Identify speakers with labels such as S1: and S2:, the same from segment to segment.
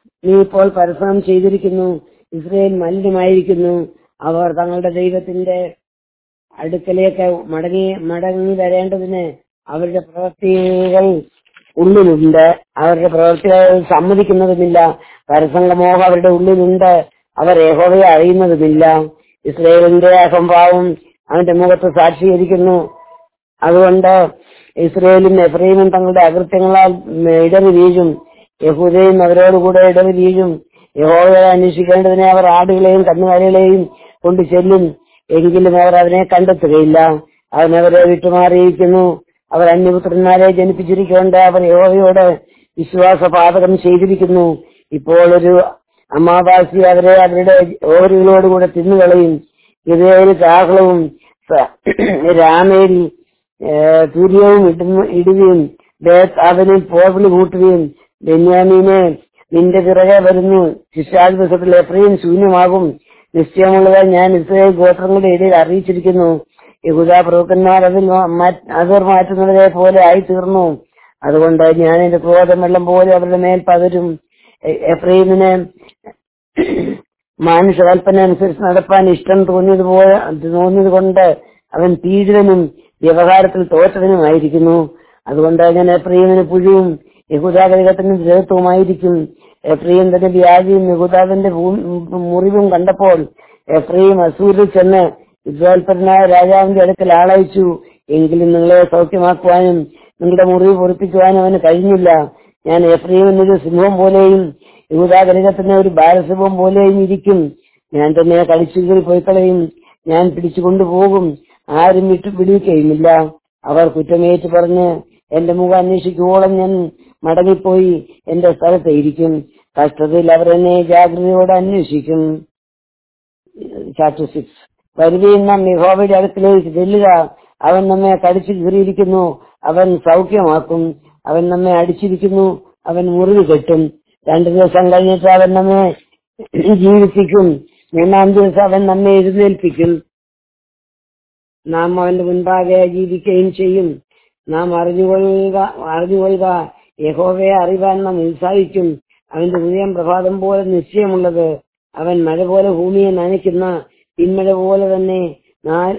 S1: നീ ഇപ്പോൾ പരസ്പരം ചെയ്തിരിക്കുന്നു ഇസ്രയേൽ മലിനമായിരിക്കുന്നു അവർ തങ്ങളുടെ ദൈവത്തിന്റെ അടുക്കലേക്ക് മടങ്ങി മടങ്ങി വരേണ്ടതിന് അവരുടെ പ്രവൃത്തികൾ ഉള്ളിലുണ്ട് അവരുടെ പ്രവൃത്തികൾ സമ്മതിക്കുന്നതുമില്ല പരസംഗമോഹം അവരുടെ ഉള്ളിലുണ്ട് അവർ യഹോവയെ അറിയുന്നതുമില്ല ഇസ്രയേലിന്റെ അഹംഭാവം അവന്റെ മുഖത്ത് സാക്ഷീകരിക്കുന്നു അതുകൊണ്ട് ഇസ്രയേലും എഫ്രൈമും തങ്ങളുടെ അകൃത്യങ്ങളാൽ ഇടറി വീഴും യഹൂദയും അവരോടുകൂടെ ഇടറി വീഴും യഹോവയെ അന്വേഷിക്കേണ്ടതിനെ അവർ ആടുകളെയും കന്നുകാലികളെയും കൊണ്ട് ചെല്ലും എങ്കിലും അവർ അവനെ കണ്ടെത്തുകയില്ല അവൻ അവരെ വിട്ടുമാറിയിരിക്കുന്നു അവർ അന്യപുത്രന്മാരെ ജനിപ്പിച്ചിരിക്കൊണ്ട് അവർ യഹോവയോട് വിശ്വാസപാതകം ചെയ്തിരിക്കുന്നു ഇപ്പോൾ ഒരു അമാവാസി അവരെ അവരുടെ ഓഹരികളോടുകൂടെ തിന്നുകളയും ഇതേൽ കാഹളവും സ- രാമേൽ ഏഹ്, തുര്യവും ഇടുന്ന- ഇടുകയും ബേത്ത് അവനിൽ പോർവിളി കൂട്ടുകയും ബെന്യാമീനെ നിന്റെ പിറകെ വരുന്നു ശിഷ്ടാധിപത്യത്തിൽ എത്രയും ശൂന്യമാകും നിശ്ചയമുള്ളത് ഞാൻ ഇസ്രയേൽ ഗോത്രങ്ങളുടെ ഇടയിൽ അറിയിച്ചിരിക്കുന്നു യഹൂദ പ്രഭുക്കന്മാർ അതിൽ മാ- അതിർ മാറ്റുന്നവരെ പോലെ ആയി തീർന്നു അതുകൊണ്ട് ഞാൻ എന്റെ ക്രോധം വെള്ളം പോലെ അവരുടെ മേൽ പകരും എ- എഫ്രൈമിന് മാനുഷകൽപ്പന അനുസരിച്ച് നടപ്പാൻ ഇഷ്ടം തോന്നിയതുപോലെ തോന്നിയത് കൊണ്ട് അവൻ പീഡിതനും വ്യവഹാരത്തിൽ തോറ്റവനുമായിരിക്കുന്നു അതുകൊണ്ട് ഞാൻ എഫ്രീമിന് പുഴുവും യഹൂദാഗ്രഹത്തിന് ദ്രവത്വമായിരിക്കും എഫ്രീം തന്റെ വ്യാധിയും യഹൂദാവിന്റെ ഭൂ- മുറിവും കണ്ടപ്പോൾ എഫ്രീം അസൂരിൽ ചെന്ന് ഇസ്രായേൽപരനായ രാജാവിന്റെ അടുക്കൽ ആളയച്ചു എങ്കിലും നിങ്ങളെ സൗഖ്യമാക്കുവാനും നിങ്ങളുടെ മുറിവ് പൊറിപ്പിക്കുവാനും അവന് കഴിഞ്ഞില്ല ഞാൻ എഫ്രീം എന്നൊരു സിംഹം പോലെയും യഹൂദാഗ്രഹത്തിന് ഒരു ബാലസിംഹം പോലെയും ഇരിക്കും ഞാൻ തന്നെ കളിച്ചു കീറി പോയിക്കളയും ഞാൻ പിടിച്ചു കൊണ്ടുപോകും ആരും വിട്ടു പിടിക്കുകയുമില്ല അവർ കുറ്റമേറ്റ് പറഞ്ഞ് എന്റെ മുഖം അന്വേഷിക്കുവോളം ഞാൻ മടങ്ങിപ്പോയി എന്റെ സ്ഥലത്ത് ഇരിക്കും കഷ്ടതയിൽ അവർ എന്നെ ജാഗ്രതയോടെ അന്വേഷിക്കും ചാപ്റ്റർ സിക്സ് വരുകയും നാം യഹോവയുടെ അടുക്കിലേക്ക് ചെല്ലുക അവൻ നമ്മെ കടിച്ചു കീറിയിരിക്കുന്നു അവൻ സൗഖ്യമാക്കും അവൻ നമ്മെ അടിച്ചിരിക്കുന്നു അവൻ മുറിവ് കെട്ടും രണ്ടു ദിവസം കഴിഞ്ഞിട്ട് അവൻ നമ്മെ ജീവിപ്പിക്കും മൂന്നാം ദിവസം അവൻ നമ്മെ എഴുന്നേൽപ്പിക്കും നാം അവന്റെ മുൻപാകെ ജീവിക്കുകയും ചെയ്യും നാം അറിഞ്ഞുകൊള്ളുക അറിഞ്ഞുകൊള്ളുക യഹോവയെ അറിവാൻ നാം ഉത്സാഹിക്കും അവന്റെ ഹൃദയം പ്രഭാതം പോലെ നിശ്ചയമുള്ളത് അവൻ മഴ പോലെ ഭൂമിയെ നനയ്ക്കുന്ന പിന്മഴ പോലെ തന്നെ നാ-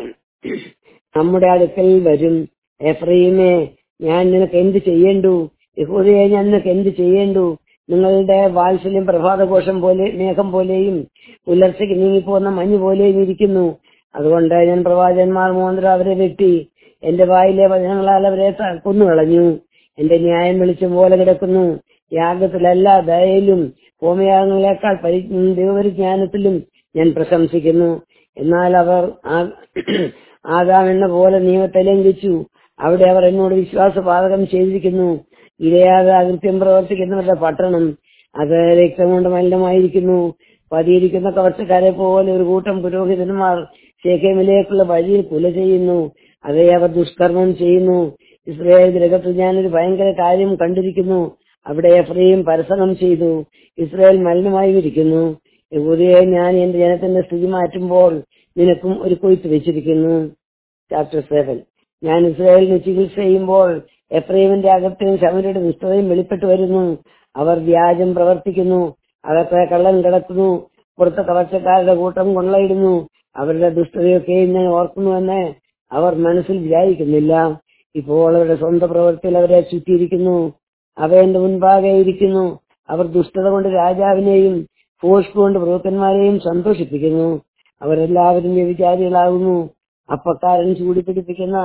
S1: നമ്മുടെ അടുക്കൽ വരും എഫ്രൈമേ ഞാൻ നിനക്ക് എന്ത് ചെയ്യേണ്ടു യഹൂദയെ ഞാൻ നിനക്ക് എന്ത് ചെയ്യേണ്ടു നിങ്ങളുടെ വാത്സല്യം പ്രഭാതഘോഷം പോലെ മേഘം പോലെയും പുലർച്ചയ്ക്ക് നീങ്ങിപ്പോകുന്ന മഞ്ഞ് പോലെയും ഇരിക്കുന്നു അതുകൊണ്ട് ഞാൻ പ്രവാചകന്മാർ മുഖാന്തരം അവരെ വെട്ടി എന്റെ വായിലെ വചനങ്ങളാൽ അവരെ ത- കൊന്നുകളഞ്ഞു എന്റെ ന്യായം വെളിച്ചം പോലെ കിടക്കുന്നു യാഗത്തിലല്ല ദയയിലും ഹോമയാഗങ്ങളെക്കാൾ പരി ദൈവപരിജ്ഞാനത്തിലും ഞാൻ പ്രശംസിക്കുന്നു എന്നാൽ അവർ ആ- ആദാം എന്ന പോലെ നിയമത്തെ ലംഘിച്ചു അവിടെ അവർ എന്നോട് വിശ്വാസപാതകം ചെയ്തിരിക്കുന്നു ഇരയാതെ അകൃത്യം പ്രവർത്തിക്കുന്നവരുടെ പട്ടണം അത് രക്തം കൊണ്ട് മലിനമായിരിക്കുന്നു പതിയിരിക്കുന്ന കവർച്ചക്കാരെ പോലെ ഒരു കൂട്ടം പുരോഹിതന്മാർ ശേഖേമിലേക്കുള്ള വഴിയിൽ കുല ചെയ്യുന്നു അതേ അവർ ദുഷ്കർമ്മം ചെയ്യുന്നു ഇസ്രയേൽ ഗ്രഹത്തിൽ ഞാനൊരു ഭയങ്കര കാര്യം കണ്ടിരിക്കുന്നു അവിടെ എഫ്രയും പരസനം ചെയ്തു ഇസ്രയേൽ മലിനമായി ഇരിക്കുന്നു യഹൂദിയെ ഞാൻ എന്റെ ജനത്തിന്റെ സ്ഥിതി മാറ്റുമ്പോൾ നിനക്കും ഒരു കൊയ്ത്ത് വെച്ചിരിക്കുന്നു ചാപ്റ്റർ സെവൻ ഞാൻ ഇസ്രായേലിന് ചികിത്സ ചെയ്യുമ്പോൾ എഫ്രൈമിന്റെ അകത്തും ശമരുടെ ദുഷ്ടതയും വെളിപ്പെട്ടു വരുന്നു അവർ വ്യാജം പ്രവർത്തിക്കുന്നു അകത്തെ കള്ളൻ കിടക്കുന്നു പുറത്തെ കവർച്ചക്കാരുടെ കൂട്ടം കൊള്ളയിടുന്നു അവരുടെ ദുഷ്ടതയൊക്കെ ഞാൻ ഓർക്കുന്നുവെന്ന് അവർ മനസ്സിൽ വിചാരിക്കുന്നില്ല ഇപ്പോൾ അവരുടെ സ്വന്തം പ്രവൃത്തിയിൽ അവരെ ചുറ്റിയിരിക്കുന്നു അവ എന്റെ മുൻപാകെ ഇരിക്കുന്നു അവർ ദുഷ്ടത കൊണ്ട് രാജാവിനെയും ഫോഷ്ക് കൊണ്ട് പ്രഭുക്കന്മാരെയും സന്തോഷിപ്പിക്കുന്നു അവരെല്ലാവരും വ്യഭിചാരികളാകുന്നു അപ്പക്കാരൻ ചൂടിപ്പിടിപ്പിക്കുന്ന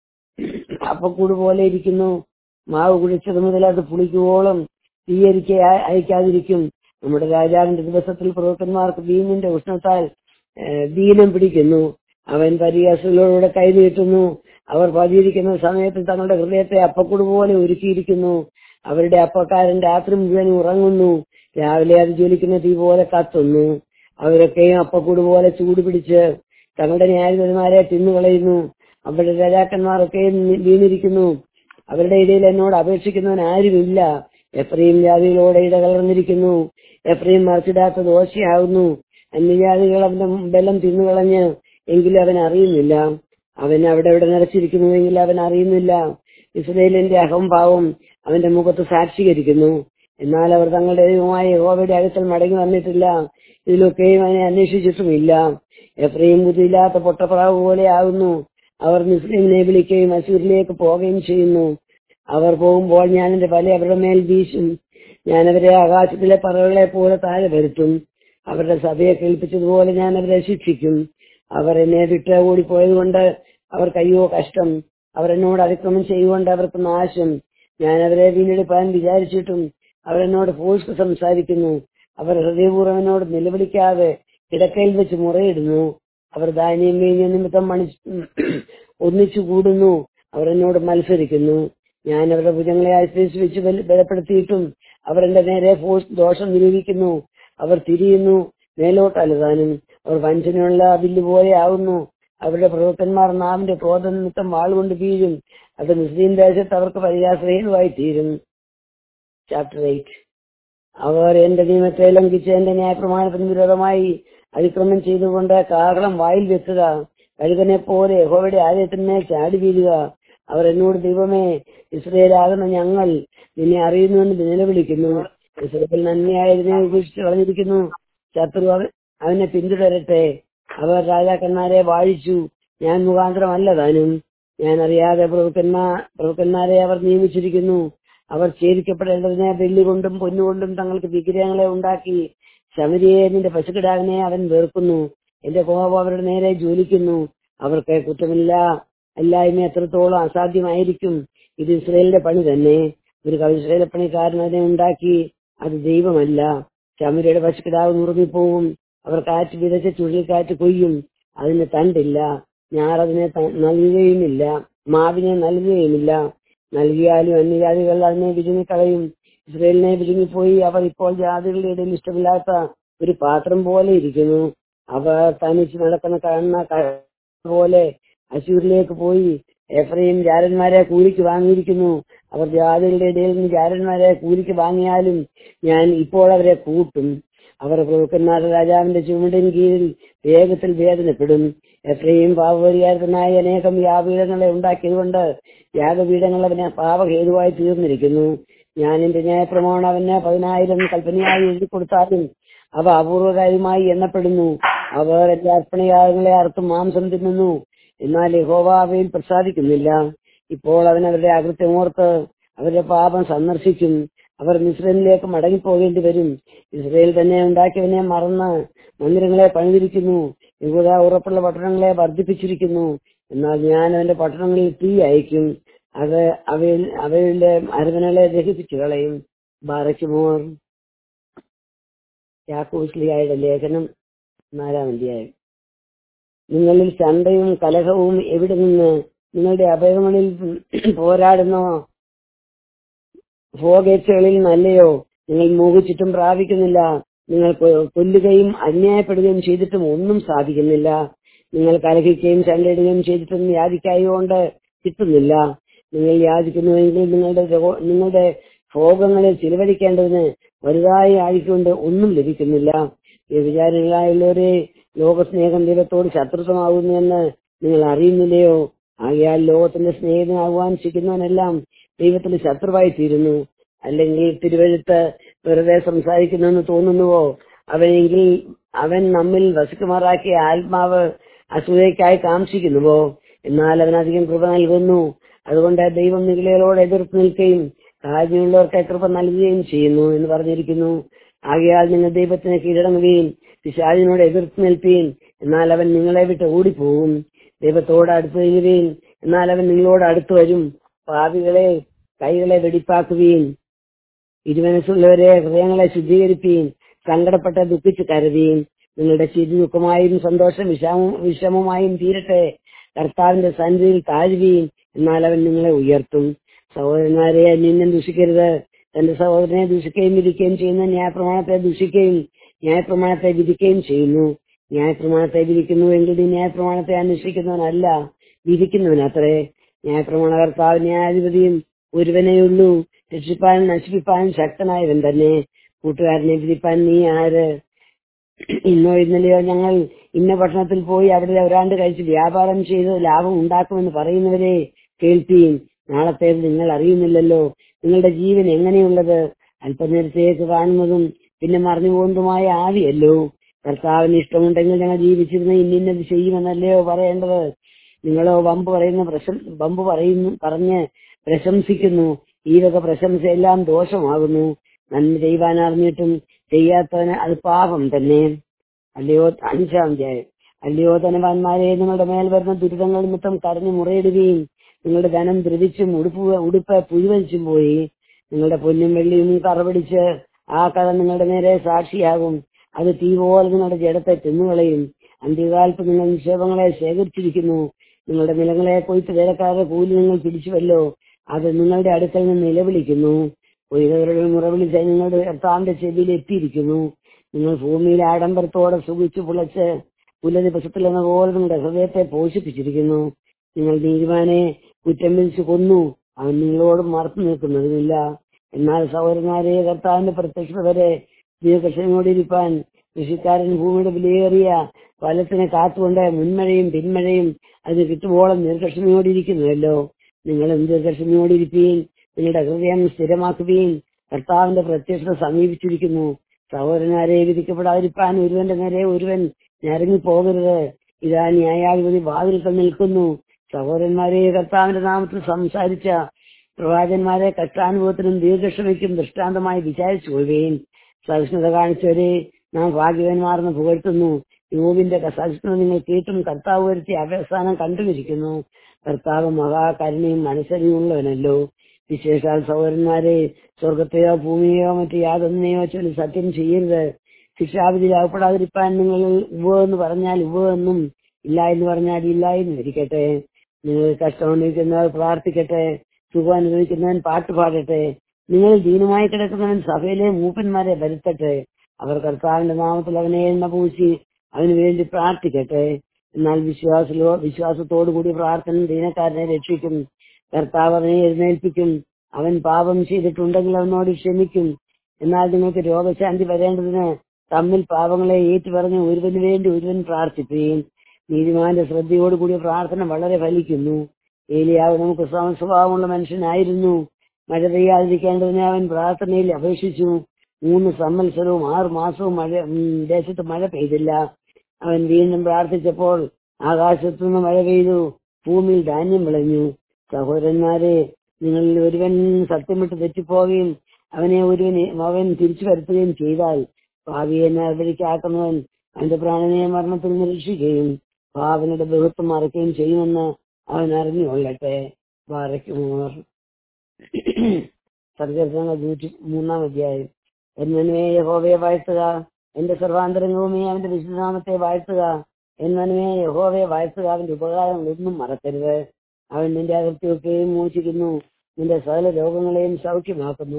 S1: അപ്പക്കൂട് പോലെ ഇരിക്കുന്നു മാവ് കുഴിച്ചത് മുതൽ അത് പുളിക്കുവോളം തീയരിക്ക അയക്കാതിരിക്കും നമ്മുടെ രാജാവിന്റെ ദിവസത്തിൽ പ്രഭുക്കന്മാർക്ക് വീഞ്ഞിന്റെ ഉഷ്ണത്താൽ ഏഹ്, ദീനം പിടിക്കുന്നു അവൻ പരിഹാസങ്ങളോടെ കൈ നീട്ടുന്നു അവർ പതിയിരിക്കുന്ന സമയത്ത് തങ്ങളുടെ ഹൃദയത്തെ അപ്പക്കൂട് പോലെ ഒരുക്കിയിരിക്കുന്നു അവരുടെ അപ്പക്കാരൻ രാത്രി മുഴുവൻ ഉറങ്ങുന്നു രാവിലെ അത് ജ്വലിക്കുന്ന തീ പോലെ കത്തുന്നു അവരൊക്കെയും അപ്പക്കൂട് പോലെ ചൂട് പിടിച്ച് തങ്ങളുടെ ന്യായാധിപന്മാരെ തിന്നുകളയുന്നു അവരുടെ രാജാക്കന്മാരൊക്കെയും വീണിരിക്കുന്നു അവരുടെ ഇടയിൽ എന്നോട് അപേക്ഷിക്കുന്നവൻ ആരുമില്ല എഫ്രൈം ജാതികളോടെ ഇടകലർന്നിരിക്കുന്നു എഫ്രൈം മറിച്ചിടാത്ത ദോശയാകുന്നു അന്യജാതികൾ അവന്റെ ബലം തിന്നുകളഞ്ഞ് എങ്കിലും അവൻ അറിയുന്നില്ല അവൻ അവിടെ ഇവിടെ നിറച്ചിരിക്കുന്നുവെങ്കിൽ അവൻ അറിയുന്നില്ല ഇസ്രയേലിന്റെ അഹംഭാവം അവന്റെ മുഖത്ത് സാക്ഷീകരിക്കുന്നു എന്നാൽ അവർ തങ്ങളുടെ ദൈവമായ യഹോവയുടെ അടുക്കൽ മടങ്ങി വന്നിട്ടില്ല ഇതിലൊക്കെയും അതിനെ അന്വേഷിച്ചിട്ടുമില്ല എത്രയും ബുദ്ധിയില്ലാത്ത പൊട്ടപ്രാവ് പോലെ ആകുന്നു അവർ മുസ്ലിമിനെ വിളിക്കുകയും അസൂരിലേക്ക് പോവുകയും ചെയ്യുന്നു അവർ പോകുമ്പോൾ ഞാൻ എന്റെ പല അവരുടെ മേൽ വീശും ഞാൻ അവരെ ആകാശത്തിലെ പറവുകളെ പോലെ താഴെ വരുത്തും അവരുടെ സഭയെ കേൾപ്പിച്ചതുപോലെ ഞാൻ അവരെ ശിക്ഷിക്കും അവർ എന്നെ വിട്ട് ഓടിപ്പോയത് കൊണ്ട് അവർക്ക് അയ്യോ കഷ്ടം അവർ എന്നോട് അതിക്രമം ചെയ്യുകൊണ്ട് അവർക്ക് നാശം ഞാൻ അവരെ വീണ്ടെടുപ്പാൻ വിചാരിച്ചിട്ടും അവർ എന്നോട് ഫോഴ്സ് സംസാരിക്കുന്നു അവർ ഹൃദയപൂർവ്വം എന്നോട് നിലവിളിക്കാതെ കിടക്കയിൽ വെച്ച് മുറയിടുന്നു അവർ ധാന്യം വീഞ്ഞ നിമിത്തം മണി ഒന്നിച്ചു കൂടുന്നു അവർ എന്നോട് മത്സരിക്കുന്നു ഞാൻ അവരുടെ ഭുജങ്ങളെ ആശ്രയിച്ച് വെച്ച് ബല- ബലപ്പെടുത്തിയിട്ടും അവർ എന്റെ നേരെ ഫോഴ്സ് ദോഷം നിരൂപിക്കുന്നു അവർ തിരിയുന്നു മേലോട്ട് അലതാനും അവർ വഞ്ചനയുള്ള വില്ല് പോലെ ആവുന്നു അവരുടെ പ്രഭുക്കന്മാർ നാവിന്റെ ക്രോധ നിമിത്തം വാളുകൊണ്ട് വീഴും അത് മുസ്ലിം ദേശത്ത് അവർക്ക് പരിഹാസഹീനമായി തീരും ചാപ്റ്റർ എയ്റ്റ് അവർ എന്റെ നിയമത്തെ ലംഘിച്ച് എന്റെ ന്യായപ്രമാണത്തിന് വിരോധമായി അതിക്രമം ചെയ്തുകൊണ്ട് കാഹളം വായിൽ വെക്കുക കഴുകനെ പോലെ യഹോവയുടെ ആലയത്തിന്മേൽ ചാടി വീഴുക അവർ എന്നോട് ദൈവമേ ഇസ്രയേലാകുന്ന ഞങ്ങൾ നിന്നെ അറിയുന്നുവെന്ന് നിലവിളിക്കുന്നു ഇസ്രയേൽ നന്മയായതിനെ ഉപേക്ഷിച്ച് കളഞ്ഞിരിക്കുന്നു ശത്രു അവ- അവനെ പിന്തുടരട്ടെ അവർ രാജാക്കന്മാരെ വാഴിച്ചു ഞാൻ മുഖാന്തരമല്ല താനും ഞാൻ അറിയാതെ പ്രഭുക്കന്മാർ പ്രഭുക്കന്മാരെ അവർ നിയമിച്ചിരിക്കുന്നു അവർ ഛേദിക്കപ്പെടേണ്ടതിനെ വെള്ളികൊണ്ടും പൊന്നുകൊണ്ടും തങ്ങൾക്ക് വിഗ്രഹങ്ങളെ ഉണ്ടാക്കി ശമരിയെ നിന്റെ പശുക്കിടാവിനെ അവൻ വെറുക്കുന്നു എന്റെ കോപം അവരുടെ നേരെ ജോലിക്കുന്നു അവർക്ക് കുറ്റമില്ല അല്ലായ്മ എത്രത്തോളം അസാധ്യമായിരിക്കും ഇത് ഇസ്രയേലിന്റെ പണി തന്നെ ഒരു കവിശ്രേല പണിക്കാരൻ അതിനെ ഉണ്ടാക്കി അത് ദൈവമല്ല ശമരിയുടെ പശുക്കിടാവ് നുറുങ്ങിപ്പോവും അവർ കാറ്റ് വിതച്ച ചുഴലിക്കാറ്റ് കൊയ്യും അതിന് തണ്ടില്ല ഞാർ അതിനെ ത- നൽകുകയുമില്ല മാവിനെ നൽകുകയുമില്ല നൽകിയാലും അന്യജാതികൾ അതിനെ വിഴുങ്ങിക്കളയും ഇസ്രയേലിനെ വിഴുങ്ങിപ്പോയി അവർ ഇപ്പോൾ ജാതികളുടെ ഇടയിൽ ഇഷ്ടമില്ലാത്ത ഒരു പാത്രം പോലെ ഇരിക്കുന്നു അവർ തനിച്ച് നടക്കുന്ന കാണുന്ന ക- പോലെ അശൂരിലേക്ക് പോയി എഫ്രൈം ജാരന്മാരെ കൂലിക്ക് വാങ്ങിയിരിക്കുന്നു അവർ ജാതികളുടെ ഇടയിൽ നിന്ന് ജാരന്മാരെ കൂലിക്ക് വാങ്ങിയാലും ഞാൻ ഇപ്പോൾ അവരെ കൂട്ടും അവർ പ്രഭുക്കന്മാരുടെ രാജാവിന്റെ ചുമടിന് കീഴിൽ വേഗത്തിൽ വേദനപ്പെടും എത്രയും പാപപരിഹാരത്തിനായി അനേകം യാഗപീഠങ്ങളെ ഉണ്ടാക്കിയതുകൊണ്ട് യാഗപീഠങ്ങൾ അവന് പാപഹേതുവായി തീർന്നിരിക്കുന്നു ഞാൻ എന്റെ ന്യായപ്രമാണം അവന് പതിനായിരം കൽപ്പനയായി എഴുതി കൊടുത്താലും അവ അപൂർവകാര്യമായി എണ്ണപ്പെടുന്നു അവർ എന്റെ അർപ്പണയാഗങ്ങളെ അറുത്ത് മാംസം തിന്നുന്നു എന്നാൽ യഹോവ അവയിൽ പ്രസാദിക്കുന്നില്ല ഇപ്പോൾ അവൻ അവരുടെ അകൃത്യമോർത്ത് അവരുടെ പാപം സന്ദർശിക്കും അവർ മിശ്രമിലേക്ക് മടങ്ങിപ്പോകേണ്ടി വരും ഇസ്രയേൽ തന്നെ ഉണ്ടാക്കിയവനെ മറന്ന് മന്ദിരങ്ങളെ പണിതിരിക്കുന്നു യഹൂദ ഉറപ്പുള്ള പട്ടണങ്ങളെ വർദ്ധിപ്പിച്ചിരിക്കുന്നു എന്നാൽ ഞാൻ അവന്റെ പട്ടണങ്ങളിൽ തീ അയക്കും അത് അവയിൽ അവയുടെ അരവനകളെ ദഹിപ്പിച്ചു കളയും ബാറയ്ക്കുമോർ യാക്കൂസ്ലിയായുടെ ലേഖനം നാലാം അധ്യായം നിങ്ങളിൽ ചണ്ടയും കലഹവും എവിടെ നിന്ന് നിങ്ങളുടെ അഭയങ്ങളിൽ പോരാടുന്നോ ഭോഗേച്ഛകളിൽ നല്ലയോ നിങ്ങൾ മൂകിച്ചിട്ടും പ്രാപിക്കുന്നില്ല നിങ്ങൾ കൊ- കൊല്ലുകയും അന്യായപ്പെടുകയും ചെയ്തിട്ടും ഒന്നും സാധിക്കുന്നില്ല നിങ്ങൾ കലഹിക്കുകയും ചണ്ടയിടുകയും ചെയ്തിട്ടും യാചിക്കായതുകൊണ്ട് കിട്ടുന്നില്ല നിങ്ങൾ യാചിക്കുന്നുവെങ്കിൽ നിങ്ങളുടെ രോ- നിങ്ങളുടെ ഭോഗങ്ങളിൽ ചിലവഴിക്കേണ്ടതിന് വലുതായി ആഴിക്കൊണ്ട് ഒന്നും ലഭിക്കുന്നില്ല വ്യഭിചാരികളായുള്ളവരെ ലോകസ്നേഹം ദൈവത്തോട് ശത്രുത്വമാകുന്നുവെന്ന് നിങ്ങൾ അറിയുന്നില്ലയോ ആകയാൽ ലോകത്തിന്റെ സ്നേഹിതനാകുവാൻ ശിക്കുന്നവനെല്ലാം ദൈവത്തിന് ശത്രുവായി തീരുന്നു അല്ലെങ്കിൽ തിരുവഴുത്ത് വെറുതെ സംസാരിക്കുന്നെന്ന് തോന്നുന്നുവോ അവനെങ്കിൽ അവൻ നമ്മിൽ വസിക്കുമാറാക്കിയ ആത്മാവ് അസൂയക്കായി കാംക്ഷിക്കുന്നുവോ എന്നാൽ അവൻ അധികം കൃപ നൽകുന്നു അതുകൊണ്ട് ദൈവം നികളോട് എതിർത്ത് നിൽക്കുകയും താഴ്മയുള്ളവർക്ക് കൃപ നൽകുകയും ചെയ്യുന്നു എന്ന് പറഞ്ഞിരിക്കുന്നു ആകയാൽ നിങ്ങൾ ദൈവത്തിന് കീഴടങ്ങുകയും പിശാചിനോട് എതിർത്ത് നിൽപ്പീൻ എന്നാൽ അവൻ നിങ്ങളെ വിട്ട് ഓടിപ്പോകും ദൈവത്തോട് അടുത്ത് കഴിയുകയും എന്നാൽ അവൻ നിങ്ങളോട് അടുത്ത് വരും പാപികളെ കൈകളെ വെടിപ്പാക്കുകയും ഇരുമനസ്സുള്ളവരെ ഹൃദയങ്ങളെ ശുദ്ധീകരിപ്പീൻ സങ്കടപ്പെട്ട് ദുഃഖിച്ച് കരുതിയും നിങ്ങളുടെ ചിരി ദുഃഖമായും സന്തോഷം വിഷമ വിഷമമായും തീരട്ടെ കർത്താവിന്റെ സന്നിധിയിൽ താഴുകയും എന്നാൽ അവൻ നിങ്ങളെ ഉയർത്തും സഹോദരന്മാരെ അന്യന്യം ദുഷിക്കരുത് തന്റെ സഹോദരനെ ദുഷിക്കുകയും വിധിക്കുകയും ചെയ്യുന്ന ന്യായപ്രമാണത്തെ ദുഷിക്കുകയും ന്യായപ്രമാണത്തെ വിധിക്കുകയും ചെയ്യുന്നു ന്യായപ്രമാണത്തെ വിധിക്കുന്നു എങ്കിൽ നീ ന്യായപ്രമാണത്തെ അന്വേഷിക്കുന്നവനല്ല വിധിക്കുന്നവനത്രേ ന്യായപ്രമാണ കർത്താവ് ന്യായാധിപതിയും ഒരുവനെയുള്ളൂ രക്ഷിപ്പാനും നശിപ്പിപ്പാനും ശക്തനായവൻ തന്നെ കൂട്ടുകാരനെ വിധിപ്പാൻ നീ ആര് ഇന്നോ ഇന്നലെയോ ഞങ്ങൾ ഇന്ന പട്ടണത്തിൽ പോയി അവിടെ ഒരാണ്ട് കഴിച്ച് വ്യാപാരം ചെയ്ത് ലാഭം ഉണ്ടാക്കുമെന്ന് പറയുന്നവരെ കേൾപ്പീൻ നാളത്തേത് നിങ്ങൾ അറിയുന്നില്ലല്ലോ നിങ്ങളുടെ ജീവൻ എങ്ങനെയുള്ളത് അല്പനേരത്തേക്ക് കാണുന്നതും പിന്നെ മറിഞ്ഞു പോകുന്നതുമായ ആവിയല്ലോ കർത്താവിന് ഇഷ്ടമുണ്ടെങ്കിൽ ഞങ്ങൾ ജീവിച്ചിരുന്ന ഇന്നിന്നത് ചെയ്യുമെന്നല്ലയോ പറയേണ്ടത് നിങ്ങളോ വമ്പ് പറയുന്ന പ്രശം വമ്പ് പറയുന്നു പറഞ്ഞ് പ്രശംസിക്കുന്നു ഈ വക പ്രശംസയെല്ലാം ദോഷമാകുന്നു നന്മ ചെയ്യുവാൻ അറിഞ്ഞിട്ടും ചെയ്യാത്തവന് അത് പാപം തന്നെ അല്ലയോ അഞ്ചാം അധ്യായം അല്ലയോ ധനവാന്മാരെ നിങ്ങളുടെ മേൽ വരുന്ന ദുരിതങ്ങൾ നിമിത്തം കരഞ്ഞു മുറയിടുകയും നിങ്ങളുടെ ധനം ദ്രവിച്ചും ഉടുപ്പ് ഉടുപ്പ് പുഴുവലിച്ചും പോയി നിങ്ങളുടെ പൊന്നും വെള്ളിയും കറപിടിച്ച് ആ കഥ നിങ്ങളുടെ നേരെ സാക്ഷിയാകും അത് തീ പോലെ നിങ്ങളുടെ ജഡത്തെ തിന്നുകളയും അന്ത്യകാലത്ത് നിങ്ങൾ നിക്ഷേപങ്ങളെ ശേഖരിച്ചിരിക്കുന്നു നിങ്ങളുടെ നിലങ്ങളെ കൊയ്ത്ത് വേലക്കാരുടെ കൂലി നിങ്ങൾ പിടിച്ചുവല്ലോ അത് നിങ്ങളുടെ അടുക്കൽ നിന്ന് നിലവിളിക്കുന്നു കൊയ്തവരുടെ മുറവിളിച്ച് നിങ്ങളുടെ കർത്താവിന്റെ ചെവിയിൽ എത്തിയിരിക്കുന്നു നിങ്ങൾ ഭൂമിയിൽ ആഡംബരത്തോടെ സുഖിച്ചു പുളച്ച് പുലരിപക്ഷത്തിൽ എന്ന പോലെ നിങ്ങളുടെ ഹൃദയത്തെ പോഷിപ്പിച്ചിരിക്കുന്നു നിങ്ങൾ നീതിമാനെ കുറ്റം വിധിച്ചു കൊന്നു അവൻ നിങ്ങളോട് മറച്ചു നിൽക്കുന്നതുമില്ല എന്നാൽ സഹോദരന്മാരെ കർത്താവിന്റെ പ്രത്യക്ഷത വരെ ദീർഘക്ഷമയോടിരിപ്പാൻ കൃഷിക്കാരൻ ഭൂമിയുടെ വിലയേറിയ ഫലത്തിനെ കാത്തുകൊണ്ട് മുൻമഴയും പിന്മഴയും അത് കിട്ടുവോളം ദീർഘക്ഷമയോടിരിക്കുന്നുവല്ലോ നിങ്ങളും ദീർഘക്ഷമയോടിരിക്കുകയും നിങ്ങളുടെ ഹൃദയം സ്ഥിരമാക്കുകയും കർത്താവിന്റെ പ്രത്യക്ഷത സമീപിച്ചിരിക്കുന്നു സഹോദരനാരെ വിധിക്കപ്പെടാതിരിപ്പാൻ ഒരുവന്റെ നേരെ ഒരുവൻ ഞരങ്ങി പോകരുത് ഇതാ ന്യായാധിപതി വാതിൽക്കൽ നിൽക്കുന്നു സഹോദരന്മാരെ കർത്താവിന്റെ നാമത്തിൽ സംസാരിച്ച പ്രവാചകന്മാരെ കഷ്ടാനുഭവത്തിനും ദീർഘക്ഷമയ്ക്കും ദൃഷ്ടാന്തമായി വിചാരിച്ചു കൊള്ളുകയും സഹിഷ്ണുത കാണിച്ചവരെ നാം ഭാഗ്യവന്മാർന്ന് പുകഴ്ത്തുന്നു യോബിന്റെ സഹിഷ്ണുത നിങ്ങൾ കേട്ടും കർത്താവ് വരുത്തി അവസാനം കണ്ടുപിടിക്കുന്നു കർത്താവ് മഹാകരുണയും മനസ്സരിയുള്ളവനല്ലോ വിശേഷാൽ സഹോദരന്മാരെ സ്വർഗത്തെയോ ഭൂമിയെയോ മറ്റു യാതൊന്നിനെയോ ചൊല്ലി സത്യം ചെയ്യരുത് ശിക്ഷാവിധിയിൽ അകപ്പെടാതിരിപ്പാൻ നിങ്ങൾ ഉവ്വ എന്ന് പറഞ്ഞാൽ ഉവ്വ എന്നും ഇല്ല എന്ന് പറഞ്ഞാൽ ഇല്ല എന്ന് ഇരിക്കട്ടെ നിങ്ങൾ കഷ്ടമനുഭവിക്കുന്നവർ പ്രാർത്ഥിക്കട്ടെ സുഖം അനുഭവിക്കുന്നവൻ പാട്ട് പാടട്ടെ നിങ്ങൾ ദീനമായി കിടക്കുന്നവൻ സഭയിലെ മൂപ്പന്മാരെ വരുത്തട്ടെ അവർ കർത്താവിന്റെ നാമത്തിൽ അവനെ എണ്ണ പൂശി അവന് വേണ്ടി പ്രാർത്ഥിക്കട്ടെ എന്നാൽ വിശ്വാസലോ വിശ്വാസത്തോടു കൂടി പ്രാർത്ഥന ദീനക്കാരനെ രക്ഷിക്കും കർത്താവ് അവനെ എഴുന്നേൽപ്പിക്കും അവൻ പാപം ചെയ്തിട്ടുണ്ടെങ്കിൽ അവനോട് ക്ഷമിക്കും എന്നാൽ നിങ്ങൾക്ക് രോഗശാന്തി വരേണ്ടതിന് തമ്മിൽ പാപങ്ങളെ ഏറ്റുപറഞ്ഞ് ഒരുവന് വേണ്ടി ഒരുവൻ പ്രാർത്ഥിക്കുകയും നീതിമാന്റെ ശ്രദ്ധയോടുകൂടിയ പ്രാർത്ഥന വളരെ ഫലിക്കുന്നു ഏലിയാവ് നമുക്ക് സ്വഭാവമുള്ള മനുഷ്യനായിരുന്നു മഴ പെയ്യാതിരിക്കേണ്ടതിന് അവൻ പ്രാർത്ഥനയിൽ അപേക്ഷിച്ചു മൂന്ന് സംവത്സരവും ആറു മാസവും മഴ ഉം, ദേശത്ത് മഴ പെയ്തില്ല അവൻ വീണ്ടും പ്രാർത്ഥിച്ചപ്പോൾ ആകാശത്തു നിന്ന് മഴ പെയ്തു ഭൂമിയിൽ ധാന്യം വിളഞ്ഞു സഹോദരന്മാരെ നിങ്ങളിൽ ഒരുവൻ സത്യം വിട്ട് തെറ്റിപ്പോവുകയും അവനെ ഒരുവൻ അവൻ തിരിച്ചു വരുത്തുകയും ചെയ്താൽ ഭാവിയെ നേർവഴിക്കാക്കുന്നവൻ അവന്റെ പ്രാണനെ മരണത്തിൽ നിരീക്ഷിക്കുകയും ഭാവനയുടെ ബഹുത്വം മറയ്ക്കുകയും ചെയ്യുമെന്ന് അവൻ അറിഞ്ഞുകൊള്ളട്ടെ ബാറയ്ക്കുമോർ സങ്കീർത്തനങ്ങൾ നൂറ്റി മൂന്നാം അധ്യായം എന്നേ യഹോവയെ വാഴ്ത്തുക എന്റെ സർവാന്തരംഗവുമേ അവന്റെ വിശുദ്ധനാമത്തെ വാഴ്ത്തുക എന്നേ യഹോവയെ വാഴ്ത്തുക അവന്റെ ഉപകാരങ്ങളൊന്നും മറക്കരുത് അവൻ നിന്റെ അകത്തൊക്കെയും മോചിക്കുന്നു നിന്റെ സകല രോഗങ്ങളെയും സൗഖ്യമാക്കുന്നു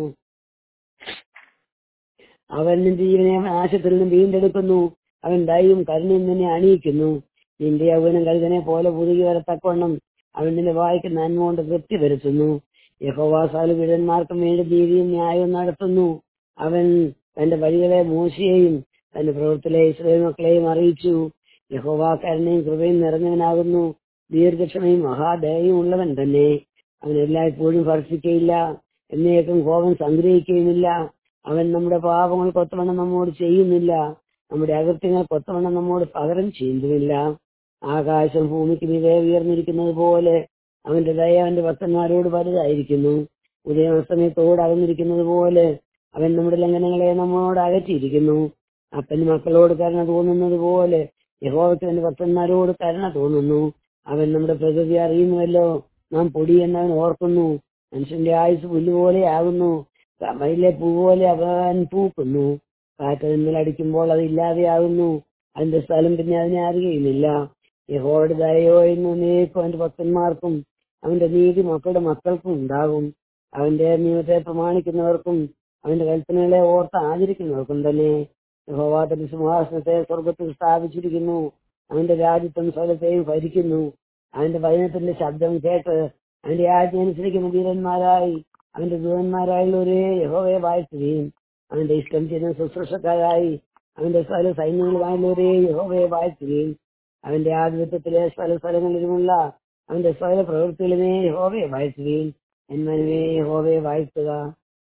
S1: അവൻ നിന്റെ ജീവനെ നാശത്തിൽ നിന്ന് വീണ്ടെടുക്കുന്നു അവൻ ദയവും കരുണയും നിന്നെ അണിയിക്കുന്നു നിന്റെ യൗവനം കഴുകനെ പോലെ പുതുകി വരത്തക്കവണ്ണം അവൻ നിന്റെ വായിക്ക് നന്മ കൊണ്ട് തൃപ്തി വരുത്തുന്നു യഹോവാസാല് വീരന്മാർക്കും വേണ്ടി നീതിയും ന്യായവും നടത്തുന്നു അവൻ തന്റെ വഴികളെ മോശയെയും തന്റെ പ്രവൃത്തിലെ ഇസ്രയേൽ മക്കളെയും അറിയിച്ചു യഹോവാ കരുണയും കൃപയും നിറഞ്ഞവനാകുന്നു ദീർഘക്ഷമയും മഹാദയയും ഉള്ളവൻ തന്നെ അവൻ എല്ലായ്പ്പോഴും ഭർഷിക്കയില്ല എന്നേക്കും കോപം സംഗ്രഹിക്കുകയുമില്ല അവൻ നമ്മുടെ പാപങ്ങൾ കൊത്തവണ്ണം നമ്മോട് ചെയ്യുന്നില്ല നമ്മുടെ അകൃത്യങ്ങൾ കൊത്തവണ്ണം നമ്മോട് പകരം ചെയ്യുന്നുമില്ല ആകാശം ഭൂമിക്ക് മീതെ ഉയർന്നിരിക്കുന്നത് പോലെ അവന്റെ ദയ അവന്റെ ഭക്തന്മാരോട് വലുതായിരിക്കുന്നു ഉദയമസ്തമയത്തോട് അകന്നിരിക്കുന്നത് പോലെ അവൻ നമ്മുടെ ലംഘനങ്ങളെ നമ്മോട് അകറ്റിയിരിക്കുന്നു അപ്പന് മക്കളോട് കരുണ തോന്നുന്നത് പോലെ യഹോവയ്ക്ക് അവന്റെ ഭക്തന്മാരോട് കരുണ തോന്നുന്നു അവൻ നമ്മുടെ പ്രകൃതി അറിയുന്നുവല്ലോ നാം പൊടി എന്നവൻ ഓർക്കുന്നു മനുഷ്യന്റെ ആയുസ് പുല്ലുപോലെ ആകുന്നു വയലിലെ പൂ പോലെ അവൻ പൂക്കുന്നു കാറ്റതിന്മേൽ അടിക്കുമ്പോൾ അത് ഇല്ലാതെയാകുന്നു അതിന്റെ സ്ഥലം പിന്നെ അതിനെ അറിയുന്നില്ല യഹോയുടെ ദയോ എന്ന് നീക്കും അവന്റെ ഭക്തന്മാർക്കും അവന്റെ നീതി മക്കളുടെ മക്കൾക്കും ഉണ്ടാകും അവന്റെ നിയമത്തെ പ്രമാണിക്കുന്നവർക്കും അവന്റെ കൽപ്പനകളെ ഓർത്ത് ആചരിക്കുന്നവർക്കും തന്നെ യഹോവ തന്റെ സിംഹാസനത്തെ സ്വർഗത്തിൽ സ്ഥാപിച്ചിരിക്കുന്നു അവന്റെ രാജ്യത്വം സ്ഥലത്തെയും ഭരിക്കുന്നു അവന്റെ വചനത്തിന്റെ ശബ്ദം കേട്ട് അവന്റെ ആജ്ഞ അനുസരിക്കുന്ന വീരന്മാരായി അവന്റെ ദൂതന്മാരായുള്ളവരെ യഹോവയെ വാഴ്ത്തുകയും അവന്റെ ഇഷ്ടം ചെയ്യുന്ന ശുശ്രൂഷക്കാരായി അവന്റെ സ്ഥല സൈന്യങ്ങളുമായുള്ളവരെ യഹോവയെ വാഴ്ത്തുകയും അവന്റെ ആധിപത്യത്തിലെ സ്ഥല സ്ഥലങ്ങളിലുമുള്ള അവന്റെ സകല പ്രവൃത്തികളുമേ യഹോവയെ വാഴ്ത്തുകയും എന്മനുവേ യഹോവയെ വാഴ്ത്തുക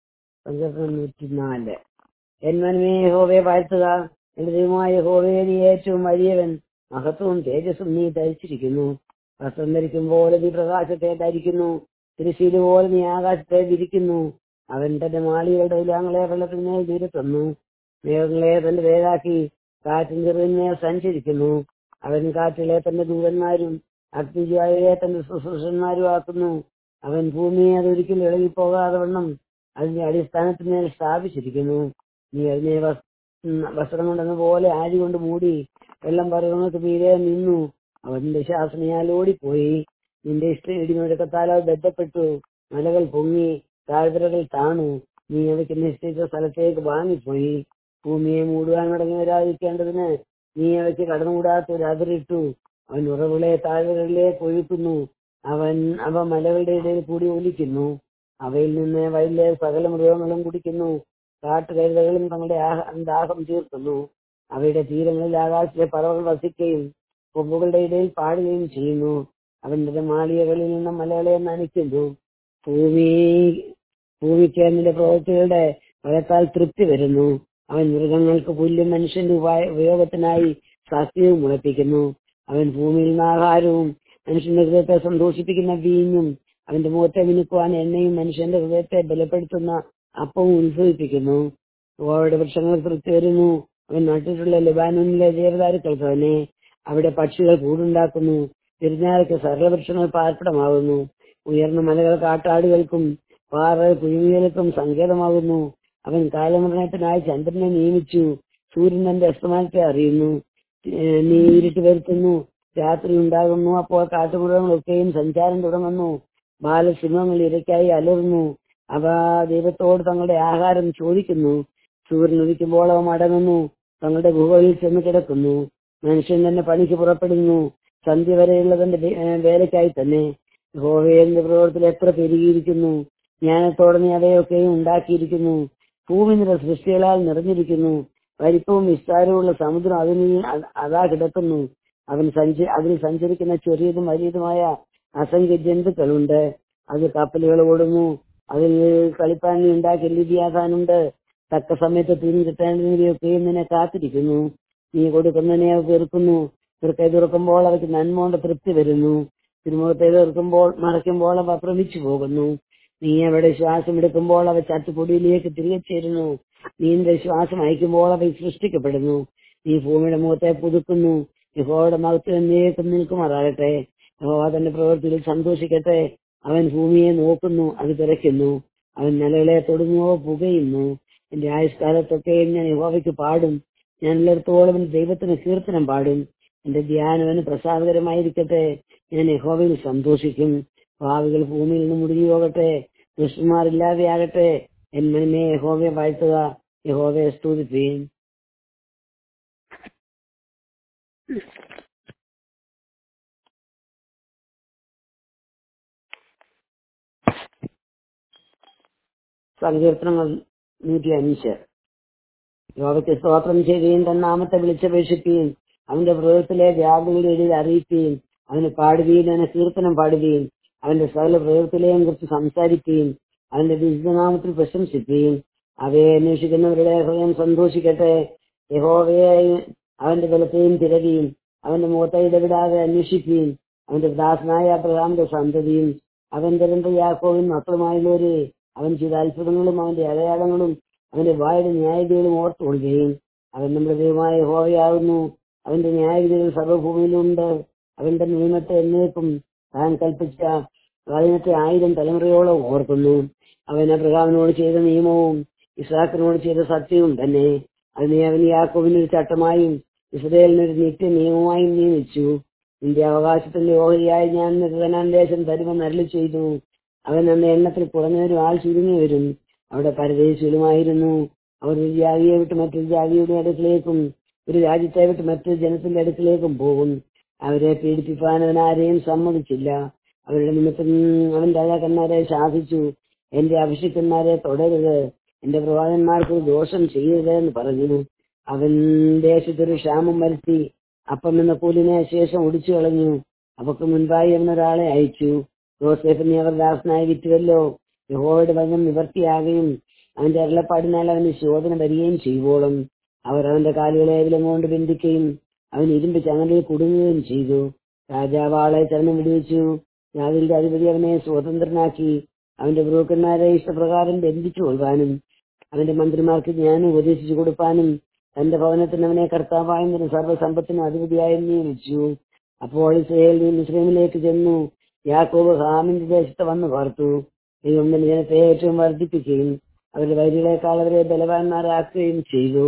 S1: സങ്കീർത്തനം നൂറ്റിനാല് എന്മനമേ യഹോവയെ വാഴ്ത്തുക എന്റെ ദൈവമായ യഹോവയെ നീ ഏറ്റവും വലിയവൻ മഹത്വവും തേജസ്സും നീ ധരിച്ചിരിക്കുന്നു വസ്ത്രം ധരിക്കുമ്പോൾ നീ പ്രകാശത്തെ ധരിക്കുന്നു തിരുശീല പോലെ നീ ആകാശത്തെ വിരിക്കുന്നു അവൻ തന്റെ മാളികളുടെ വിലാങ്ങളെ വെള്ളത്തിന്മേൽ ദൂരത്തുന്നു മേഘങ്ങളെ തന്റെ വേലാക്കി കാറ്റിൻ ചെറുവിന്മേൽ സഞ്ചരിക്കുന്നു അവൻ കാറ്റിലെ തന്റെ ദൂതന്മാരും അഗ്നിജ്വാലയെ തന്റെ ശുശ്രൂഷന്മാരും ആക്കുന്നു അവൻ ഭൂമിയെ അതൊരിക്കലും ഇളകിപ്പോകാതെ വണ്ണം അതിന്റെ അടിസ്ഥാനത്തിന്മേൽ സ്ഥാപിച്ചിരിക്കുന്നു നീ അതിനെ വസ്- ഉം, വസ്ത്രം കൊണ്ടെന്ന പോലെ ആരി കൊണ്ട് മൂടി വെള്ളം പറയുന്നത് മീതെ നിന്നു അവന്റെ ശാസനയാൽ ഓടിപ്പോയി നിന്റെ ഇഷ്ട ഇടിമുഴക്കത്താൽ അത് ബന്ധപ്പെട്ടു മലകൾ പൊങ്ങി താഴ്വരകൾ താണു നീ അവയ്ക്ക് നിശ്ചയിച്ച സ്ഥലത്തേക്ക് വാങ്ങിപ്പോയി ഭൂമിയെ മൂടുവാൻ മടങ്ങി വരാതിരിക്കേണ്ടതിന് നീ അവയ്ക്ക് കടന്നുകൂടാത്ത ഒരു അതിരിട്ടു അവൻ ഉറവുകളെ താഴ്വരകളിലേക്ക് ഒഴുക്കുന്നു അവൻ അവ മലകളുടെ ഇടയിൽ കൂടി ഒലിക്കുന്നു അവയിൽ നിന്ന് വയലിലെ സകല മൃഗങ്ങളും കുടിക്കുന്നു കാട്ടുകഴുതകളും തങ്ങളുടെ ആഹ- ദാഹം തീർക്കുന്നു അവയുടെ തീരങ്ങളിൽ ആകാശത്തിലെ പറവകൾ വസിക്കുകയും കൊമ്പുകളുടെ ഇടയിൽ പാടുകയും ചെയ്യുന്നു അവന്റെ മാളികകളിൽ നിന്ന് മലകളെ നനയ്ക്കുന്നു ഭൂമി ഭൂമിക്ക് അതിന്റെ പ്രവൃത്തികളുടെ ഫലത്താൽ തൃപ്തി വരുന്നു അവൻ മൃഗങ്ങൾക്ക് പുല്ലും മനുഷ്യന്റെ ഉപായ- ഉപയോഗത്തിനായി സസ്യവും മുളപ്പിക്കുന്നു അവൻ ഭൂമിയിൽ നിന്ന് ആഹാരവും മനുഷ്യന്റെ ഹൃദയത്തെ സന്തോഷിപ്പിക്കുന്ന വീഞ്ഞും അവന്റെ മുഖത്തെ മിനുക്കുവാൻ എണ്ണയും മനുഷ്യന്റെ ഹൃദയത്തെ ബലപ്പെടുത്തുന്ന അപ്പവും ഉത്ഭവിപ്പിക്കുന്നു ഗോവയുടെ വൃക്ഷങ്ങൾ തൃപ്തി വരുന്നു അവൻ നട്ടിട്ടുള്ള ലിബാനോനിലെ ദേവദാരുക്കൾക്ക് തന്നെ അവിടെ പക്ഷികൾ കൂടുണ്ടാക്കുന്നു തിരുഞ്ഞാലയ്ക്ക് സകലവൃക്ഷങ്ങൾ പാർപ്പിടമാകുന്നു ഉയർന്ന മലകൾ കാട്ടാടുകൾക്കും പാറ കുഴുങ്ങികൾക്കും സങ്കേതമാകുന്നു അവൻ കാലനിർണയത്തിനായി ചന്ദ്രനെ നിയമിച്ചു സൂര്യൻ തന്റെ അസ്തമാനത്തെ അറിയുന്നു ഏഹ് നീ ഇരുട്ട് വരുത്തുന്നു രാത്രി ഉണ്ടാകുന്നു അപ്പോൾ കാട്ടുമൃഗങ്ങളൊക്കെയും സഞ്ചാരം തുടങ്ങുന്നു ബാലസിംഹങ്ങൾ ഇരയ്ക്കായി അലറുന്നു അവ ദൈവത്തോട് തങ്ങളുടെ ആഹാരം ചോദിക്കുന്നു സൂര്യൻ ഉദിക്കുമ്പോൾ അവ മടങ്ങുന്നു തങ്ങളുടെ ഗുഹകളിൽ ചെന്ന് കിടക്കുന്നു മനുഷ്യൻ തന്നെ പണിക്ക് പുറപ്പെടുന്നു സന്ധ്യ വരെയുള്ള തന്റെ വേ- ഏഹ് വേലയ്ക്കായി തന്നെ യഹോവയുടെ പ്രവർത്തനം എത്ര പെരുകിയിരിക്കുന്നു ജ്ഞാനത്തോടെ നീ അവയൊക്കെയും ഉണ്ടാക്കിയിരിക്കുന്നു ഭൂമി നിറ സൃഷ്ടികളാൽ നിറഞ്ഞിരിക്കുന്നു വലിപ്പവും വിസ്താരവുമുള്ള സമുദ്രം അതിന് അ- അതാ കിടക്കുന്നു അവൻ സഞ്ച അതിൽ സഞ്ചരിക്കുന്ന ചെറിയതും വലിയതുമായ അസംഖ്യ ജന്തുക്കളുണ്ട് അത് കപ്പലുകൾ ഓടുന്നു അതിൽ കളിപ്പാനി ഉണ്ടാക്കി ലിബിയാകാനുണ്ട് തക്ക സമയത്ത് തിരിഞ്ഞു കിട്ടേണ്ടതിനെയൊക്കെയും നിന്നെ കാത്തിരിക്കുന്നു നീ കൊടുക്കുന്നതിനെ അവ വെറുക്കുന്നു ഇവർക്ക് തുറക്കുമ്പോൾ അവയ്ക്ക് നന്മ കൊണ്ട് തൃപ്തി വരുന്നു തിരുമുഖത്തെ തീർക്കുമ്പോൾ മറയ്ക്കുമ്പോൾ അവ ഭ്രമിച്ചു പോകുന്നു നീ അവിടെ ശ്വാസം എടുക്കുമ്പോൾ അവ ചത്തുപൊടിയിലേക്ക് തിരികെ ചേരുന്നു നീ നിന്റെ ശ്വാസം അയക്കുമ്പോൾ അവ സൃഷ്ടിക്കപ്പെടുന്നു നീ ഭൂമിയുടെ മുഖത്തെ പുതുക്കുന്നു യഹോയുടെ മഹത്വം എന്നേക്കും നിൽക്കുമാറാകട്ടെ യഹോവ തന്റെ പ്രവൃത്തിയിൽ സന്തോഷിക്കട്ടെ അവൻ ഭൂമിയെ നോക്കുന്നു അത് പിറയ്ക്കുന്നു അവൻ നിലകളെ തൊടുന്നുവോ പുകയുന്നു എന്റെ ആയുഷ്കാലത്തൊക്കെയും ഞാൻ യഹോവയ്ക്ക് പാടും ഞാൻ ഉള്ളിടത്തോളം എന്റെ ദൈവത്തിന് കീർത്തനം പാടും എന്റെ ധ്യാനം അവന് പ്രസാദകരമായിരിക്കട്ടെ ഞാൻ യഹോവയിൽ സന്തോഷിക്കും ഭാവികൾ ഭൂമിയിൽ നിന്ന് മുടിഞ്ഞു പോകട്ടെ ദുഷ്ടന്മാരില്ലാതെയാകട്ടെ എൻ മനമേ യഹോവയെ വാഴ്ത്തുക യഹോവയെ സ്തുതിപ്പീൻ സങ്കീർത്തനങ്ങൾ നൂറ്റി അഞ്ച് യോഗയ്ക്ക് സ്തോത്രം ചെയ്യുകയും തൻ നാമത്തെ വിളിച്ചപേക്ഷിക്കുകയും അവന്റെ പ്രയോഗത്തിലെ വ്യാധികളുടെ ഇടയിൽ അറിയിക്കുകയും അവന് പാടുകയും അവനെ കീർത്തനം പാടുകയും അവന്റെ സകല പ്രയോഗത്തിലെയും കുറിച്ച് സംസാരിക്കുകയും അവന്റെ വിശുദ്ധനാമത്തിൽ പ്രശംസിക്കുകയും അവയെ അന്വേഷിക്കുന്നവരുടെ ഹൃദയം സന്തോഷിക്കട്ടെ യഹോവയെ അവന്റെ ബലത്തെയും തിരകിയും അവന്റെ മുഖത്തെ ഇടപെടാതെ അന്വേഷിക്കുകയും അവന്റെ ദാസനായ അബ്രഹാമിന്റെ സന്തതിയും അവന്റെ രണ്ട് യാക്കോവിൻ മക്കളുമായുള്ളവരെ അവൻ ചെയ്ത അത്ഭുതങ്ങളും അവന്റെ അടയാളങ്ങളും അവന്റെ വായുടെ ന്യായവിധികളും ഓർത്തുകൊള്ളുകയും അവൻ നമ്മുടെ ദൈവമായ ഹോവയാകുന്നു അവന്റെ ന്യായവിധികൾ സർവ്വഭൂമിയിലുണ്ട് അവന്റെ നിയമത്തെ എന്നേക്കും താൻ കൽപ്പിച്ച പതിനെട്ട് ആയിരം തലമുറയോളം ഓർക്കുന്നു അവൻ അബ്രഹാമിനോട് ചെയ്ത നിയമവും ഇസ്ഹാക്കിനോട് ചെയ്ത സത്യവും തന്നെ അതിനെ അവൻ യാക്കോബിന് ഒരു ചട്ടമായും ഇസ്രയേലിന് ഒരു നിത്യ നിയമമായും നിയമിച്ചു നിന്റെ അവകാശത്തിന്റെ ഓഹരിയായി ഞാൻ നിരതനാൻ ദേശം തരുമെന്ന് അരളി ചെയ്തു അവൻ അന്ന് എണ്ണത്തിൽ കുറഞ്ഞവരും ആൾ ചുരുങ്ങി വരും അവിടെ പരദേശികളുമായിരുന്നു അവർ ഒരു ജാതിയെ വിട്ട് മറ്റൊരു ജാതിയുടെ അടുക്കിലേക്കും ഒരു രാജ്യത്തെ വിട്ട് മറ്റൊരു ജനത്തിന്റെ അടുക്കിലേക്കും പോകും അവരെ പീഡിപ്പിക്കാൻ അവൻ ആരെയും സമ്മതിച്ചില്ല അവരുടെ നിമിത്തം അവൻ രാജാക്കന്മാരെ ശാസിച്ചു എന്റെ അഭിഷിക്കന്മാരെ തുടരുത് എന്റെ പ്രവാചകന്മാർക്ക് ഒരു ദോഷം ചെയ്യരുത് എന്ന് പറഞ്ഞു അവൻ ദേശത്തൊരു ക്ഷാമം വരുത്തി അപ്പം എന്ന കൂലിനെ ശേഷം ഒടിച്ചു കളഞ്ഞു അവർക്ക് മുൻപായി അവൻ ഒരാളെ അയച്ചു യോസേഫിനെ അവർ ദാസനായി വിറ്റുവല്ലോ യഹോവയുടെ വചനം നിവർത്തിയാകുകയും അവന്റെ അരുളപ്പാടിനാൽ അവന് ശോധന വരികയും ചെയ്യുവോളും അവർ അവന്റെ കാലുകളെ വിലം കൊണ്ട് ബന്ധിക്കുകയും അവൻ ഇരുമ്പ് ചങ്ങലയിൽ കുടുങ്ങുകയും ചെയ്തു രാജാവ് ആളെ ചരണം വിടുവിച്ചു രാവിലെ അധിപതി അവനെ സ്വതന്ത്രനാക്കി അവന്റെ ബ്രൂക്കന്മാരെ ഇഷ്ടപ്രകാരം ബന്ധിച്ചു കൊള്ളുവാനും അവന്റെ മന്ത്രിമാർക്ക് ജ്ഞാനം ഉപദേശിച്ചു കൊടുക്കാനും തന്റെ ഭവനത്തിന് അവനെ കർത്താവായ സർവ്വസമ്പത്തിനും അധിപതിയായി നിയമിച്ചു അപ്പോൾ ഇസ്രയേൽ മിശ്രമിലേക്ക് ചെന്നു യാക്കോബ് ഹാമിന്റെ ദേശത്ത് വന്നു പാർത്തു ദൈവം തന്റെ ജനത്തെ ഏറ്റവും വർദ്ധിപ്പിക്കുകയും അവരുടെ വൈരികളെക്കാൾ അവരെ ബലവാന്മാരാക്കുകയും ചെയ്തു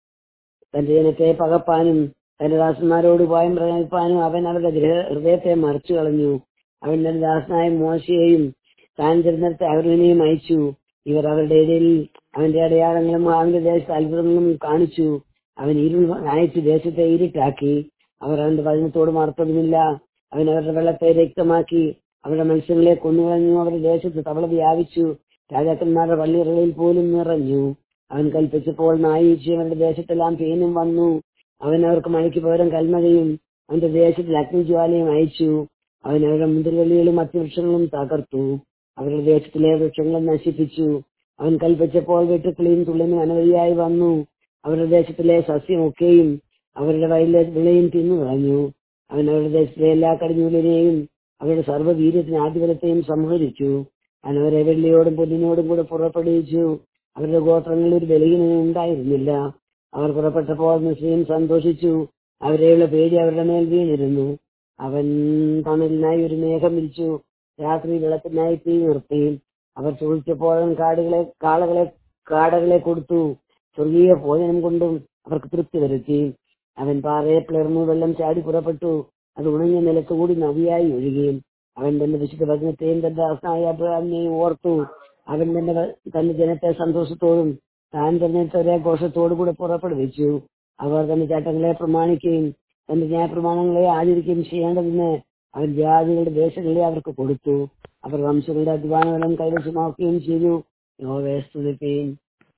S1: തന്റെ ജനത്തെ പകപ്പാനും തന്റെ ദാസന്മാരോട് ഉപായം പ്രകടിപ്പാനും അവൻ അവരുടെ ഗൃഹ- ഹൃദയത്തെ മറിച്ചു കളഞ്ഞു അവൻ തന്റെ ദാസനായ മോശയെയും താൻ തിരഞ്ഞെടുത്ത അഹരോനെയും അയച്ചു ഇവർ അവരുടെ ഇടയിൽ അവന്റെ അടയാളങ്ങളും അവന്റെ ദേശത്തെ അത്ഭുതങ്ങളും കാണിച്ചു അവൻ ഇരുൾ അയച്ചു ദേശത്തെ ഇരുട്ടാക്കി അവർ അവന്റെ വചനത്തോട് മറുത്തതുമില്ല അവൻ അവരുടെ വെള്ളത്തെ രക്തമാക്കി അവരുടെ മത്സ്യങ്ങളെ കൊന്നുകളഞ്ഞു അവരുടെ ദേശത്ത് തവള വ്യാപിച്ചു രാജാക്കന്മാരുടെ പള്ളികളിൽ പോലും നിറഞ്ഞു അവൻ കൽപ്പിച്ചപ്പോൾ നായീച്ചും അവരുടെ ദേശത്തെല്ലാം പേനും വന്നു അവൻ അവർക്ക് മഴയ്ക്ക് പകരം കൽമഴയും അവന്റെ ദേശത്തിൽ അഗ്നിജ്വാലയും അയച്ചു അവൻ അവരുടെ മുന്തിരിവള്ളികളും അത്യവൃക്ഷങ്ങളും തകർത്തു അവരുടെ ദേശത്തിലെ വൃക്ഷങ്ങൾ നശിപ്പിച്ചു അവൻ കൽപ്പിച്ചപ്പോൾ വെട്ടുക്കിളിയും തുള്ളിനും അനവധിയായി വന്നു അവരുടെ ദേശത്തിലെ സസ്യമൊക്കെയും അവരുടെ വയലിലെ വിളയും തിന്നു കളഞ്ഞു അവൻ അവരുടെ ദേശത്തിലെ എല്ലാ കടിഞ്ഞൂലിനെയും അവരുടെ സർവ്വവീര്യത്തിന് ആധിപത്യത്തെയും സംഹരിച്ചു അവൻ അവരെ വെള്ളിയോടും പൊന്നിനോടും കൂടെ പുറപ്പെടുവിച്ചു അവരുടെ ഗോത്രങ്ങളിൽ ഒരു ബലഹീനനും ഉണ്ടായിരുന്നില്ല അവർ പുറപ്പെട്ടപ്പോൾ മുസ്ലിം സന്തോഷിച്ചു അവരെയുള്ള പേടി അവരുടെ മേൽ വീണിരുന്നു അവൻ തണലിനായി ഒരു മേഘം വിരിച്ചു രാത്രി വെള്ളത്തിനായി തീ നിർത്തി അവർ ചോദിച്ചപ്പോൾ കാടുകളെ കാളകളെ കാടകളെ കൊടുത്തു സ്വർഗീയ ഭോജനം കൊണ്ടും അവർക്ക് തൃപ്തി വരുത്തി അവൻ പാറയെ പിളർന്നു വെള്ളം ചാടി പുറപ്പെട്ടു അത് ഉണങ്ങിയ നിലത്തുകൂടി നദിയായി ഒഴുകി അവൻ തന്റെ വിശുദ്ധ ഭജനത്തെയും തന്റെ ദാസനായ അബ്രഹാമിനെയും ഓർത്തു അവൻ തന്റെ വ- തന്റെ ജനത്തെ സന്തോഷത്തോടും താൻ തന്നെ ഘോഷത്തോടു കൂടെ പുറപ്പെടുവിച്ചു അവർ തന്റെ ചട്ടങ്ങളെ പ്രമാണിക്കുകയും തന്റെ ന്യായപ്രമാണങ്ങളെ ആചരിക്കുകയും ചെയ്യേണ്ടതിന് അവൻ ജാതികളുടെ ദേശങ്ങളെ അവർക്ക് കൊടുത്തു അവർ വംശങ്ങളുടെ അധ്വാനങ്ങളും കൈവശമാക്കുകയും ചെയ്തു യോവയെ സ്തുതിക്കുകയും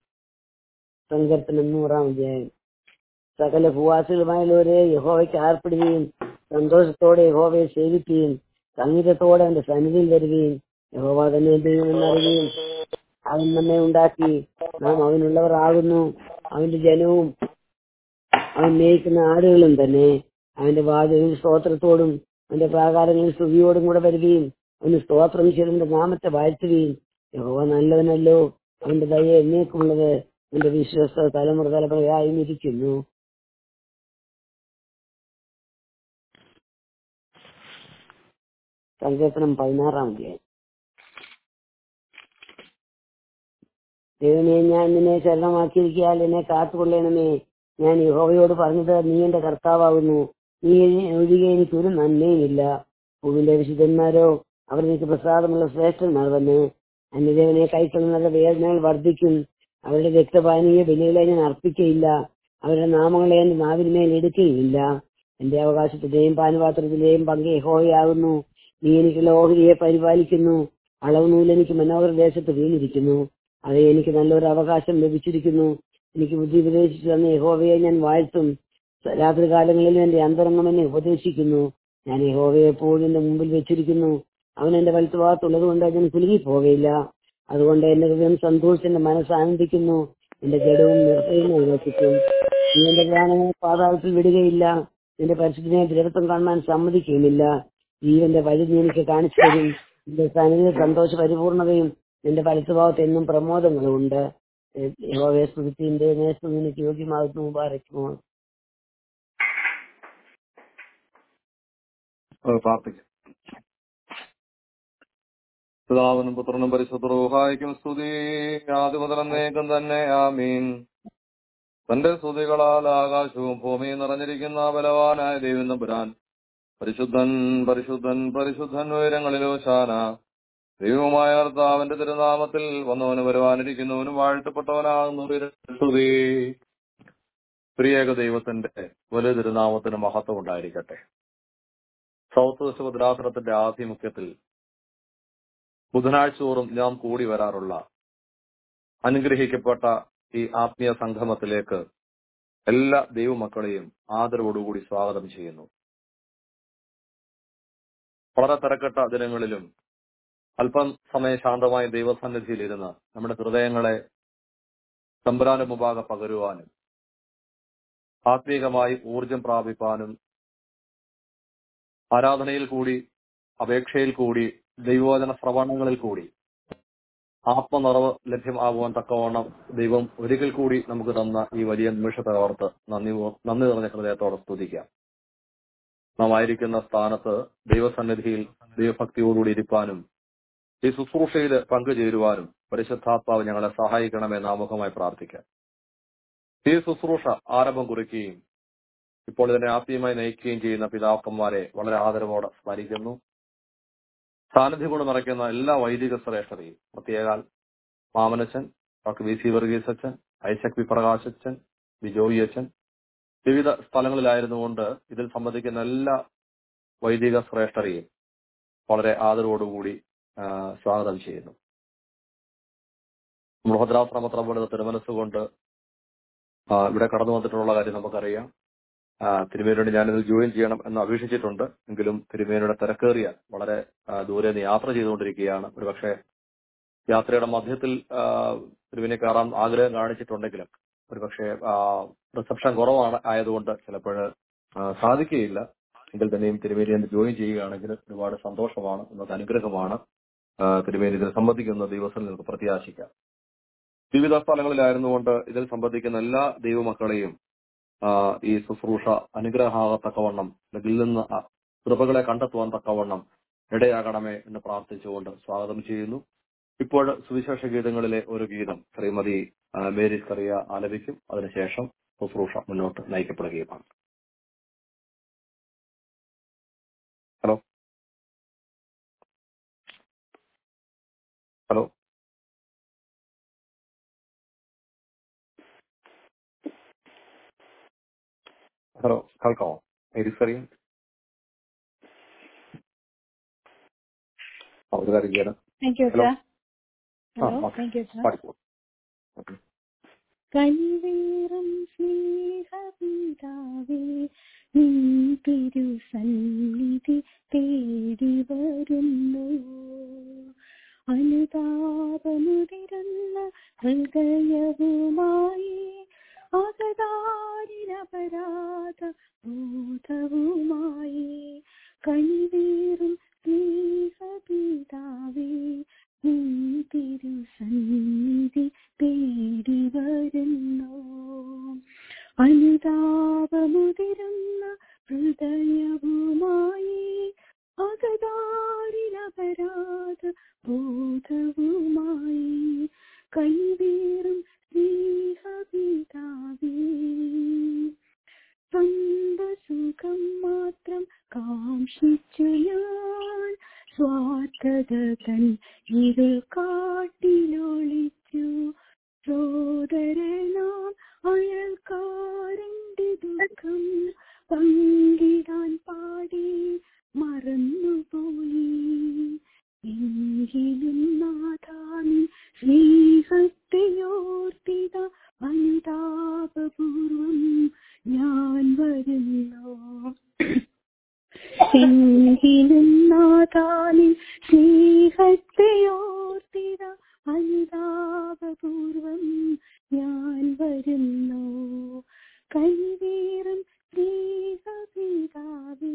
S1: സങ്കീർത്തനം നൂറാം അധ്യായം സകല ഭൂവാസികളുമായുള്ളവരെ യഹോവയ്ക്ക് ആർപ്പിടുകയും സന്തോഷത്തോടെ യഹോവയെ സേവിക്കുകയും സംഗീതത്തോടെ അവന്റെ സന്നിധിയിൽ വരികയും യഹോവ തന്നെ ദൈവമെന്നറിയുകയും അവൻ നമ്മെ ഉണ്ടാക്കി നാം അവനുള്ളവർ ആകുന്നു അവന്റെ ജനവും അവൻ മേയിക്കുന്ന ആടുകളും തന്നെ അവന്റെ വാതിലിൽ സ്തോത്രത്തോടും അവന്റെ പ്രാകാരങ്ങളിൽ സ്തുതിയോടും കൂടെ വരികയും അവന് സ്തോത്രം ചെയ്തവന്റെ നാമത്തെ വാഴ്ത്തുകയും യഹോവ നല്ലവനല്ലോ അവന്റെ ദയ എന്നേക്കുള്ളത് അവന്റെ വിശ്വസ്ത തലമുറ തലമുറയായും ഇരിക്കുന്നു സങ്കീർത്തനം പതിനാറാം അധ്യായം ദൈവമേ ഞാൻ നിന്നെ ശരണമാക്കിയിരിക്കാൽ എന്നെ കാത്തുകൊള്ളണമേ ഞാൻ യഹോവയോട് പറഞ്ഞത് നീ എന്റെ കർത്താവാകുന്നു നീ ഒഴികെ എനിക്കൊരു നന്മയുമില്ല ഭൂമിന്റെ വിശുദ്ധന്മാരോ അവർ എനിക്ക് പ്രസാദമുള്ള ശ്രേഷ്ഠന്മാർ വന്ന് അന്യദേവനെ കൈക്കൊള്ളുന്ന വേദനകൾ വർദ്ധിക്കും അവരുടെ രക്തപാനീയ ബലികളെ ഞാൻ അർപ്പിക്കയില്ല അവരുടെ നാമങ്ങളെ എന്റെ നാവിന്മേൽ എടുക്കുകയില്ല എന്റെ അവകാശത്തിന്റെയും പാനപാത്രത്തിന്റെയും പങ്ക് യഹോവയാകുന്നു നീ എനിക്കുള്ള ഓഹരിയെ പരിപാലിക്കുന്നു അളവ് നൂല് എനിക്ക് മനോഹര ദേശത്ത് വീണിരിക്കുന്നു അത് എനിക്ക് നല്ലൊരു അവകാശം ലഭിച്ചിരിക്കുന്നു എനിക്ക് ബുദ്ധി ഉപദേശിച്ചു തന്ന യഹോവയെ ഞാൻ വാഴ്ത്തും രാത്രികാലങ്ങളിൽ എന്റെ അന്തരംഗം എന്നെ ഉപദേശിക്കുന്നു ഞാൻ യഹോവയെ എപ്പോഴും എന്റെ മുമ്പിൽ വെച്ചിരിക്കുന്നു അവൻ എന്റെ വലുത്തുഭാഗത്തുള്ളത് കൊണ്ട് ഞാൻ കുലുങ്ങി പോകയില്ല അതുകൊണ്ട് എന്റെ ഹൃദയം സന്തോഷിച്ച് എന്റെ മനസ്സ് ആനന്ദിക്കുന്നു എന്റെ ജഡവും നിർത്തയും നിവർത്തിക്കും നീ എന്റെ പ്രാണനെ പാതാളത്തിൽ വിടുകയില്ല നിന്റെ പരിശുദ്ധിനെ ദൃഢത്വം കാണാൻ സമ്മതിക്കുകയുമില്ല ജീവന്റെ വഴി നീ എനിക്ക് കാണിച്ചു തരും നിന്റെ സന്നിധിയിൽ സന്തോഷ പരിപൂർണതയും നിന്റെ വലത്തുഭാഗത്ത് എന്നും പ്രമോദങ്ങളും ഉണ്ട് യഹോവയെ സ്തുതിത്തിന്റെ നേസ്തു നിനക്ക് യോഗ്യമാകുന്നു മുബാറക്കുമോ
S2: അത് പ്രാർത്ഥിക്കാം പിതാവിനും പുത്രനും പരിശുദ്ധ റൂഹായിക്കും സ്തുതി ആദ്യ മുതൽ എന്നേക്കും തന്നെ ആമീൻ തന്റെ സ്തുതികളാൽ ആകാശവും ഭൂമിയും നിറഞ്ഞിരിക്കുന്ന ബലവാനായ ദൈവം തമ്പുരാൻ പരിശുദ്ധൻ പരിശുദ്ധൻ പരിശുദ്ധൻ ഉയരങ്ങളിലോ ശാന ദൈവമായ കർത്താവിന്റെ തിരുനാമത്തിൽ വന്നവന് വരുവാനിരിക്കുന്നവനും വാഴ്ത്തപ്പെട്ടവനാകുന്നു സ്തുതി പ്രിയേക ദൈവത്തിന്റെ വലിയ തിരുനാമത്തിന് മഹത്വം ഉണ്ടായിരിക്കട്ടെ സൗത്ത് വെസ്റ്റ് ഭദ്രാസനത്തിന്റെ ആഭിമുഖ്യത്തിൽ ബുധനാഴ്ച തോറും നാം കൂടി വരാറുള്ള അനുഗ്രഹിക്കപ്പെട്ട ഈ ആത്മീയ സംഗമത്തിലേക്ക് എല്ലാ ദൈവമക്കളെയും ആദരവോടുകൂടി സ്വാഗതം ചെയ്യുന്നു വളരെ തിരക്കട്ട ദിനങ്ങളിലും അല്പം സമയം ശാന്തമായി ദൈവസന്നിധിയിൽ ഇരുന്ന് നമ്മുടെ ഹൃദയങ്ങളെ തമ്പുരാന് മുമ്പാകെ പകരുവാനും ആത്മീകമായി ഊർജം പ്രാപിപ്പാനും ആരാധനയിൽ കൂടി അപേക്ഷയിൽ കൂടി ദൈവവചന ശ്രവണങ്ങളിൽ കൂടി ആത്മനിറവ് ലഭ്യമാകുവാൻ തക്കവണ്ണം ദൈവം ഒരിക്കൽ കൂടി നമുക്ക് തന്ന ഈ വലിയ നിമിഷത്തെ ഓർത്ത് നന്ദി പൂ- നന്ദി നിറഞ്ഞ ഹൃദയത്തോടെ സ്തുതിക്കാം നാം ആയിരിക്കുന്ന സ്ഥാനത്ത് ദൈവസന്നിധിയിൽ ദൈവഭക്തിയോടുകൂടി ഇരിപ്പാനും ഈ ശുശ്രൂഷയിൽ പങ്കുചേരുവാനും പരിശുദ്ധാത്മാവ് ഞങ്ങളെ സഹായിക്കണമെന്ന് ആമുഖമായി പ്രാർത്ഥിക്കാം ഈ ശുശ്രൂഷ ആരംഭം കുറിക്കുകയും ഇപ്പോൾ ഇതിനെ ആത്മീയമായി നയിക്കുകയും ചെയ്യുന്ന പിതാക്കന്മാരെ വളരെ ആദരവോടെ സ്മരിക്കുന്നു സാന്നിധ്യം കൊണ്ട് നിറയ്ക്കുന്ന എല്ലാ വൈദിക ശ്രേഷ്ഠതയും പ്രത്യേകാൽ മാമനച്ചൻ ഡോക്ടർ വി സി വർഗീസ് അച്ഛൻ ഐസക് വി പ്രകാശ് അച്ഛൻ ബിജോയി അച്ഛൻ വിവിധ സ്ഥലങ്ങളിലായിരുന്നുകൊണ്ട് ഇതിൽ സംബന്ധിക്കുന്ന എല്ലാ വൈദിക ശ്രേഷ്ഠരെയും വളരെ ആദരവോടുകൂടി ആ, സ്വാഗതം ചെയ്യുന്നു നമ്മൾ ഭദ്രാശ്രമത്രപണിത തിരുമനസ്സുകൊണ്ട് ആ, ഇവിടെ കടന്നു വന്നിട്ടുള്ള കാര്യം നമുക്കറിയാം ആ, തിരുമേനിയോട് ഞാനിത് ജോയിൻ ചെയ്യണം എന്ന് അപേക്ഷിച്ചിട്ടുണ്ട് എങ്കിലും തിരുമേനിയുടെ തിരക്കേറിയ വളരെ ആ, ദൂരെ നിന്ന് യാത്ര ചെയ്തുകൊണ്ടിരിക്കുകയാണ് ഒരുപക്ഷെ യാത്രയുടെ മധ്യത്തിൽ ആ, തിരുമേനി കയറാൻ ആഗ്രഹം കാണിച്ചിട്ടുണ്ടെങ്കിലും ഒരുപക്ഷെ റിസപ്ഷൻ കുറവാണ് ആയതുകൊണ്ട് ചിലപ്പോൾ സാധിക്കുകയില്ല എങ്കിൽ തന്നെയും തിരുമേനി എന്ന് ജോയിൻ ചെയ്യുകയാണെങ്കിൽ ഒരുപാട് സന്തോഷമാണ് എന്നത് അനുഗ്രഹമാണ് ആ, തിരുമേനി ഇതിൽ സംബന്ധിക്കുന്ന ദിവസം നിങ്ങൾക്ക് പ്രത്യാശിക്കാം വിവിധ സ്ഥലങ്ങളിലായിരുന്നുകൊണ്ട് ഇതിൽ സംബന്ധിക്കുന്ന എല്ലാ ദൈവമക്കളെയും ആ, ഈ ശുശ്രൂഷ അനുഗ്രഹാകത്തക്കവണ്ണം ഇതിൽ നിന്ന് ആ കൃപകളെ കണ്ടെത്തുവാൻ തക്കവണ്ണം ഇടയാകണമേ എന്ന് പ്രാർത്ഥിച്ചുകൊണ്ട് സ്വാഗതം ചെയ്യുന്നു ഇപ്പോൾ സുവിശേഷ ഗീതങ്ങളിലെ ഒരു ഗീതം ശ്രീമതി ആ, മേരി കറിയ ആലപിക്കും അതിനുശേഷം ശുശ്രൂഷ മുന്നോട്ട് നയിക്കപ്പെടുകയുമാണ് ഹലോ ഹലോ ഹലോ കേൾക്കാമോ മേരി കറിയ ആ, ഒരു കാര്യം ചെയ്യാം
S3: Thank you,
S2: Hello.
S3: sir.
S2: ആ
S3: Hello.
S2: Okay
S3: Thank you, sir.
S2: പാടിക്കോ ഓക്കെ
S3: കനിവേറും സ്നേഹപിതാവേ നിൻ തിരുസന്നിധി തേടി വരുന്നു അനുതാപമുതിരുന്ന ഹൃദയവുമായി അകതാരിനപരാധ ബോധവുമായി കനിവേറും സ്നേഹപിതാവേ നിൻ തിരുസന്നിധി തേടി വരുന്നു അനുതാപമുതിരുന്ന ഹൃദയവുമായി അകതാരിലപരാധ ബോധവുമായി കൈവേറും സ്നേഹപിതാവേ സ്വന്തസുഖം മാത്രം കാക്ഷിച്ചു ഞാൻ സ്വാർത്ഥത തൻ ഇരുൾ കാട്ടിലൊളിച്ചു സോദരനാം അയൽക്കാരന്റെ ദുഃഖം പങ്കിടാൻ പാടി മറന്നുപോയി എങ്കിലും നാഥാനിൻ സ്നേഹത്തെയോർത്തിത അനുതാപപൂർവം ഞാൻ വരുന്നു എങ്കിലും നാഥാനിൻ സ്നേഹത്തെയോർത്തിത അനുതാപപൂർവം ഞാൻ വരുന്നു കൈവീറും സ്നേഹപിതാവേ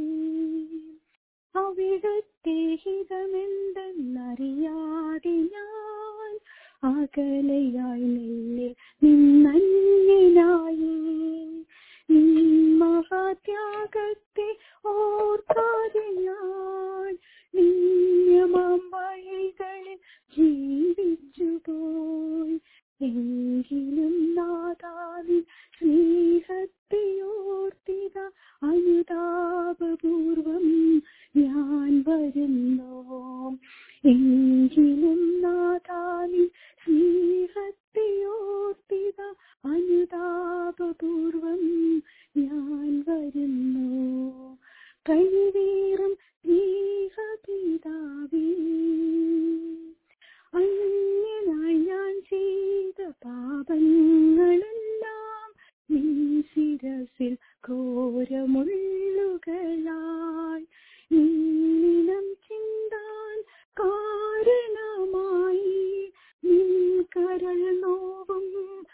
S3: അവിടുത്തെ ഹിതമെന്തെന്നറിയാതെ ഞാൻ അകലയായി നിന്നിൽ നിന്നന്യനായി നിൻ മഹാത്യാഗത്തെ ഓർക്കാതെ ഞാൻ നിന്യമാം വഴികളിൽ ജീവിച്ചു പോയി എങ്കിലും നാദാവിൻ സ്നേഹത്തെയോർത്തിത അനുതാപപൂർവം ഞാൻ വരുന്നു എങ്കിലും നാദാവിൻ സ്നേഹത്തെയോർത്തിത അനുതാപപൂർവം ഞാൻ വരുന്നു കൈവീറും സ്നേഹപിതാവേ അന്യനായി ഞാൻ ചെയ്ത പാപങ്ങളെല്ലാം നീ ശിരസിൽ ഘോരമുള്ളുകളായി നിന്നിനം ചിന്താൻ കാരണമായി നിൻ കരൾ നോവും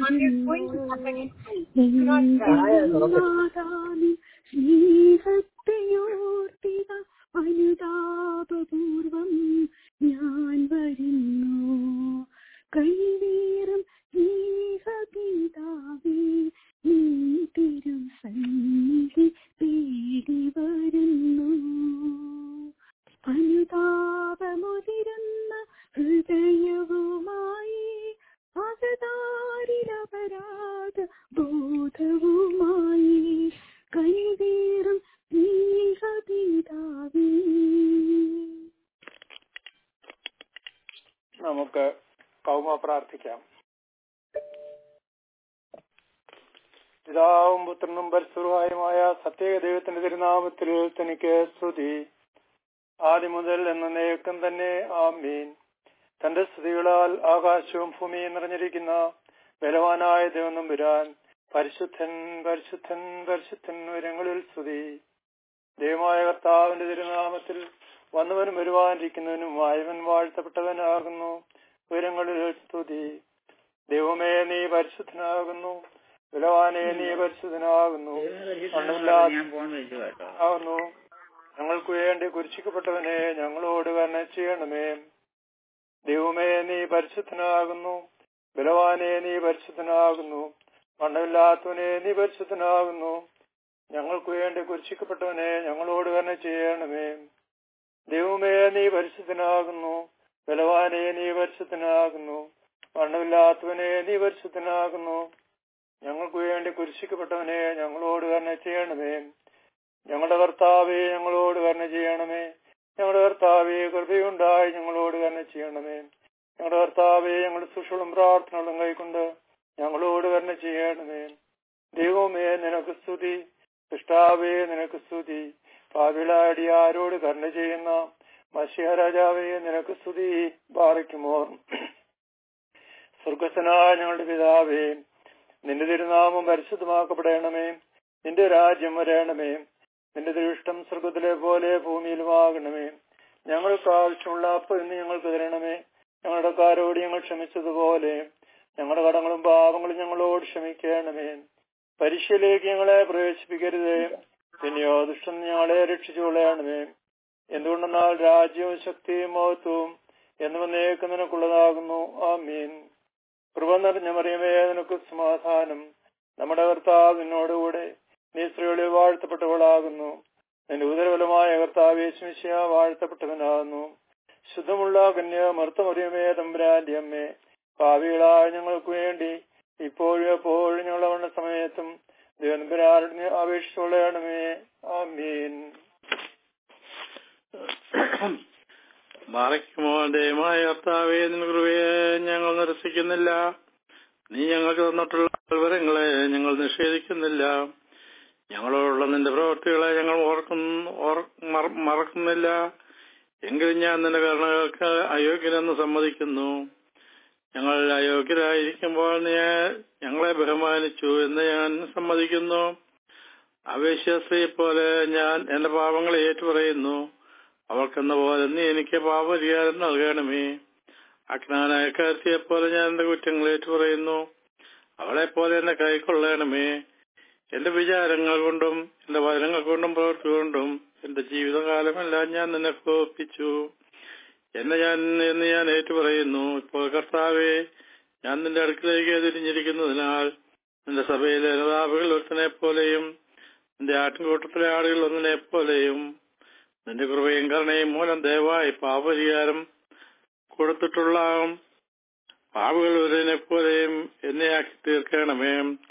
S3: സ്നേഹത്തെയോർത്തിക അനുതാപപൂർവം ഞാൻ വരുന്നു കൈനീറും സ്നേഹപിതാവേ നീ തിരും സന്നിധി തേടി വരുന്നു അനുതാപമുതിരുന്ന ഹൃദയവുമായി അകതാരിലപരാധ ബോധവുമായി കൈതീറും സ്നേഹപിതാവേ
S4: നമുക്ക് കൗമ പ്രാർത്ഥിക്കാം പിതാവും പുത്രനും പരിശുദ്ധവുമായ സത്യേക ദൈവത്തിന്റെ തിരുനാമത്തിൽ തനിക്ക് സ്തുതി ആദ്യം മുതൽ എന്ന നേക്കം തന്നെ ആമീൻ തന്റെ സ്തുതികളാൽ ആകാശവും ഭൂമിയും നിറഞ്ഞിരിക്കുന്ന ബലവാനായ ദൈവം നമ്പുരാൻ പരിശുദ്ധൻ പരിശുദ്ധൻ പരിശുദ്ധൻ ഉയരങ്ങളിൽ സ്തുതി ദൈവമായ കർത്താവിന്റെ തിരുനാമത്തിൽ വന്നവനും വരുവാനിരിക്കുന്നവനും വായവൻ വാഴ്ത്തപ്പെട്ടവനാകുന്നു ഉയരങ്ങളിൽ സ്തുതി ദൈവമേ നീ പരിശുദ്ധനാകുന്നു ബലവാനെ നീ പരിശുദ്ധനാകുന്നു ആകുന്നു ഞങ്ങൾക്ക് വേണ്ടി കുരിശിക്കപ്പെട്ടവനെ ഞങ്ങളോട് കരുണ ചെയ്യണമേ ദൈവമേ നീ പരിശുദ്ധനാകുന്നു ബലവാനെ നീ പരിശുദ്ധനാകുന്നു മണ്ണമില്ലാത്തവനെ നീ പരിശുദ്ധനാകുന്നു ഞങ്ങൾക്ക് വേണ്ടി കുരിശിക്കപ്പെട്ടവനെ ഞങ്ങളോട് കരുണ ചെയ്യണമേ ദൈവമേ നീ പരിശുദ്ധനാകുന്നു ബലവാനെ നീ പരിശുദ്ധനാകുന്നു മണ്ണമില്ലാത്തവനെ നീ പരിശുദ്ധനാകുന്നു ഞങ്ങൾക്ക് വേണ്ടി കുരിശിക്കപ്പെട്ടവനെ ഞങ്ങളോട് കരുണ ചെയ്യണമേ ഞങ്ങളുടെ കർത്താവെ ഞങ്ങളോട് കരുണ ചെയ്യണമേ ഞങ്ങളുടെ കർത്താവെ കൃപയുണ്ടായി ഞങ്ങളോട് കരുണ ചെയ്യണമേ ഞങ്ങളുടെ കർത്താവെ ഞങ്ങളുടെ സുഷളും പ്രാർത്ഥനകളും കൈക്കൊണ്ട് ഞങ്ങളോട് കരുണ ചെയ്യണമേ ദൈവമേ നിനക്ക് സ്തുതി കൃഷ്ടാവേ നിനക്ക് സ്തുതി പാവിളാടി ആരോട് കരുണ ചെയ്യുന്ന മഷിഹ രാജാവേ നിനക്ക് സ്തുതി ബാറയ്ക്കുമോ സ്വർഗസ്വനായ ഞങ്ങളുടെ പിതാവേ നിന്റെ തിരുനാമം പരിശുദ്ധമാക്കപ്പെടണമേ നിന്റെ രാജ്യം വരണമേ നിന്റെ ദൃഷ്ടം സ്വർഗത്തിലെ പോലെ ഭൂമിയിലുമാകണമേ ഞങ്ങൾക്ക് ആവശ്യമുള്ള അപ്പം ഇന്ന് ഞങ്ങൾക്ക് തരണമേ ഞങ്ങളുടെ കാരോട് ഞങ്ങൾ ക്ഷമിച്ചതുപോലെ ഞങ്ങളുടെ കടങ്ങളും പാപങ്ങളും ഞങ്ങളോട് ക്ഷമിക്കണമേ പരീക്ഷയിലേക്ക് ഞങ്ങളെ പ്രവേശിപ്പിക്കരുതേ പിന്നെയോ ദുഷ്ടം ഞങ്ങളെ രക്ഷിച്ചുകൊള്ളണമേ എന്തുകൊണ്ടെന്നാൽ രാജ്യവും ശക്തിയും മഹത്വവും എന്ന് വന്നേക്ക് നിനക്കുള്ളതാകുന്നു ആ മീൻ കൃപ നിറഞ്ഞ മറിയമേ നിനക്ക് സമാധാനം നമ്മുടെ കർത്താവ് നിന്നോടുകൂടെ നീ സ്ത്രീകളിൽ വാഴ്ത്തപ്പെട്ടവളാകുന്നു നിന്റെ ഉദരബലമായ കർത്താവ് യേശുമിശിയ വാഴ്ത്തപ്പെട്ടവനാകുന്നു ശുദ്ധമുള്ള കന്യ മർത്തമറിയമേ തമ്പുരാന്റെ അമ്മേ ഭാവികളായ ഞങ്ങൾക്ക് വേണ്ടി ഇപ്പോഴും എപ്പോഴും ഞങ്ങളുടെ വന്ന സമയത്തും ദേവൻപുരാരുടെ അപേക്ഷിച്ചുകൊള്ളണമേ ആമീൻ
S5: മറയ്ക്കുമോ ദയമായ കർത്താവേ നിന്റെ കൃപയെ ഞങ്ങൾ നിരസിക്കുന്നില്ല നീ ഞങ്ങൾക്ക് തന്നിട്ടുള്ള വിവരങ്ങളെ ഞങ്ങൾ നിഷേധിക്കുന്നില്ല ഞങ്ങളോടുള്ള നിന്റെ പ്രവൃത്തികളെ ഞങ്ങൾ ഓർക്കുന്നു ഓർ- മറ- മറക്കുന്നില്ല എങ്കിലും ഞാൻ നിന്റെ കരുണകൾക്ക് അയോഗ്യനെന്ന് സമ്മതിക്കുന്നു ഞങ്ങൾ അയോഗ്യരായിരിക്കുമ്പോൾ നീ ഞങ്ങളെ ബഹുമാനിച്ചു എന്ന് ഞാൻ സമ്മതിക്കുന്നു അവേശ്യസ്ത്രീയെ പോലെ ഞാൻ എന്റെ പാപങ്ങളെ ഏറ്റുപറയുന്നു അവൾക്കെന്ന പോലെ നീ എനിക്ക് പാപപരിഹാരം നൽകണമേ അജ്ഞാനക്കാരത്തിയെ പോലെ ഞാൻ എന്റെ കുറ്റങ്ങൾ ഏറ്റുപറയുന്നു അവളെ പോലെ എന്നെ കൈക്കൊള്ളണമേ എന്റെ വിചാരങ്ങൾ കൊണ്ടും എന്റെ വചനങ്ങൾ കൊണ്ടും പ്രവൃത്തി കൊണ്ടും എന്റെ ജീവിതകാലമെല്ലാം ഞാൻ നിന്നെ കോപ്പിച്ചു എന്നെ ഞാൻ എന്ന് ഞാൻ ഏറ്റുപറയുന്നു ഇപ്പോൾ കർത്താവെ ഞാൻ നിന്റെ അടുക്കിലേക്ക് തിരിഞ്ഞിരിക്കുന്നതിനാൽ നിന്റെ സഭയിലെ നേതാവുകൾ ഒരുത്തനെ പോലെയും നിന്റെ ആട്ടിൻകൂട്ടത്തിലെ ആളുകൾ ഒന്നിനെ പോലെയും നിന്റെ കൃപയും കരുണയും മൂലം ദയവായി പാപപരിഹാരം കൊടുത്തിട്ടുള്ള പാവുകൾ ഒരുതിനെ പോലെയും എന്നെ ആക്കി തീർക്കണമേ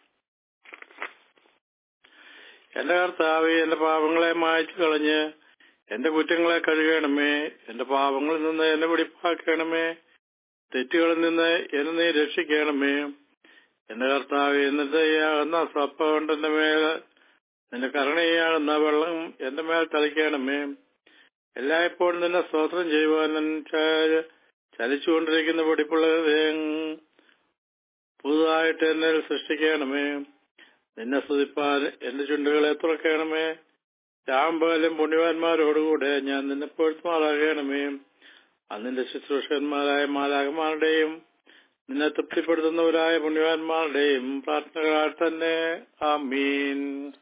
S5: എന്റെ കർത്താവെ എന്റെ പാപങ്ങളെ മായ്ച്ചു കളഞ്ഞ് എന്റെ കുറ്റങ്ങളെ കഴുകണമേ എന്റെ പാപങ്ങളിൽ നിന്ന് എന്നെ വെടിപ്പാക്കണമേ തെറ്റുകളിൽ നിന്ന് എന്നെ നീ രക്ഷിക്കണമേ എന്റെ കർത്താവ് എന്നെ ദയാകുന്ന സപ്പ കൊണ്ട് എന്റെ മേൽ നിന്റെ കരുണയാകുന്ന വെള്ളം എന്റെ മേൽ തളിക്കണമേ എല്ലായ്പ്പോഴും നിന്നെ സ്തോത്രം ചെയ്യുവാൻ ഞാൻ ച- ചലിച്ചുകൊണ്ടിരിക്കുന്ന വെടിപ്പുള്ള ഹൃദയം പുതുതായിട്ട് എന്നെ സൃഷ്ടിക്കണമേ നിന്നെ സ്തുതിപ്പാൻ എന്റെ ചുണ്ടുകളെ തുറക്കണമേ രാമ്പകലും പുണ്യവാന്മാരോടുകൂടെ ഞാൻ നിന്നെ പൊഴുത്തുമാറാകണമേ അന്നിന്റെ ശുശ്രൂഷകന്മാരായ മാലാകന്മാരുടെയും നിന്നെ തൃപ്തിപ്പെടുത്തുന്നവരായ പുണ്യവാന്മാരുടെയും പ്രാർത്ഥനകളാൽ തന്നെ ആമീൻ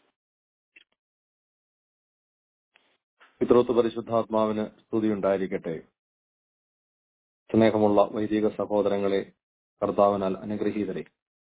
S2: പിതൃത്വ പരിശുദ്ധാത്മാവിന് സ്തുതിയുണ്ടായിരിക്കട്ടെ സ്നേഹമുള്ള വൈദിക സഹോദരങ്ങളെ കർത്താവിനാൽ അനുഗ്രഹീതരെ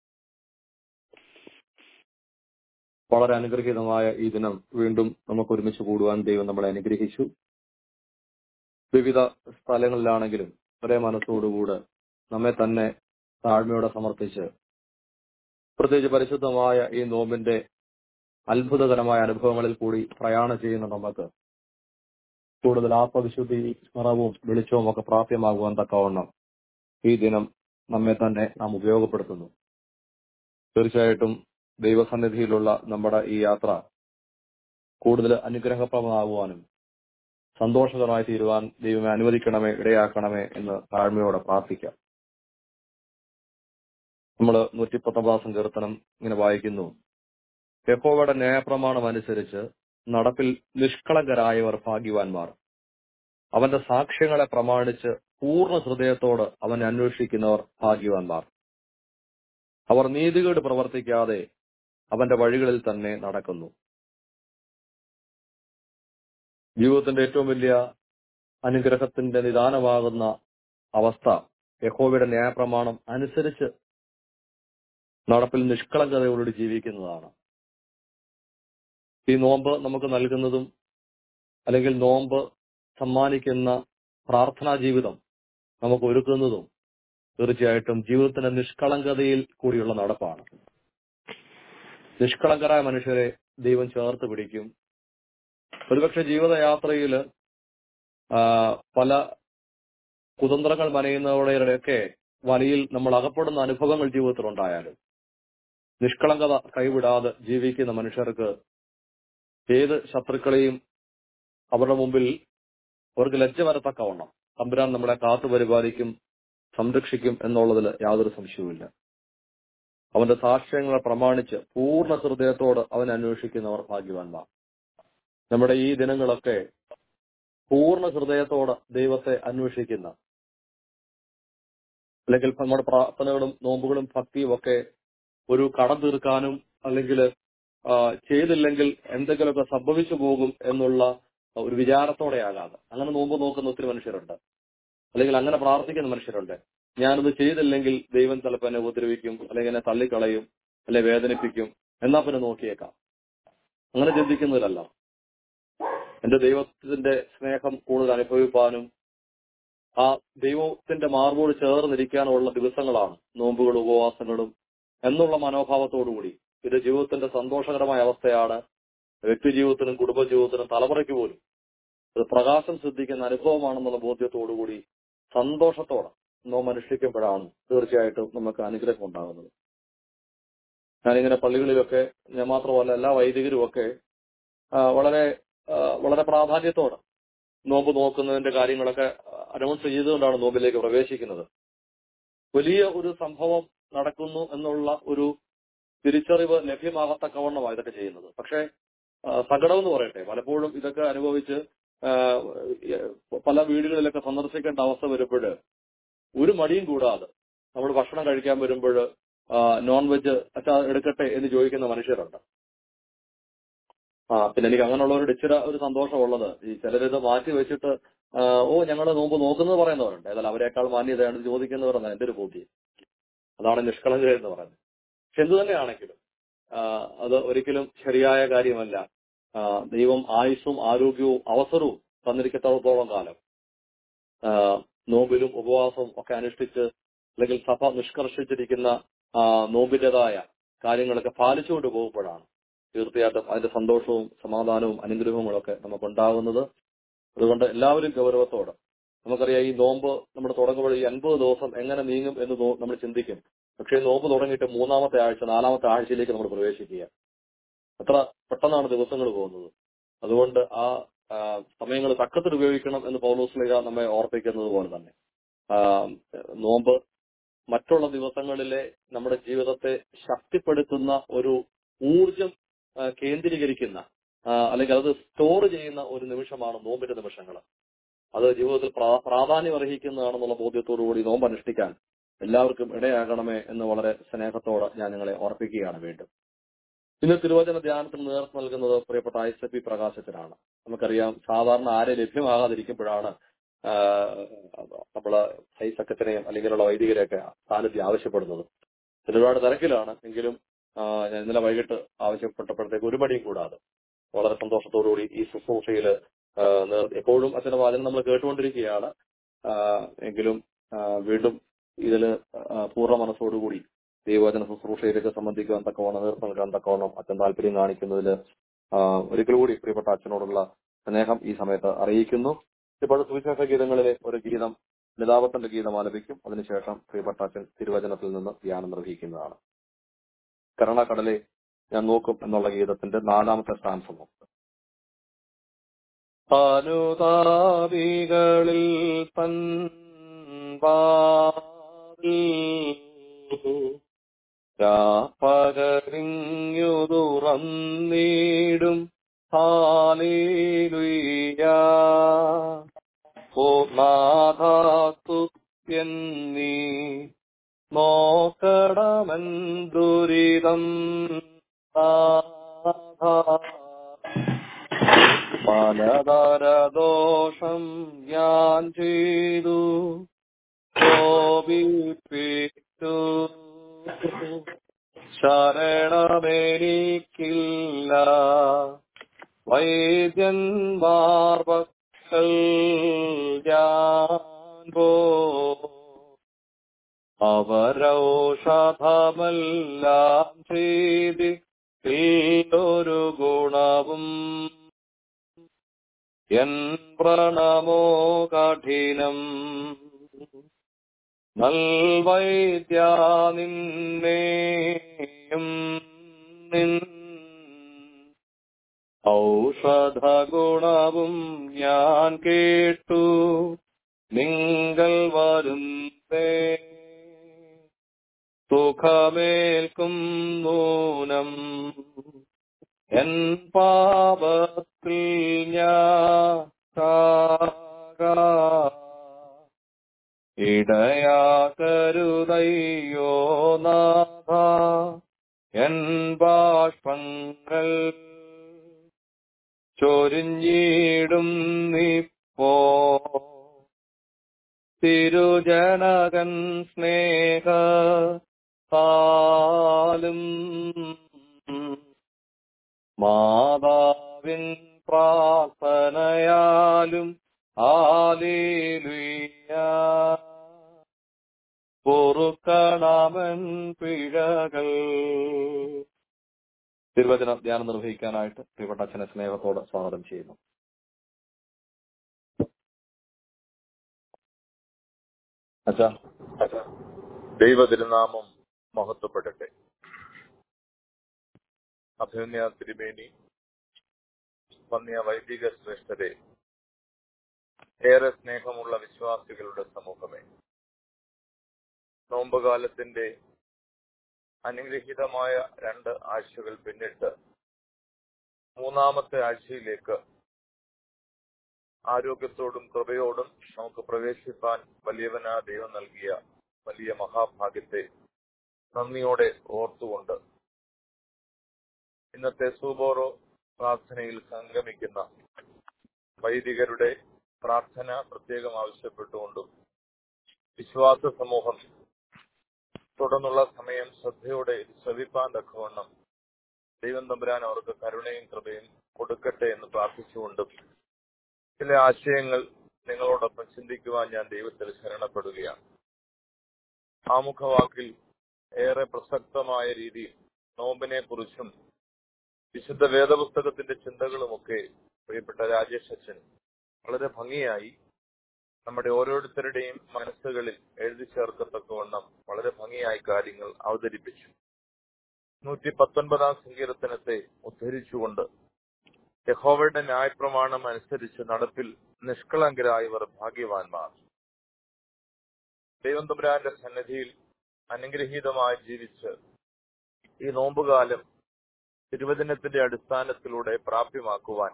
S2: വളരെ അനുഗ്രഹീതമായ ഈ ദിനം വീണ്ടും നമുക്ക് ഒരുമിച്ച് കൂടുവാൻ ദൈവം നമ്മളെ അനുഗ്രഹിച്ചു വിവിധ സ്ഥലങ്ങളിലാണെങ്കിലും ഒരേ മനസ്സോടുകൂടെ നമ്മെ തന്നെ താഴ്മയോടെ സമർപ്പിച്ച് പ്രത്യേകിച്ച് പരിശുദ്ധമായ ഈ നോമ്പിന്റെ അത്ഭുതകരമായ അനുഭവങ്ങളിൽ കൂടി പ്രയാണം ചെയ്യുന്ന നമുക്ക് കൂടുതൽ ആത്മവിശുദ്ധി നിറവും വെളിച്ചവും ഒക്കെ പ്രാപ്യമാകുവാൻ തക്കവണ്ണം ഈ ദിനം നമ്മെ തന്നെ നാം ഉപയോഗപ്പെടുത്തുന്നു തീർച്ചയായിട്ടും ദൈവസന്നിധിയിലുള്ള നമ്മുടെ ഈ യാത്ര കൂടുതൽ അനുഗ്രഹപ്രദമാകുവാനും സന്തോഷകരമായി തീരുവാൻ ദൈവമേ അനുവദിക്കണമേ ഇടയാക്കണമേ എന്ന് താഴ്മയോടെ പ്രാർത്ഥിക്കാം നമ്മൾ നൂറ്റി പത്തൊമ്പതാം സങ്കീർത്തനം ഇങ്ങനെ വായിക്കുന്നു യഹോവയുടെ ന്യായപ്രമാണം അനുസരിച്ച് നടപ്പിൽ നിഷ്കളങ്കരായവർ ഭാഗ്യവാന്മാർ അവന്റെ സാക്ഷ്യങ്ങളെ പ്രമാണിച്ച് പൂർണ്ണ ഹൃദയത്തോട് അവനെ അന്വേഷിക്കുന്നവർ ഭാഗ്യവാന്മാർ അവർ നീതികേട് പ്രവർത്തിക്കാതെ അവന്റെ വഴികളിൽ തന്നെ നടക്കുന്നു ജീവിതത്തിന്റെ ഏറ്റവും വലിയ അനുഗ്രഹത്തിന്റെ നിദാനമാകുന്ന അവസ്ഥ യഹോവയുടെ ന്യായപ്രമാണം അനുസരിച്ച് നടപ്പിൽ നിഷ്കളങ്കതയോട് ജീവിക്കുന്നതാണ് ഈ നോമ്പ് നമുക്ക് നൽകുന്നതും അല്ലെങ്കിൽ നോമ്പ് സമ്മാനിക്കുന്ന പ്രാർത്ഥനാ ജീവിതം നമുക്ക് ഒരുക്കുന്നതും തീർച്ചയായിട്ടും ജീവിതത്തിന്റെ നിഷ്കളങ്കതയിൽ കൂടിയുള്ള നടപ്പാണ് നിഷ്കളങ്കരായ മനുഷ്യരെ ദൈവം ചേർത്ത് പിടിക്കും ഒരുപക്ഷെ ജീവിതയാത്രയിൽ പല കുതന്ത്രങ്ങൾ മനയുന്നവരുടെയൊക്കെ വലയിൽ നമ്മൾ അകപ്പെടുന്ന അനുഭവങ്ങൾ ജീവിതത്തിൽ ഉണ്ടായാലും നിഷ്കളങ്കത കൈവിടാതെ ജീവിക്കുന്ന മനുഷ്യർക്ക് ഏത് ശത്രുക്കളെയും അവരുടെ മുമ്പിൽ അവർക്ക് ലജ്ജ വരത്തക്കവണ്ണം തമ്പുരാൻ നമ്മളെ കാത്തു പരിപാലിക്കും സംരക്ഷിക്കും എന്നുള്ളതിൽ യാതൊരു സംശയവുമില്ല അവന്റെ സാക്ഷ്യങ്ങളെ പ്രമാണിച്ച് പൂർണ്ണ ഹൃദയത്തോട് അവൻ അന്വേഷിക്കുന്നവർ ഭാഗ്യവാന്മാർ നമ്മുടെ ഈ ദിനങ്ങളൊക്കെ പൂർണ്ണ ഹൃദയത്തോടെ ദൈവത്തെ അന്വേഷിക്കുന്ന അല്ലെങ്കിൽ നമ്മുടെ പ്രാർത്ഥനകളും നോമ്പുകളും ഭക്തിയും ഒക്കെ ഒരു കടം തീർക്കാനും അല്ലെങ്കിൽ ചെയ്തില്ലെങ്കിൽ എന്തെങ്കിലുമൊക്കെ സംഭവിച്ചു പോകും എന്നുള്ള ഒരു വിചാരത്തോടെയാകാതെ അങ്ങനെ നോമ്പ് നോക്കുന്ന ഒത്തിരി മനുഷ്യരുണ്ട് അല്ലെങ്കിൽ അങ്ങനെ പ്രാർത്ഥിക്കുന്ന മനുഷ്യരുണ്ട് ഞാനത് ചെയ്തില്ലെങ്കിൽ ദൈവം ചിലപ്പോൾ എന്നെ ഉപദ്രവിക്കും അല്ലെങ്കിൽ എന്നെ തള്ളിക്കളയും അല്ലെ വേദനിപ്പിക്കും എന്നാ പിന്നെ നോക്കിയേക്കാം അങ്ങനെ ചിന്തിക്കുന്നതിലല്ല എന്റെ ദൈവത്തിന്റെ സ്നേഹം കൂടുതൽ അനുഭവിപ്പാനും ആ ദൈവത്തിന്റെ മാർബോട് ചേർന്നിരിക്കാനുള്ള ദിവസങ്ങളാണ് നോമ്പുകളും ഉപവാസങ്ങളും എന്നുള്ള മനോഭാവത്തോടുകൂടി ഇത് ജീവിതത്തിന്റെ സന്തോഷകരമായ അവസ്ഥയാണ് വ്യക്തി ജീവിതത്തിനും കുടുംബ ജീവിതത്തിനും തലമുറയ്ക്ക് പോലും ഇത് പ്രകാശം സിദ്ധിക്കുന്ന അനുഭവമാണെന്നുള്ള ബോധ്യത്തോടുകൂടി സന്തോഷത്തോടെ നോമ്പ് അനുഷ്ഠിക്കുമ്പോഴാണ് തീർച്ചയായിട്ടും നമുക്ക് അനുഗ്രഹം ഉണ്ടാകുന്നത് ഞാനിങ്ങനെ പള്ളികളിലൊക്കെ ഞാൻ മാത്രമല്ല എല്ലാ വൈദികരും ഒക്കെ വളരെ വളരെ പ്രാധാന്യത്തോടെ നോമ്പ് നോക്കുന്നതിന്റെ കാര്യങ്ങളൊക്കെ അനൗൺസ് ചെയ്തുകൊണ്ടാണ് നോമ്പിലേക്ക് പ്രവേശിക്കുന്നത് വലിയ ഒരു സംഭവം നടക്കുന്നു എന്നുള്ള ഒരു തിരിച്ചറിവ് ലഭ്യമാകത്തക്കവണ്ണമാണ് ഇതൊക്കെ ചെയ്യുന്നത് പക്ഷേ സങ്കടം എന്ന് പറയട്ടെ പലപ്പോഴും ഇതൊക്കെ അനുഭവിച്ച് പല വീടുകളിലൊക്കെ സന്ദർശിക്കേണ്ട അവസ്ഥ വരുമ്പോൾ ഒരു മടിയും കൂടാതെ നമ്മൾ ഭക്ഷണം കഴിക്കാൻ വരുമ്പോൾ നോൺ വെജ് അച്ഛാ എടുക്കട്ടെ എന്ന് ചോദിക്കുന്ന മനുഷ്യരുണ്ട് ആ പിന്നെ എനിക്ക് അങ്ങനെയുള്ളവരുടെ ഇച്ചിരി ഒരു സന്തോഷമുള്ളത് ഈ ചിലരിത് മാറ്റി വെച്ചിട്ട് ഓ ഞങ്ങൾ നോമ്പ് നോക്കുന്നത് പറയുന്നവരുണ്ട് ഏതായാലും അവരെക്കാൾ മാന്യതയാണ് ചോദിക്കുന്നവരെന്നാണ് എന്റെ ഒരു ബോധ്യം അതാണ് നിഷ്കളങ്ക എന്ന് പറയുന്നത് പക്ഷെ എന്തു തന്നെയാണെങ്കിലും അത് ഒരിക്കലും ശരിയായ കാര്യമല്ല ദൈവം ആയുസ്സും ആരോഗ്യവും അവസരവും തന്നിരിക്കത്തോളം കാലം നോമ്പിലും ഉപവാസവും ഒക്കെ അനുഷ്ഠിച്ച് അല്ലെങ്കിൽ സഭ നിഷ്കർഷിച്ചിരിക്കുന്ന നോമ്പിന്റേതായ കാര്യങ്ങളൊക്കെ പാലിച്ചുകൊണ്ട് പോകുമ്പോഴാണ് തീർച്ചയായിട്ടും അതിന്റെ സന്തോഷവും സമാധാനവും അനുഗ്രഹവുമൊക്കെ നമുക്കുണ്ടാകുന്നത് അതുകൊണ്ട് എല്ലാവരും ഗൗരവത്തോടെ നമുക്കറിയാം ഈ നോമ്പ് നമ്മൾ തുടങ്ങുമ്പോൾ ഈ അൻപത് ദിവസം എങ്ങനെ നീങ്ങും എന്ന് നമ്മൾ ചിന്തിക്കും പക്ഷേ നോമ്പ് തുടങ്ങിയിട്ട് മൂന്നാമത്തെ ആഴ്ച നാലാമത്തെ ആഴ്ചയിലേക്ക് നമ്മൾ പ്രവേശിക്കുക അത്ര പെട്ടെന്നാണ് ദിവസങ്ങൾ പോകുന്നത് അതുകൊണ്ട് ആ സമയങ്ങൾ തക്കത്തിൽ ഉപയോഗിക്കണം എന്ന് പൗലോസ്ലിക നമ്മെ ഓർപ്പിക്കുന്നത് പോലെ തന്നെ നോമ്പ് മറ്റുള്ള ദിവസങ്ങളിലെ നമ്മുടെ ജീവിതത്തെ ശക്തിപ്പെടുത്തുന്ന ഒരു ഊർജം കേന്ദ്രീകരിക്കുന്ന അല്ലെങ്കിൽ അത് സ്റ്റോർ ചെയ്യുന്ന ഒരു നിമിഷമാണ് നോമ്പിന്റെ നിമിഷങ്ങൾ അത് ജീവിതത്തിൽ പ്രാധാന്യം അർഹിക്കുന്നതാണെന്നുള്ള ബോധ്യത്തോടുകൂടി നോമ്പ് അനുഷ്ഠിക്കാൻ എല്ലാവർക്കും ഇടയാകണമേ എന്ന് വളരെ സ്നേഹത്തോടെ ഞാൻ നിങ്ങളെ ഓർപ്പിക്കുകയാണ് വീണ്ടും ഇന്ന് തിരുവചന ധ്യാനത്തിന് നേതൃത്വം നൽകുന്നത് പ്രിയപ്പെട്ട ഐസ് പി പ്രകാശത്തിനാണ് നമുക്കറിയാം സാധാരണ ആരെ ലഭ്യമാകാതിരിക്കുമ്പോഴാണ് നമ്മള് ഐസക്കത്തിനെയും അല്ലെങ്കിലുള്ള വൈദികരെയൊക്കെ സാന്നിധ്യം ആവശ്യപ്പെടുന്നത് ഒരുപാട് തിരക്കിലാണ് എങ്കിലും ആ, ഞാൻ ഇന്നലെ വൈകിട്ട് ആവശ്യപ്പെട്ടപ്പോഴത്തേക്ക് ഒരു മടിയും കൂടാതെ വളരെ സന്തോഷത്തോടുകൂടി ഈ ശുശ്രൂഷയിൽ എപ്പോഴും അച്ഛന്റെ വാചനം നമ്മൾ കേട്ടുകൊണ്ടിരിക്കുകയാണ് ആ, എങ്കിലും ആ, വീണ്ടും ഇതില് ആ, പൂർണ്ണ മനസ്സോടുകൂടി ദൈവവചന ശുശ്രൂഷയിലേക്ക് സംബന്ധിക്കുവാൻ തക്കവണ്ണം നേതൃത്വം നൽകാൻ തക്കവണ്ണം അച്ഛൻ താല്പര്യം കാണിക്കുന്നതിൽ ഒരിക്കൽ കൂടി പ്രിയപ്പെട്ട അച്ഛനോടുള്ള സ്നേഹം ഈ സമയത്ത് അറിയിക്കുന്നു ഇപ്പോൾ സുവിശേഷ ഗീതങ്ങളിലെ ഒരു ഗീതം ലതാപത്തിന്റെ ഗീതം ആലപിക്കും അതിനുശേഷം പ്രിയപ്പെട്ട അച്ഛൻ തിരുവചനത്തിൽ നിന്ന് ധ്യാനം നിർവഹിക്കുന്നതാണ് കരണക്കടലെ ഞാൻ നോക്കും എന്നുള്ള ഗീതത്തിന്റെ നാലാമത്തെ സ്ഥാനം നോക്കും അനുതാപികളിൽ തൻ പകരിഞ്ഞു തുറന്നിടും ഹാലേലുയ്യ പൂർണാഥാസ്തുത്യൻ നീ നോക്കണമെൻ ദുരിതം പലതരദോഷം ഞാൻ ചെയ്തു കോപിപ്പിച്ചു ശരണമെനിക്കില്ല വൈദ്യന്മാർ പക്കൽ ഞാൻ പോ അവരൗഷധമെല്ലാം ചെയ്ത് ഒരു ഗുണവും എൻ പ്രണമോ കഠിനം നൽവൈദ്യ നിന്നെയും നിൻ ഔഷധ ഗുണവും ഞാൻ കേട്ടു നിങ്ങൾ വരുന്നേ സുഖമേൽക്കും നൂനം എൻ പാപത്തിൽ ഞാൻ ഇടയാകരുതയ്യോ നാഥ എൻ ബാഷ്പങ്ങൾ ചൊരിഞ്ഞിടും നിപ്പോ തിരുജനകൻ സ്നേഹ താലും മാതാവിൻ പ്രാർത്ഥനയാലും ആലേലുയ പൊറുക്കണമൻ പിഴകൾ തിരുവചന ധ്യാനം നിർവഹിക്കാനായിട്ട് പ്രിയപ്പെട്ട അച്ഛനെ സ്നേഹത്തോടെ സ്വാഗതം ചെയ്യുന്നു അച്ഛാ
S6: ദൈവ തിരുനാമം മഹത്വപ്പെടട്ടെ അഭിമന്യ തിരുമേനി വന്യ വൈദിക ശ്രേഷ്ഠരെ ഏറെ സ്നേഹമുള്ള വിശ്വാസികളുടെ സമൂഹമേ നോമ്പുകാലത്തിന്റെ അനുഗ്രഹീതമായ രണ്ട് ആഴ്ചകൾ പിന്നിട്ട് മൂന്നാമത്തെ ആഴ്ചയിലേക്ക് ആരോഗ്യത്തോടും കൃപയോടും നമുക്ക് പ്രവേശിപ്പാൻ വലിയവനാ ദൈവം നൽകിയ വലിയ മഹാഭാഗ്യത്തെ നന്ദിയോടെ ഓർത്തുകൊണ്ട് ഇന്നത്തെ സൂബോറോ പ്രാർത്ഥനയിൽ സംഗമിക്കുന്ന വൈദികരുടെ പ്രാർത്ഥന പ്രത്യേകം ആവശ്യപ്പെട്ടുകൊണ്ടും വിശ്വാസ സമൂഹം തുടർന്നുള്ള സമയം ശ്രദ്ധയോടെ ശ്രവിപ്പാൻ തക്കവണ്ണം ദൈവം തമ്പുരാൻ അവർക്ക് കരുണയും കൃപയും കൊടുക്കട്ടെ എന്ന് പ്രാർത്ഥിച്ചുകൊണ്ടും ചില ആശയങ്ങൾ നിങ്ങളോടൊപ്പം ചിന്തിക്കുവാൻ ഞാൻ ദൈവത്തിൽ ശരണപ്പെടുകയാണ് ആമുഖവാക്കിൽ ഏറെ പ്രസക്തമായ രീതിയിൽ നോമ്പിനെ കുറിച്ചും വിശുദ്ധ വേദപുസ്തകത്തിന്റെ ചിന്തകളുമൊക്കെ പ്രിയപ്പെട്ട രാജേഷ് അച്ഛൻ വളരെ ഭംഗിയായി നമ്മുടെ ഓരോരുത്തരുടെയും മനസ്സുകളിൽ എഴുതി ചേർക്കത്തക്കവണ്ണം വളരെ ഭംഗിയായി കാര്യങ്ങൾ അവതരിപ്പിച്ചു നൂറ്റി പത്തൊൻപതാം സങ്കീർത്തനത്തെ ഉദ്ധരിച്ചുകൊണ്ട് യഹോവയുടെ ന്യായപ്രമാണം അനുസരിച്ച് നടപ്പിൽ നിഷ്കളങ്കരായവർ ഭാഗ്യവാന്മാർ ദൈവം തമ്പുരാന്റെ സന്നിധിയിൽ അനുഗ്രഹീതമായി ജീവിച്ച് ഈ നോമ്പുകാലം തിരുവചനത്തിന്റെ അടിസ്ഥാനത്തിലൂടെ പ്രാപ്യമാക്കുവാൻ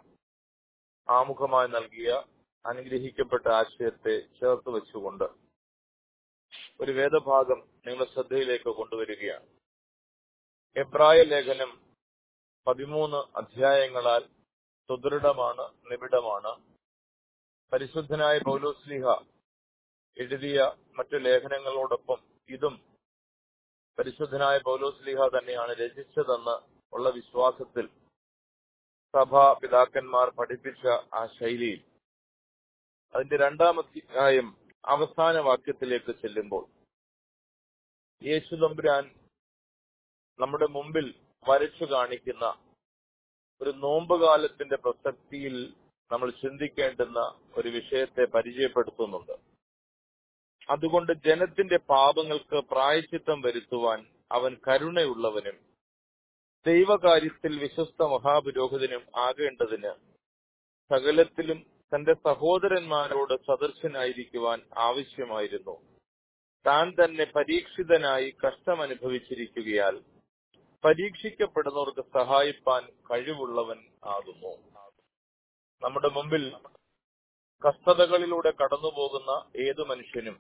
S6: ആമുഖമായി നൽകിയ അനുഗ്രഹിക്കപ്പെട്ട ആശയത്തെ ചേർത്ത് വെച്ചുകൊണ്ട് ഒരു വേദഭാഗം നിങ്ങളുടെ ശ്രദ്ധയിലേക്ക് കൊണ്ടുവരികയാണ് എബ്രായ ലേഖനം പതിമൂന്ന് അധ്യായങ്ങളാൽ സുദൃഢമാണ് നിബിഡമാണ് പരിശുദ്ധനായ പൗലോസ്ലിഹ എഴുതിയ മറ്റു ലേഖനങ്ങളോടൊപ്പം ഇതും പരിശുദ്ധനായ പൗലോസ്ലിഹ തന്നെയാണ് രചിച്ചതെന്ന് ഉള്ള വിശ്വാസത്തിൽ സഭാ പിതാക്കന്മാർ പഠിപ്പിച്ച ആ ശൈലിയിൽ അതിന്റെ രണ്ടാം അധ്യായം അവസാന വാക്യത്തിലേക്ക് ചെല്ലുമ്പോൾ യേശു തമ്പുരാൻ നമ്മുടെ മുമ്പിൽ വരച്ചു കാണിക്കുന്ന ഒരു നോമ്പുകാലത്തിന്റെ പ്രസക്തിയിൽ നമ്മൾ ചിന്തിക്കേണ്ടുന്ന ഒരു വിഷയത്തെ പരിചയപ്പെടുത്തുന്നുണ്ട് അതുകൊണ്ട് ജനത്തിന്റെ പാപങ്ങൾക്ക് പ്രായച്ചിത്തം വരുത്തുവാൻ അവൻ കരുണയുള്ളവനും ദൈവകാര്യത്തിൽ വിശ്വസ്ത മഹാപുരോഹിതനും ആകേണ്ടതിന് സകലത്തിലും തന്റെ സഹോദരന്മാരോട് സദർശനായിരിക്കുവാൻ ആവശ്യമായിരുന്നു താൻ തന്നെ പരീക്ഷിതനായി കഷ്ടമനുഭവിച്ചിരിക്കുകയാൽ പരീക്ഷിക്കപ്പെടുന്നവർക്ക് സഹായിപ്പാൻ കഴിവുള്ളവൻ ആകുന്നു നമ്മുടെ മുമ്പിൽ കഷ്ടതകളിലൂടെ കടന്നുപോകുന്ന ഏതു മനുഷ്യനും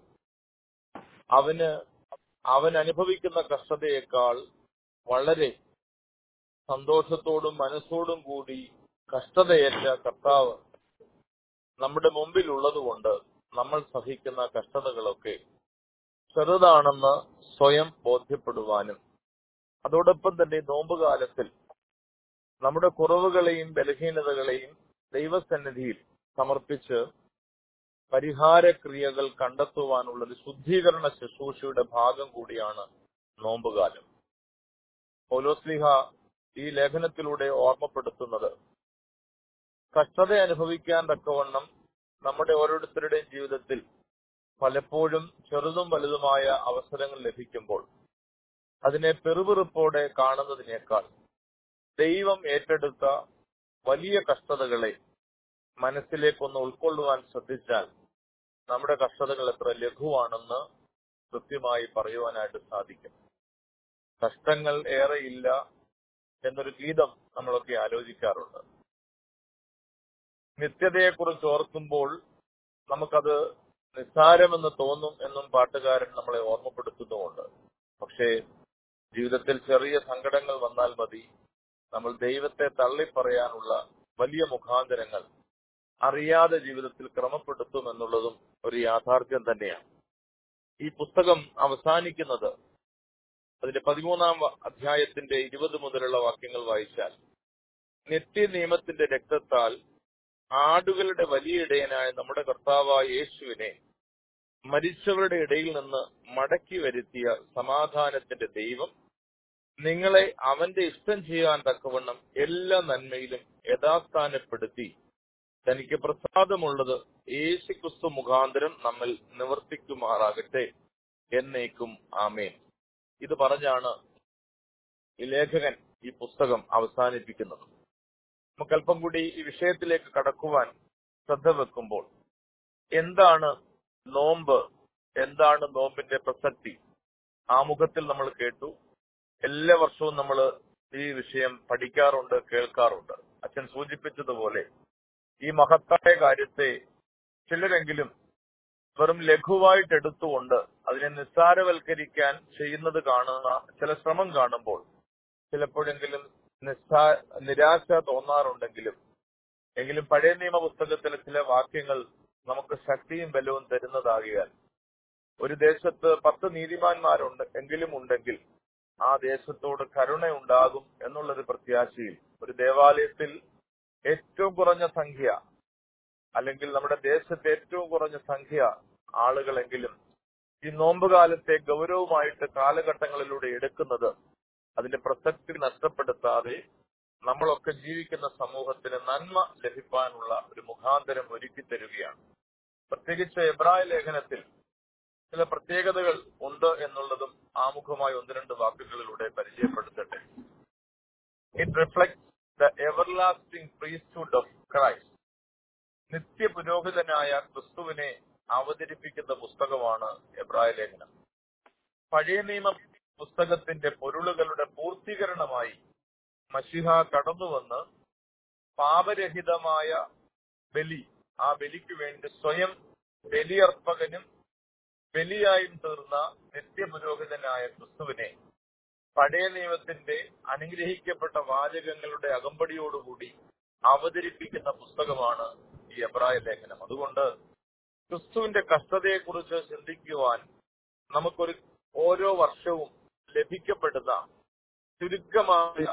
S6: അവന് അവൻ അനുഭവിക്കുന്ന കഷ്ടതയേക്കാൾ വളരെ സന്തോഷത്തോടും മനസ്സോടും കൂടി കഷ്ടതയേറ്റ കർത്താവ് നമ്മുടെ മുമ്പിൽ ഉള്ളതുകൊണ്ട് നമ്മൾ സഹിക്കുന്ന കഷ്ടതകളൊക്കെ ചെറുതാണെന്ന് സ്വയം ബോധ്യപ്പെടുവാനും അതോടൊപ്പം തന്നെ നോമ്പുകാലത്തിൽ നമ്മുടെ കുറവുകളെയും ബലഹീനതകളെയും ദൈവസന്നിധിയിൽ സമർപ്പിച്ച് പരിഹാരക്രിയകൾ കണ്ടെത്തുവാനുള്ള ഒരു ശുദ്ധീകരണ ശുശ്രൂഷയുടെ ഭാഗം കൂടിയാണ് നോമ്പുകാലം പൗലോസ്ലിഹ ഈ ലേഖനത്തിലൂടെ ഓർമ്മപ്പെടുത്തുന്നത് കഷ്ടത അനുഭവിക്കാൻ തക്കവണ്ണം നമ്മുടെ ഓരോരുത്തരുടെയും ജീവിതത്തിൽ പലപ്പോഴും ചെറുതും വലുതുമായ അവസരങ്ങൾ ലഭിക്കുമ്പോൾ അതിനെ പെറുപെറുപ്പോടെ കാണുന്നതിനേക്കാൾ ദൈവം ഏറ്റെടുത്ത വലിയ കഷ്ടതകളെ മനസ്സിലേക്കൊന്ന് ഉൾക്കൊള്ളുവാൻ ശ്രദ്ധിച്ചാൽ നമ്മുടെ കഷ്ടതകൾ എത്ര ലഘുവാണെന്ന് കൃത്യമായി പറയുവാനായിട്ട് സാധിക്കും കഷ്ടങ്ങൾ ഏറെയില്ല എന്നൊരു ഗീതം നമ്മളൊക്കെ ആലോചിക്കാറുണ്ട് നിത്യതയെക്കുറിച്ച് ഓർക്കുമ്പോൾ നമുക്കത് നിസ്സാരമെന്ന് തോന്നും എന്നും പാട്ടുകാരൻ നമ്മളെ ഓർമ്മപ്പെടുത്തുന്നുമുണ്ട് പക്ഷേ ജീവിതത്തിൽ ചെറിയ സങ്കടങ്ങൾ വന്നാൽ മതി നമ്മൾ ദൈവത്തെ തള്ളിപ്പറയാനുള്ള വലിയ മുഖാന്തരങ്ങൾ അറിയാതെ ജീവിതത്തിൽ ക്രമപ്പെടുത്തും എന്നുള്ളതും ഒരു യാഥാർത്ഥ്യം തന്നെയാണ് ഈ പുസ്തകം അവസാനിക്കുന്നത് അതിന്റെ പതിമൂന്നാം വ- അധ്യായത്തിന്റെ ഇരുപത് മുതലുള്ള വാക്യങ്ങൾ വായിച്ചാൽ നിത്യ നിയമത്തിന്റെ രക്തത്താൽ ആടുകളുടെ വലിയ ഇടയനായ നമ്മുടെ കർത്താവായ യേശുവിനെ മരിച്ചവരുടെ ഇടയിൽ നിന്ന് മടക്കി വരുത്തിയ സമാധാനത്തിന്റെ ദൈവം നിങ്ങളെ അവന്റെ ഇഷ്ടം ചെയ്യാൻ തക്കവണ്ണം എല്ലാ നന്മയിലും യഥാസ്ഥാനപ്പെടുത്തി തനിക്ക് പ്രസാദമുള്ളത് യേശുക്രിസ്തു മുഖാന്തരം നമ്മിൽ നിവർത്തിക്കുമാറാകട്ടെ എന്നേക്കും ആമേൻ ഇത് പറഞ്ഞാണ് ഈ ലേഖകൻ ഈ പുസ്തകം അവസാനിപ്പിക്കുന്നത് നമുക്ക് അല്പം കൂടി ഈ വിഷയത്തിലേക്ക് കടക്കുവാൻ ശ്രദ്ധ വെക്കുമ്പോൾ എന്താണ് നോമ്പ് എന്താണ് നോമ്പിന്റെ പ്രസക്തി ആമുഖത്തിൽ നമ്മൾ കേട്ടു എല്ലാ വർഷവും നമ്മൾ ഈ വിഷയം പഠിക്കാറുണ്ട് കേൾക്കാറുണ്ട് അച്ഛൻ സൂചിപ്പിച്ചതുപോലെ ഈ മഹത്തായ കാര്യത്തെ ചിലരെങ്കിലും വെറും ലഘുവായിട്ട് എടുത്തുകൊണ്ട് അതിനെ നിസ്സാരവൽക്കരിക്കാൻ ചെയ്യുന്നത് കാണുന്ന ചില ശ്രമം കാണുമ്പോൾ ചിലപ്പോഴെങ്കിലും നിസ്സാ നിരാശ തോന്നാറുണ്ടെങ്കിലും എങ്കിലും പഴയ നിയമ പുസ്തകത്തിലെ ചില വാക്യങ്ങൾ നമുക്ക് ശക്തിയും ബലവും തരുന്നതാകിയാൽ ഒരു ദേശത്ത് പത്ത് നീതിമാന്മാരുണ്ട് എങ്കിലും ഉണ്ടെങ്കിൽ ആ ദേശത്തോട് കരുണയുണ്ടാകും എന്നുള്ളൊരു പ്രത്യാശയിൽ ഒരു ദേവാലയത്തിൽ ഏറ്റവും കുറഞ്ഞ സംഖ്യ അല്ലെങ്കിൽ നമ്മുടെ ദേശത്തെ ഏറ്റവും കുറഞ്ഞ സംഖ്യ ആളുകളെങ്കിലും ഈ നോമ്പുകാലത്തെ ഗൗരവമായിട്ട് കാലഘട്ടങ്ങളിലൂടെ എടുക്കുന്നത് അതിന്റെ പ്രസക്തി നഷ്ടപ്പെടുത്താതെ നമ്മളൊക്കെ ജീവിക്കുന്ന സമൂഹത്തിന് നന്മ ലഭിക്കാനുള്ള ഒരു മുഖാന്തരം ഒരുക്കി തരികയാണ് പ്രത്യേകിച്ച് എബ്രായ ലേഖനത്തിൽ ചില പ്രത്യേകതകൾ ഉണ്ട് എന്നുള്ളതും ആമുഖമായി ഒന്ന് രണ്ട് വാക്കുകളിലൂടെ പരിചയപ്പെടുത്തട്ടെ it reflect the everlasting priesthood of Christ നിത്യ പുരോഹിതനായ ക്രിസ്തുവിനെ അവതരിപ്പിക്കുന്ന പുസ്തകമാണ് എബ്രായ ലേഖനം പഴയ നിയമ പുസ്തകത്തിന്റെ പൊരുളുകളുടെ പൂർത്തീകരണമായി മഷിഹ കടന്നുവന്ന് പാപരഹിതമായ ബലി ആ ബലിക്ക് വേണ്ടി സ്വയം ബലിയർപ്പകനും ബലിയായും തീർന്ന നിത്യപുരോഹിതനായ ക്രിസ്തുവിനെ പഴയ നിയമത്തിന്റെ അനുഗ്രഹിക്കപ്പെട്ട വാചകങ്ങളുടെ അകമ്പടിയോടുകൂടി അവതരിപ്പിക്കുന്ന പുസ്തകമാണ് ഈ എബ്രായ ലേഖനം അതുകൊണ്ട് ക്രിസ്തുവിന്റെ കഷ്ടതയെക്കുറിച്ച് ചിന്തിക്കുവാൻ നമുക്കൊരു ഓരോ വർഷവും ലഭിക്കപ്പെടുന്ന ചുരുക്കമായ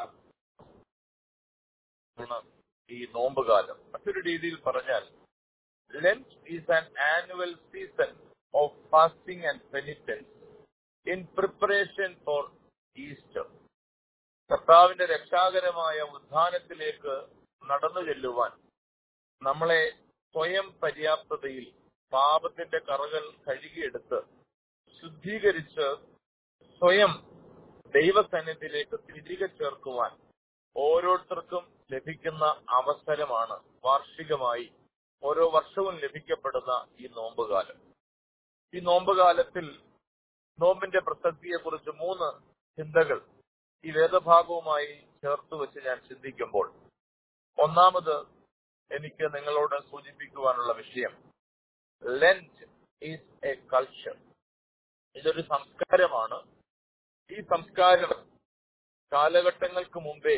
S6: ആണ് ഈ നോമ്പുകാലം മറ്റൊരു രീതിയിൽ പറഞ്ഞാൽ lent is an annual season of fasting and penitence in preparation for Easter കർത്താവിന്റെ രക്ഷാകരമായ ഉദ്ധാനത്തിലേക്ക് നടന്നു ചെല്ലുവാൻ നമ്മളെ സ്വയം പര്യാപ്തതയിൽ പാപത്തിന്റെ കറകൾ കഴുകിയെടുത്ത് ശുദ്ധീകരിച്ച് സ്വയം ദൈവസന്നിധിയിലേക്ക് തിരികെ ചേർക്കുവാൻ ഓരോരുത്തർക്കും ലഭിക്കുന്ന അവസരമാണ് വാർഷികമായി ഓരോ വർഷവും ലഭിക്കപ്പെടുന്ന ഈ നോമ്പുകാലം ഈ നോമ്പുകാലത്തിൽ നോമ്പിന്റെ പ്രസക്തിയെക്കുറിച്ച് മൂന്ന് ചിന്തകൾ ഈ വേദഭാഗവുമായി ചേർത്ത് വെച്ച് ഞാൻ ചിന്തിക്കുമ്പോൾ ഒന്നാമത് എനിക്ക് നിങ്ങളോട് സൂചിപ്പിക്കുവാനുള്ള വിഷയം ലെൻറ്റ് ഈസ് എ കൾച്ചർ ഇതൊരു സംസ്കാരമാണ് ഈ സംസ്കാരം കാലഘട്ടങ്ങൾക്ക് മുമ്പേ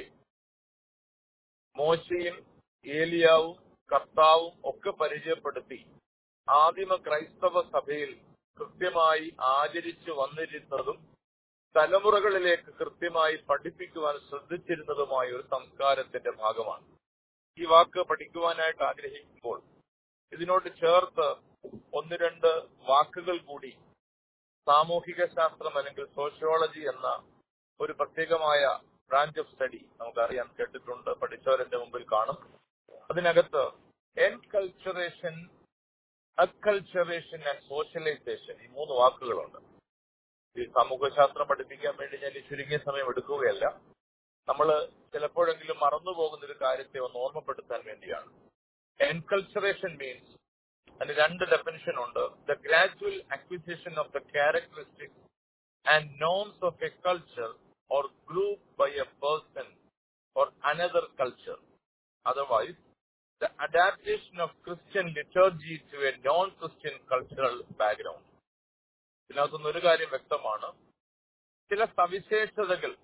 S6: മോശയും ഏലിയാവും കർത്താവും ഒക്കെ പരിചയപ്പെടുത്തി ആദിമ ക്രൈസ്തവ സഭയിൽ കൃത്യമായി ആചരിച്ചു വന്നിരുന്നതും തലമുറകളിലേക്ക് കൃത്യമായി പഠിപ്പിക്കുവാൻ ശ്രദ്ധിച്ചിരുന്നതുമായ ഒരു സംസ്കാരത്തിന്റെ ഭാഗമാണ് ഈ വാക്ക് പഠിക്കുവാനായിട്ട് ആഗ്രഹിക്കുമ്പോൾ ഇതിനോട് ചേർത്ത് ഒന്ന് രണ്ട് വാക്കുകൾ കൂടി സാമൂഹിക ശാസ്ത്രം അല്ലെങ്കിൽ സോഷ്യോളജി എന്ന ഒരു പ്രത്യേകമായ ബ്രാഞ്ച് ഓഫ് സ്റ്റഡി നമുക്കറിയാൻ കേട്ടിട്ടുണ്ട് പഠിച്ചവരെന്റെ മുമ്പിൽ കാണും അതിനകത്ത് എൻകൾച്ചറേഷൻ അക്കൾച്ചറേഷൻ ആൻഡ് സോഷ്യലൈസേഷൻ ഈ മൂന്ന് വാക്കുകളുണ്ട് ഈ സമൂഹശാസ്ത്രം പഠിപ്പിക്കാൻ വേണ്ടി ഞാൻ ഈ ചുരുങ്ങിയ സമയം എടുക്കുകയല്ല നമ്മൾ ചിലപ്പോഴെങ്കിലും മറന്നുപോകുന്ന ഒരു കാര്യത്തെ ഒന്ന് ഓർമ്മപ്പെടുത്താൻ വേണ്ടിയാണ് എൻകൾച്ചറേഷൻ മീൻസ് അതിന് രണ്ട് ഡെഫിനിഷൻ ഉണ്ട് the gradual acquisition of the characteristics and norms of a culture or group by a person or another culture otherwise the adaptation of Christian liturgy to a non Christian cultural background ഇതിനകത്തുനിന്ന് ഒരു കാര്യം വ്യക്തമാണ് ചില സവിശേഷതകൾ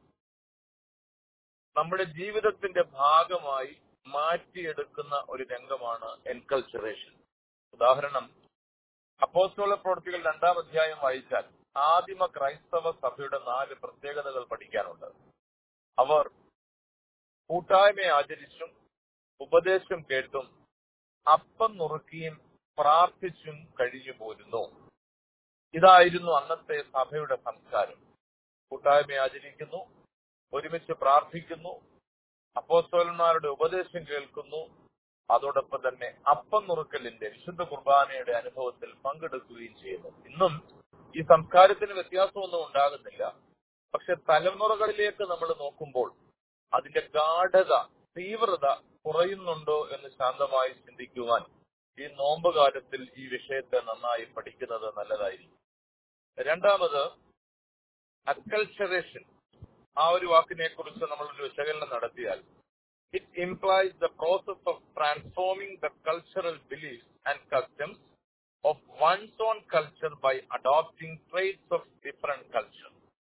S6: നമ്മുടെ ജീവിതത്തിന്റെ ഭാഗമായി മാറ്റിയെടുക്കുന്ന ഒരു രംഗമാണ് എൻകൾച്ചറേഷൻ ഉദാഹരണം അപ്പോസ്തോല പ്രവർത്തികൾ രണ്ടാം അധ്യായം വായിച്ചാൽ ആദിമ ക്രൈസ്തവ സഭയുടെ നാല് പ്രത്യേകതകൾ പഠിക്കാനുണ്ട് അവർ കൂട്ടായ്മ ആചരിച്ചും ഉപദേശം കേട്ടും അപ്പം നുറുക്കിയും പ്രാർത്ഥിച്ചും കഴിഞ്ഞു പോരുന്നു ഇതായിരുന്നു അന്നത്തെ സഭയുടെ സംസ്കാരം കൂട്ടായ്മ ആചരിക്കുന്നു ഒരുമിച്ച് പ്രാർത്ഥിക്കുന്നു അപ്പോസ്തോലന്മാരുടെ ഉപദേശം കേൾക്കുന്നു അതോടൊപ്പം തന്നെ അപ്പം നുറുക്കലിന്റെ വിശുദ്ധ കുർബാനയുടെ അനുഭവത്തിൽ പങ്കെടുക്കുകയും ചെയ്യുന്നു ഇന്നും ഈ സംസ്കാരത്തിന് വ്യത്യാസമൊന്നും ഉണ്ടാകുന്നില്ല പക്ഷെ തലമുറകളിലേക്ക് നമ്മൾ നോക്കുമ്പോൾ അതിന്റെ ഗാഠത തീവ്രത കുറയുന്നുണ്ടോ എന്ന് ശാന്തമായി ചിന്തിക്കുവാൻ ഈ നോമ്പ് കാലത്തിൽ ഈ വിഷയത്തെ നന്നായി പഠിക്കുന്നത് നല്ലതായിരിക്കും രണ്ടാമത് അക്കൾച്ചറേഷൻ ആ ഒരു വാക്കിനെ കുറിച്ച് നമ്മളൊരു വിശകലനം നടത്തിയാൽ it implies the process of transforming the cultural beliefs and customs of one's own culture by adopting traits of different culture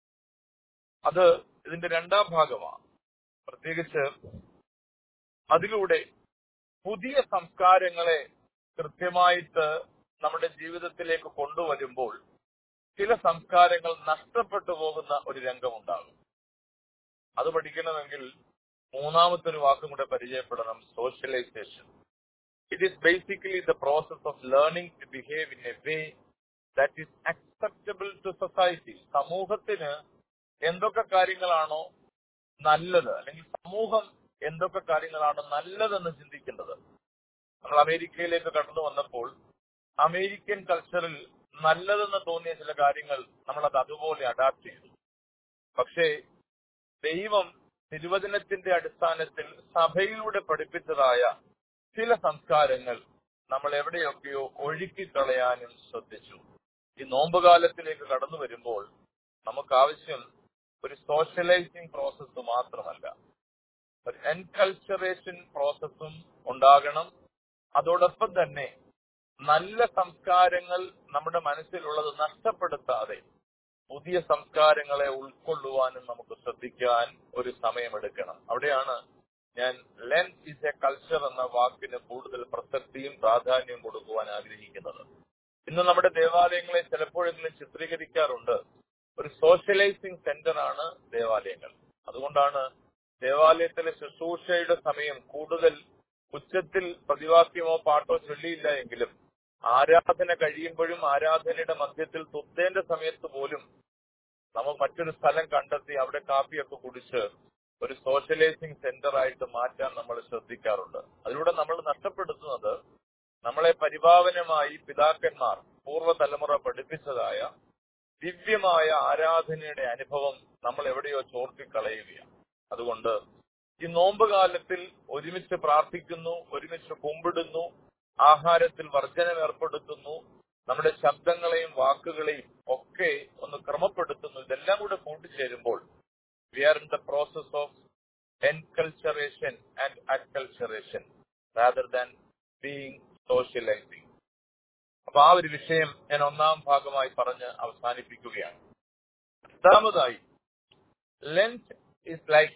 S6: അത് ഇതിന്റെ രണ്ടാം ഭാഗമാണ് പ്രത്യേകിച്ച് അതിലൂടെ പുതിയ സംസ്കാരങ്ങളെ കൃത്യമായിട്ട് നമ്മുടെ ജീവിതത്തിലേക്ക് കൊണ്ടുവരുമ്പോൾ ചില സംസ്കാരങ്ങൾ നഷ്ടപ്പെട്ടു പോകുന്ന ഒരു രംഗമുണ്ടാകും അത് പഠിക്കണമെങ്കിൽ മൂന്നാമത്തെ ഒരു വാക്കും കൂടെ പരിചയപ്പെടണം socialization it is basically the process of learning to behave in a way that is acceptable to society സമൂഹത്തിന് എന്തൊക്കെ കാര്യങ്ങളാണോ നല്ലത് അല്ലെങ്കിൽ സമൂഹം എന്തൊക്കെ കാര്യങ്ങളാണ് നല്ലതെന്ന് ചിന്തിക്കേണ്ടത് നമ്മൾ അമേരിക്കയിലേക്ക് കടന്നു വന്നപ്പോൾ അമേരിക്കൻ കൾച്ചറിൽ നല്ലതെന്ന് തോന്നിയ ചില കാര്യങ്ങൾ നമ്മൾ അത് അതുപോലെ അഡാപ്റ്റ് ചെയ്തു പക്ഷേ ദൈവം തിരുവചനത്തിന്റെ അടിസ്ഥാനത്തിൽ സഭയിലൂടെ പഠിപ്പിച്ചതായ ചില സംസ്കാരങ്ങൾ നമ്മൾ എവിടെയൊക്കെയോ ഒഴുക്കിക്കളയാനും ശ്രദ്ധിച്ചു ഈ നോമ്പുകാലത്തിലേക്ക് കടന്നു വരുമ്പോൾ നമുക്ക് ആവശ്യം ഒരു സോഷ്യലൈസിങ് പ്രോസസ്സ് മാത്രമല്ല ഒരു എൻകൾച്ചറേഷൻ പ്രോസസ്സും ഉണ്ടാകണം അതോടൊപ്പം തന്നെ നല്ല സംസ്കാരങ്ങൾ നമ്മുടെ മനസ്സിലുള്ളത് നഷ്ടപ്പെടുത്താതെ പുതിയ സംസ്കാരങ്ങളെ ഉൾക്കൊള്ളുവാനും നമുക്ക് ശ്രദ്ധിക്കാൻ ഒരു സമയമെടുക്കണം അവിടെയാണ് ഞാൻ ലെൻസ് ഇസ് എ കൾച്ചർ എന്ന വാക്കിന് കൂടുതൽ പ്രസക്തിയും പ്രാധാന്യവും കൊടുക്കുവാൻ ആഗ്രഹിക്കുന്നത് ഇന്ന് നമ്മുടെ ദേവാലയങ്ങളെ ചിലപ്പോഴെങ്കിലും ചിത്രീകരിക്കാറുണ്ട് ഒരു സോഷ്യലൈസിംഗ് സെന്റർ ആണ് ദേവാലയങ്ങൾ അതുകൊണ്ടാണ് ദേവാലയത്തിലെ ശുശ്രൂഷയുടെ സമയം കൂടുതൽ ഉച്ചത്തിൽ പ്രതിവാക്യമോ പാട്ടോ ചൊല്ലിയില്ല എങ്കിലും ആരാധന കഴിയുമ്പോഴും ആരാധനയുടെ മധ്യത്തിൽ തുത്തേണ്ട സമയത്ത് പോലും നമ്മൾ മറ്റൊരു സ്ഥലം കണ്ടെത്തി അവിടെ കാപ്പിയൊക്കെ കുടിച്ച് ഒരു സോഷ്യലൈസിംഗ് സെന്റർ ആയിട്ട് മാറ്റാൻ നമ്മൾ ശ്രദ്ധിക്കാറുണ്ട് അതിലൂടെ നമ്മൾ നഷ്ടപ്പെടുത്തുന്നത് നമ്മളെ പരിഭാവനമായി പിതാക്കന്മാർ പൂർവ്വതലമുറ പഠിപ്പിച്ചതായ ദിവ്യമായ ആരാധനയുടെ അനുഭവം നമ്മൾ എവിടെയോ ചോർത്തിക്കളയുകയാണ് അതുകൊണ്ട് ഈ നോമ്പ് കാലത്തിൽ ഒരുമിച്ച് പ്രാർത്ഥിക്കുന്നു ഒരുമിച്ച് കുമ്പിടുന്നു ആഹാരത്തിൽ വർജനം ഏർപ്പെടുത്തുന്നു നമ്മുടെ ശബ്ദങ്ങളെയും വാക്കുകളെയും ഒക്കെ ഒന്ന് ക്രമപ്പെടുത്തുന്നു ഇതെല്ലാം കൂടെ കൂട്ടിച്ചേരുമ്പോൾ we are in the process of enculturation and acculturation rather than being socializing അപ്പൊ ആ ഒരു വിഷയം ഞാൻ ഒന്നാം ഭാഗമായി പറഞ്ഞ് അവസാനിപ്പിക്കുകയാണ് രണ്ടാമതായി lens is like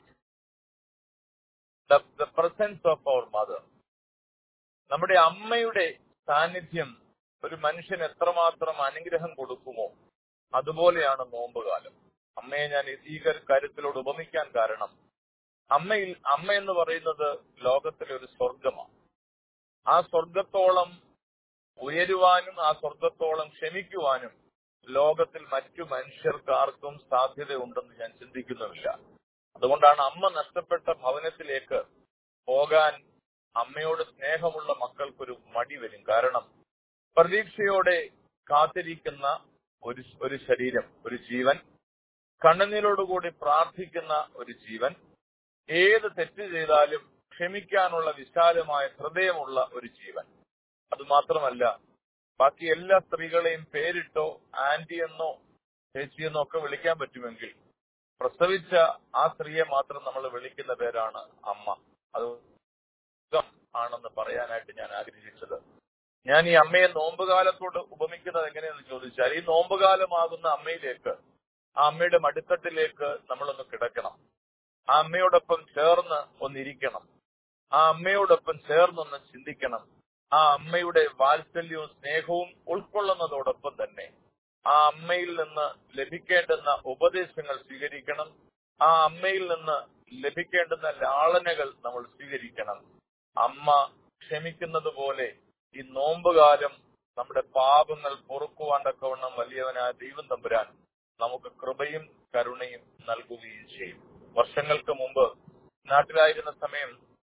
S6: the presence of our mother നമ്മുടെ അമ്മയുടെ സാന്നിധ്യം ഒരു മനുഷ്യൻ എത്രമാത്രം അനുഗ്രഹം കൊടുക്കുമോ അതുപോലെയാണ് നോമ്പുകാലം അമ്മയെ ഞാൻ ഈ കാര്യത്തിലോട് ഉപമിക്കാൻ കാരണം അമ്മയിൽ അമ്മ എന്ന് പറയുന്നത് ലോകത്തിലെ ഒരു സ്വർഗമാണ് ആ സ്വർഗത്തോളം ഉയരുവാനും ആ സ്വർഗത്തോളം ക്ഷമിക്കുവാനും ലോകത്തിൽ മറ്റു മനുഷ്യർക്ക് ആർക്കും സാധ്യതയുണ്ടെന്ന് ഞാൻ ചിന്തിക്കുന്നുമില്ല അതുകൊണ്ടാണ് അമ്മ നഷ്ടപ്പെട്ട ഭവനത്തിലേക്ക് പോകാൻ അമ്മയോട് സ്നേഹമുള്ള മക്കൾക്കൊരു മടി വരും കാരണം പ്രതീക്ഷയോടെ കാത്തിരിക്കുന്ന ഒരു ഒരു ശരീരം ഒരു ജീവൻ കണ്ണുനീരോടുകൂടി പ്രാർത്ഥിക്കുന്ന ഒരു ജീവൻ ഏത് തെറ്റ് ചെയ്താലും ക്ഷമിക്കാനുള്ള വിശാലമായ ഹൃദയമുള്ള ഒരു ജീവൻ അത് മാത്രമല്ല ബാക്കി എല്ലാ സ്ത്രീകളെയും പേരിട്ടോ ആന്റി എന്നോ ചേച്ചി എന്നോ ഒക്കെ വിളിക്കാൻ പറ്റുമെങ്കിൽ പ്രസവിച്ച ആ സ്ത്രീയെ മാത്രം നമ്മൾ വിളിക്കുന്ന പേരാണ് അമ്മ അത് ആണെന്ന് പറയാനായിട്ട് ഞാൻ ആഗ്രഹിച്ചത് ഞാൻ ഈ അമ്മയെ നോമ്പുകാലത്തോട് ഉപമിക്കുന്നത് എങ്ങനെയെന്ന് ചോദിച്ചാൽ ഈ നോമ്പുകാലമാകുന്ന അമ്മയിലേക്ക് ആ അമ്മയുടെ മടിത്തട്ടിലേക്ക് നമ്മളൊന്ന് കിടക്കണം ആ അമ്മയോടൊപ്പം ചേർന്ന് ഒന്നിരിക്കണം ആ അമ്മയോടൊപ്പം ചേർന്നൊന്ന് ചിന്തിക്കണം ആ അമ്മയുടെ വാത്സല്യവും സ്നേഹവും ഉൾക്കൊള്ളുന്നതോടൊപ്പം തന്നെ ആ അമ്മയിൽ നിന്ന് ലഭിക്കേണ്ടുന്ന ഉപദേശങ്ങൾ സ്വീകരിക്കണം ആ അമ്മയിൽ നിന്ന് ലഭിക്കേണ്ടുന്ന ലാളനകൾ നമ്മൾ സ്വീകരിക്കണം അമ്മ ക്ഷമിക്കുന്നത് പോലെ ഈ നോമ്പുകാലം നമ്മുടെ പാപങ്ങൾ പൊറുക്കുവാൻ തക്കവണ്ണം വലിയവനായ ദൈവം തമ്പുരാൻ നമുക്ക് കൃപയും കരുണയും നൽകുകയും ചെയ്യും വർഷങ്ങൾക്ക് മുമ്പ് നാട്ടിലായിരുന്ന സമയം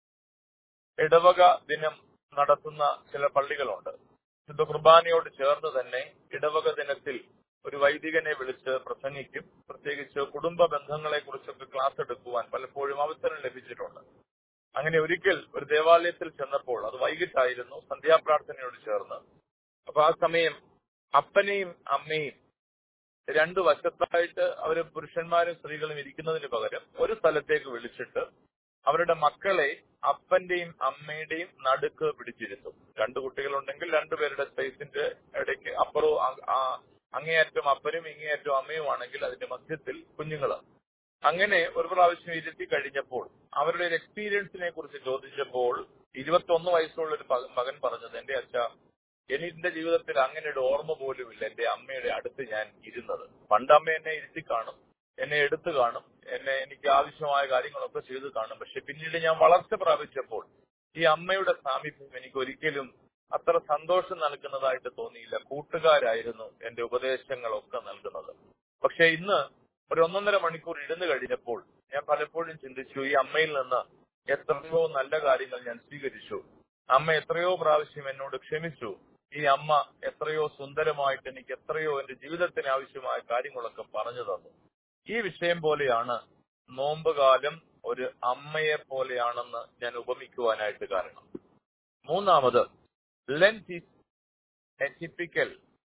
S6: ഇടവക ദിനം നടത്തുന്ന ചില പള്ളികളുണ്ട് ശുദ്ധ കുർബാനയോട് ചേർന്ന് തന്നെ ഇടവക ദിനത്തിൽ ഒരു വൈദികനെ വിളിച്ച് പ്രസംഗിക്കും പ്രത്യേകിച്ച് കുടുംബ ബന്ധങ്ങളെ കുറിച്ചൊക്കെ ക്ലാസ് എടുക്കുവാൻ പലപ്പോഴും അവസരം ലഭിച്ചിട്ടുണ്ട് അങ്ങനെ ഒരിക്കൽ ഒരു ദേവാലയത്തിൽ ചെന്നപ്പോൾ അത് വൈകിട്ടായിരുന്നു സന്ധ്യാപ്രാർത്ഥനയോട് ചേർന്ന് അപ്പൊ ആ സമയം അപ്പനെയും അമ്മയും രണ്ടു വശത്തായിട്ട് അവര് പുരുഷന്മാരും സ്ത്രീകളും ഇരിക്കുന്നതിന് പകരം ഒരു സ്ഥലത്തേക്ക് വിളിച്ചിട്ട് അവരുടെ മക്കളെ അപ്പന്റെയും അമ്മയുടെയും നടുക്ക് പിടിച്ചിരുത്തും രണ്ടു കുട്ടികളുണ്ടെങ്കിൽ രണ്ടുപേരുടെ സ്പേസിന്റെ ഇടയ്ക്ക് അപ്പുറവും അ- ആ- അങ്ങേയറ്റം അപ്പനും ഇങ്ങേയറ്റം അമ്മയുമാണെങ്കിൽ അതിന്റെ മധ്യത്തിൽ കുഞ്ഞുങ്ങൾ അങ്ങനെ ഒരു പ്രാവശ്യം ഇരുത്തി കഴിഞ്ഞപ്പോൾ അവരുടെ ഒരു എക്സ്പീരിയൻസിനെ കുറിച്ച് ചോദിച്ചപ്പോൾ ഇരുപത്തൊന്ന് വയസ്സുള്ള ഒരു പക- മകൻ പറഞ്ഞത് എന്റെ അച്ഛ എന്റെ ജീവിതത്തിൽ അങ്ങനെ ഒരു ഓർമ്മ പോലുമില്ല എന്റെ അമ്മയുടെ അടുത്ത് ഞാൻ ഇരുന്നത് പണ്ട് അമ്മ എന്നെ ഇരുത്തി കാണും എന്നെ എടുത്തു കാണും എന്നെ എനിക്ക് ആവശ്യമായ കാര്യങ്ങളൊക്കെ ചെയ്തു കാണും പക്ഷെ പിന്നീട് ഞാൻ വളർച്ച പ്രാപിച്ചപ്പോൾ ഈ അമ്മയുടെ സാമീപ്യം എനിക്ക് ഒരിക്കലും അത്ര സന്തോഷം നൽകുന്നതായിട്ട് തോന്നിയില്ല കൂട്ടുകാരായിരുന്നു എന്റെ ഉപദേശങ്ങളൊക്കെ നൽകുന്നത് പക്ഷെ ഇന്ന് ഒരു ഒന്നൊന്നര മണിക്കൂർ ഇരുന്ന് കഴിഞ്ഞപ്പോൾ ഞാൻ പലപ്പോഴും ചിന്തിച്ചു ഈ അമ്മയിൽ നിന്ന് എത്രയോ നല്ല കാര്യങ്ങൾ ഞാൻ സ്വീകരിച്ചു അമ്മ എത്രയോ പ്രാവശ്യം എന്നോട് ക്ഷമിച്ചു ഈ അമ്മ എത്രയോ സുന്ദരമായിട്ട് എനിക്ക് എത്രയോ എന്റെ ജീവിതത്തിന് ആവശ്യമായ കാര്യങ്ങളൊക്കെ പറഞ്ഞു തന്നു ഈ വിഷയം പോലെയാണ് നോമ്പുകാലം ഒരു അമ്മയെ പോലെയാണെന്ന് ഞാൻ ഉപമിക്കുവാനായിട്ട് കാരണം മൂന്നാമത് lens is a typical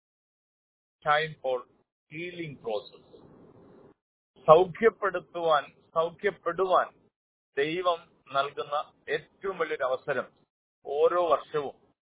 S6: time for healing process സൗഖ്യപ്പെടുത്തുവാൻ സൗഖ്യപ്പെടുവാൻ ദൈവം നൽകുന്ന ഏറ്റവും വലിയൊരു അവസരം ഓരോ വർഷവും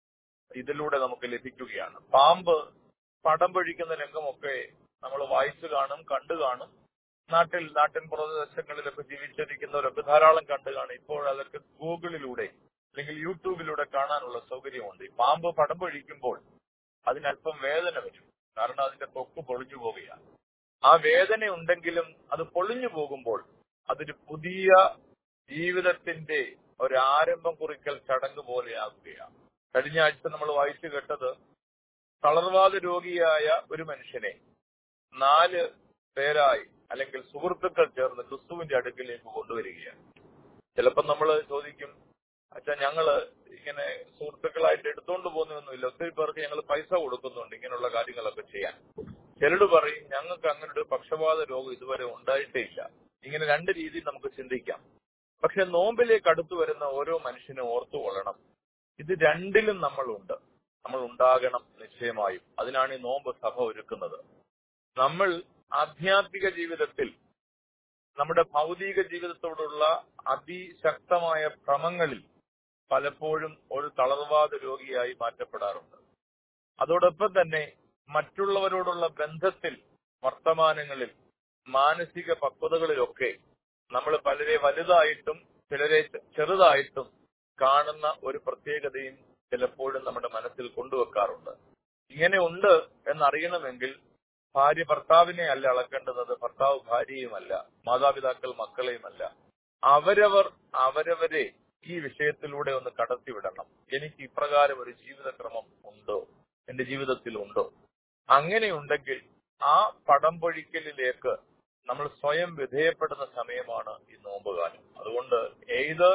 S6: ഇതിലൂടെ നമുക്ക് ലഭിക്കുകയാണ് പാമ്പ് പടം പൊഴിക്കുന്ന രംഗമൊക്കെ നമ്മൾ വായിച്ചു കാണും കണ്ടു കാണും നാട്ടിൽ നാട്ടിൻ പ്രദേശങ്ങളിലൊക്കെ ജീവിച്ചിരിക്കുന്നവരൊക്കെ ധാരാളം കണ്ടു കാണും ഇപ്പോൾ അതൊക്കെ ഗൂഗിളിലൂടെ അല്ലെങ്കിൽ യൂട്യൂബിലൂടെ കാണാനുള്ള സൗകര്യമുണ്ട് ഈ പാമ്പ് പടം പൊഴിക്കുമ്പോൾ അതിനല്പം വേദന വരും കാരണം അതിന്റെ തൊക്ക് പൊളിഞ്ഞു പോവുകയാണ് ആ വേദന ഉണ്ടെങ്കിലും അത് പൊളിഞ്ഞു പോകുമ്പോൾ അതൊരു പുതിയ ജീവിതത്തിന്റെ ഒരു ആരംഭം കുറിക്കൽ ചടങ്ങ് പോലെയാകുകയാണ് കഴിഞ്ഞ ആഴ്ച നമ്മൾ വായിച്ചു കേട്ടത് തളർവാദ രോഗിയായ ഒരു മനുഷ്യനെ നാല് പേരായി അല്ലെങ്കിൽ സുഹൃത്തുക്കൾ ചേർന്ന് ക്രിസ്തുവിന്റെ അടുക്കിലേക്ക് കൊണ്ടുവരികയാണ് ചിലപ്പോൾ നമ്മൾ ചോദിക്കും അച്ഛാ ഞങ്ങള് ഇങ്ങനെ സുഹൃത്തുക്കളായിട്ട് എടുത്തുകൊണ്ട് പോകുന്നൊന്നുമില്ല ഒത്തിരി പേർക്ക് ഞങ്ങൾ പൈസ കൊടുക്കുന്നുണ്ട് ഇങ്ങനെയുള്ള കാര്യങ്ങളൊക്കെ ചെയ്യാൻ ചിലട് പറയും ഞങ്ങൾക്ക് അങ്ങനെ ഒരു പക്ഷപാത രോഗം ഇതുവരെ ഉണ്ടായിട്ടേ ഇല്ല ഇങ്ങനെ രണ്ട് രീതിയിൽ നമുക്ക് ചിന്തിക്കാം പക്ഷെ നോമ്പിലേക്ക് അടുത്തു വരുന്ന ഓരോ മനുഷ്യനും ഓർത്തുകൊള്ളണം ഇത് രണ്ടിലും നമ്മളുണ്ട് നമ്മൾ ഉണ്ടാകണം നിശ്ചയമായും അതിനാണ് ഈ നോമ്പ് സഭ ഒരുക്കുന്നത് നമ്മൾ ആധ്യാത്മിക ജീവിതത്തിൽ നമ്മുടെ ഭൗതിക ജീവിതത്തോടുള്ള അതിശക്തമായ ഭ്രമങ്ങളിൽ പലപ്പോഴും ഒരു തളർവാദ രോഗിയായി മാറ്റപ്പെടാറുണ്ട് അതോടൊപ്പം തന്നെ മറ്റുള്ളവരോടുള്ള ബന്ധത്തിൽ വർത്തമാനങ്ങളിൽ മാനസിക പക്വതകളിലൊക്കെ നമ്മൾ പലരെ വലുതായിട്ടും ചിലരെ ചെറുതായിട്ടും കാണുന്ന ഒരു പ്രത്യേകതയും ചിലപ്പോഴും നമ്മുടെ മനസ്സിൽ കൊണ്ടുവെക്കാറുണ്ട് ഇങ്ങനെ ഉണ്ട് എന്നറിയണമെങ്കിൽ ഭാര്യ ഭർത്താവിനെ അല്ല അളക്കേണ്ടത് ഭർത്താവ് ഭാര്യയുമല്ല മാതാപിതാക്കൾ മക്കളെയുമല്ല അവരവർ അവരവരെ ഈ വിഷയത്തിലൂടെ ഒന്ന് കടത്തിവിടണം എനിക്ക് ഇപ്രകാരം ഒരു ജീവിതക്രമം ഉണ്ടോ എന്റെ ജീവിതത്തിൽ ഉണ്ടോ അങ്ങനെയുണ്ടെങ്കിൽ ആ പടം പൊഴിക്കലിലേക്ക് നമ്മൾ സ്വയം വിധേയപ്പെടുന്ന സമയമാണ് ഈ നോമ്പുകാലം അതുകൊണ്ട് either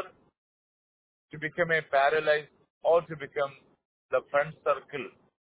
S6: to become a paralyse or to become the friend circle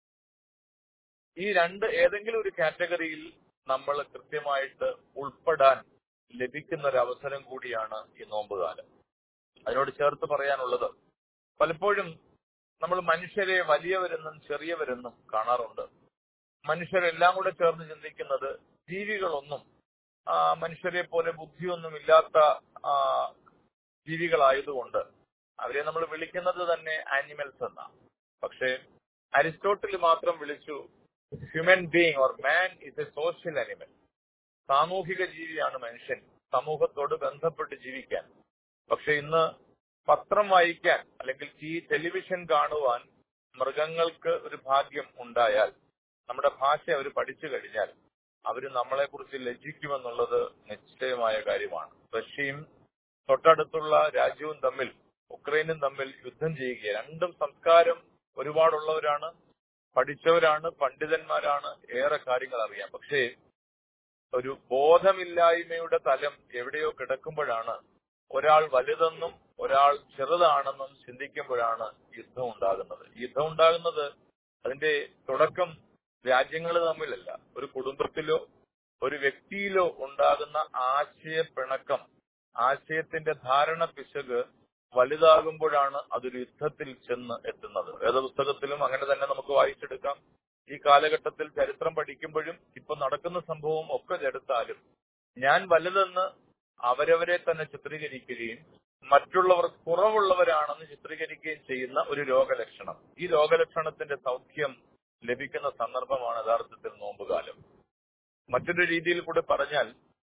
S6: ഈ രണ്ട് ഏതെങ്കിലും ഒരു കാറ്റഗറിയിൽ നമ്മൾ കൃത്യമായിട്ട് ഉൾപ്പെടാൻ ലഭിക്കുന്ന ഒരു അവസരം കൂടിയാണ് ഈ നോമ്പുകാലം അതിനോട് ചേർത്ത് പറയാനുള്ളത് പലപ്പോഴും നമ്മൾ മനുഷ്യരെ വലിയവരെന്നും ചെറിയവരെന്നും കാണാറുണ്ട് മനുഷ്യരെല്ലാം കൂടെ ചേർന്ന് ചിന്തിക്കുന്നത് ജീവികളൊന്നും ആ, മനുഷ്യരെ പോലെ ബുദ്ധിയൊന്നും ഇല്ലാത്ത ആ, ജീവികളായതുകൊണ്ട് അവരെ നമ്മൾ വിളിക്കുന്നത് തന്നെ ആനിമൽസ് എന്നാണ് പക്ഷേ അരിസ്റ്റോട്ടിൽ മാത്രം വിളിച്ചു human being or man is a social animal സാമൂഹിക ജീവിയാണ് മനുഷ്യൻ സമൂഹത്തോട് ബന്ധപ്പെട്ട് ജീവിക്കാൻ പക്ഷെ ഇന്ന് പത്രം വായിക്കാൻ അല്ലെങ്കിൽ ഈ ടെലിവിഷൻ കാണുവാൻ മൃഗങ്ങൾക്ക് ഒരു ഭാഗ്യം ഉണ്ടായാൽ നമ്മുടെ ഭാഷ അവർ പഠിച്ചു കഴിഞ്ഞാൽ അവർ നമ്മളെ കുറിച്ച് ലജ്ജിക്കുമെന്നുള്ളത് നിശ്ചയമായ കാര്യമാണ് റഷ്യയും തൊട്ടടുത്തുള്ള രാജ്യവും തമ്മിൽ ഉക്രൈനും തമ്മിൽ യുദ്ധം ചെയ്യുക രണ്ടും സംസ്കാരം ഒരുപാടുള്ളവരാണ് പഠിച്ചവരാണ് പണ്ഡിതന്മാരാണ് ഏറെ കാര്യങ്ങൾ അറിയാം പക്ഷേ ഒരു ബോധമില്ലായ്മയുടെ തലം എവിടെയോ കിടക്കുമ്പോഴാണ് ഒരാൾ വലുതെന്നും ഒരാൾ ചെറുതാണെന്നും ചിന്തിക്കുമ്പോഴാണ് യുദ്ധം ഉണ്ടാകുന്നത് യുദ്ധം ഉണ്ടാകുന്നത് അതിന്റെ തുടക്കം രാജ്യങ്ങൾ തമ്മിലല്ല ഒരു കുടുംബത്തിലോ ഒരു വ്യക്തിയിലോ ഉണ്ടാകുന്ന ആശയപ്പിണക്കം ആശയത്തിന്റെ ധാരണ പിശക് വലുതാകുമ്പോഴാണ് അതൊരു യുദ്ധത്തിൽ ചെന്ന് എത്തുന്നത് വേദപുസ്തകത്തിലും അങ്ങനെ തന്നെ നമുക്ക് വായിച്ചെടുക്കാം ഈ കാലഘട്ടത്തിൽ ചരിത്രം പഠിക്കുമ്പോഴും ഇപ്പൊ നടക്കുന്ന സംഭവം ഒക്കെ എടുത്താലും ഞാൻ വലുതെന്ന് അവരവരെ തന്നെ ചിത്രീകരിക്കുകയും മറ്റുള്ളവർ കുറവുള്ളവരാണെന്ന് ചിത്രീകരിക്കുകയും ചെയ്യുന്ന ഒരു രോഗലക്ഷണം ഈ രോഗലക്ഷണത്തിന്റെ സൗഖ്യം ലഭിക്കുന്ന സന്ദർഭമാണ് യഥാർത്ഥത്തിൽ നോമ്പുകാലം മറ്റൊരു രീതിയിൽ കൂടെ പറഞ്ഞാൽ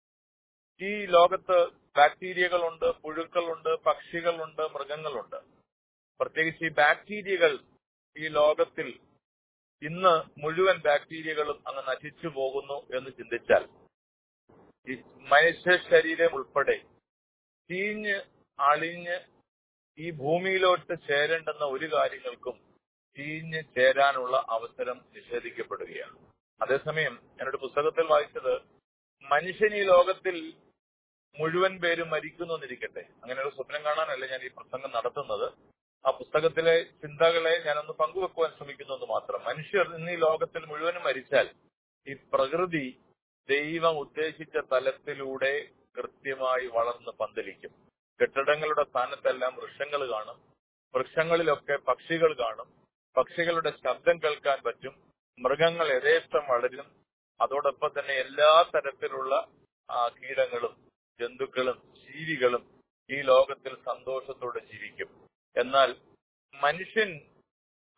S6: ഈ ലോകത്ത് ബാക്ടീരിയകളുണ്ട് പുഴുക്കളുണ്ട് പക്ഷികളുണ്ട് മൃഗങ്ങളുണ്ട് പ്രത്യേകിച്ച് ഈ ബാക്ടീരിയകൾ ഈ ലോകത്തിൽ ഇന്ന് മുഴുവൻ ബാക്ടീരിയകളും അങ്ങ് നശിച്ചു പോകുന്നു എന്ന് ചിന്തിച്ചാൽ ഈ മനുഷ്യ ശരീരം ഉൾപ്പെടെ ചീഞ്ഞ് അളിഞ്ഞ് ഈ ഭൂമിയിലോട്ട് ചേരേണ്ടുന്ന ഒരു കാര്യങ്ങൾക്കും ചീഞ്ഞ് ചേരാനുള്ള അവസരം നിഷേധിക്കപ്പെടുകയാണ് അതേസമയം ഞാനൊരു പുസ്തകത്തിൽ വായിച്ചത് മനുഷ്യൻ ഈ ലോകത്തിൽ മുഴുവൻ പേരും മരിക്കുന്നു എന്നിരിക്കട്ടെ അങ്ങനെ ഒരു സ്വപ്നം കാണാനല്ല ഞാൻ ഈ പ്രസംഗം നടത്തുന്നത് ആ പുസ്തകത്തിലെ ചിന്തകളെ ഞാനൊന്ന് പങ്കുവെക്കുവാൻ ശ്രമിക്കുന്നു എന്ന് മാത്രം മനുഷ്യർ ഇന്ന് ഈ ലോകത്തിൽ മുഴുവനും മരിച്ചാൽ ഈ പ്രകൃതി ദൈവം ഉദ്ദേശിച്ച തലത്തിലൂടെ കൃത്യമായി വളർന്ന് പന്തലിക്കും കെട്ടിടങ്ങളുടെ സ്ഥാനത്തെല്ലാം വൃക്ഷങ്ങൾ കാണും വൃക്ഷങ്ങളിലൊക്കെ പക്ഷികൾ കാണും പക്ഷികളുടെ ശബ്ദം കേൾക്കാൻ പറ്റും മൃഗങ്ങൾ യഥേഷ്ടം വളരും അതോടൊപ്പം തന്നെ എല്ലാ തരത്തിലുള്ള ആ, കീടങ്ങളും ജന്തുക്കളും ജീവികളും ഈ ലോകത്തിൽ സന്തോഷത്തോടെ ജീവിക്കും എന്നാൽ മനുഷ്യൻ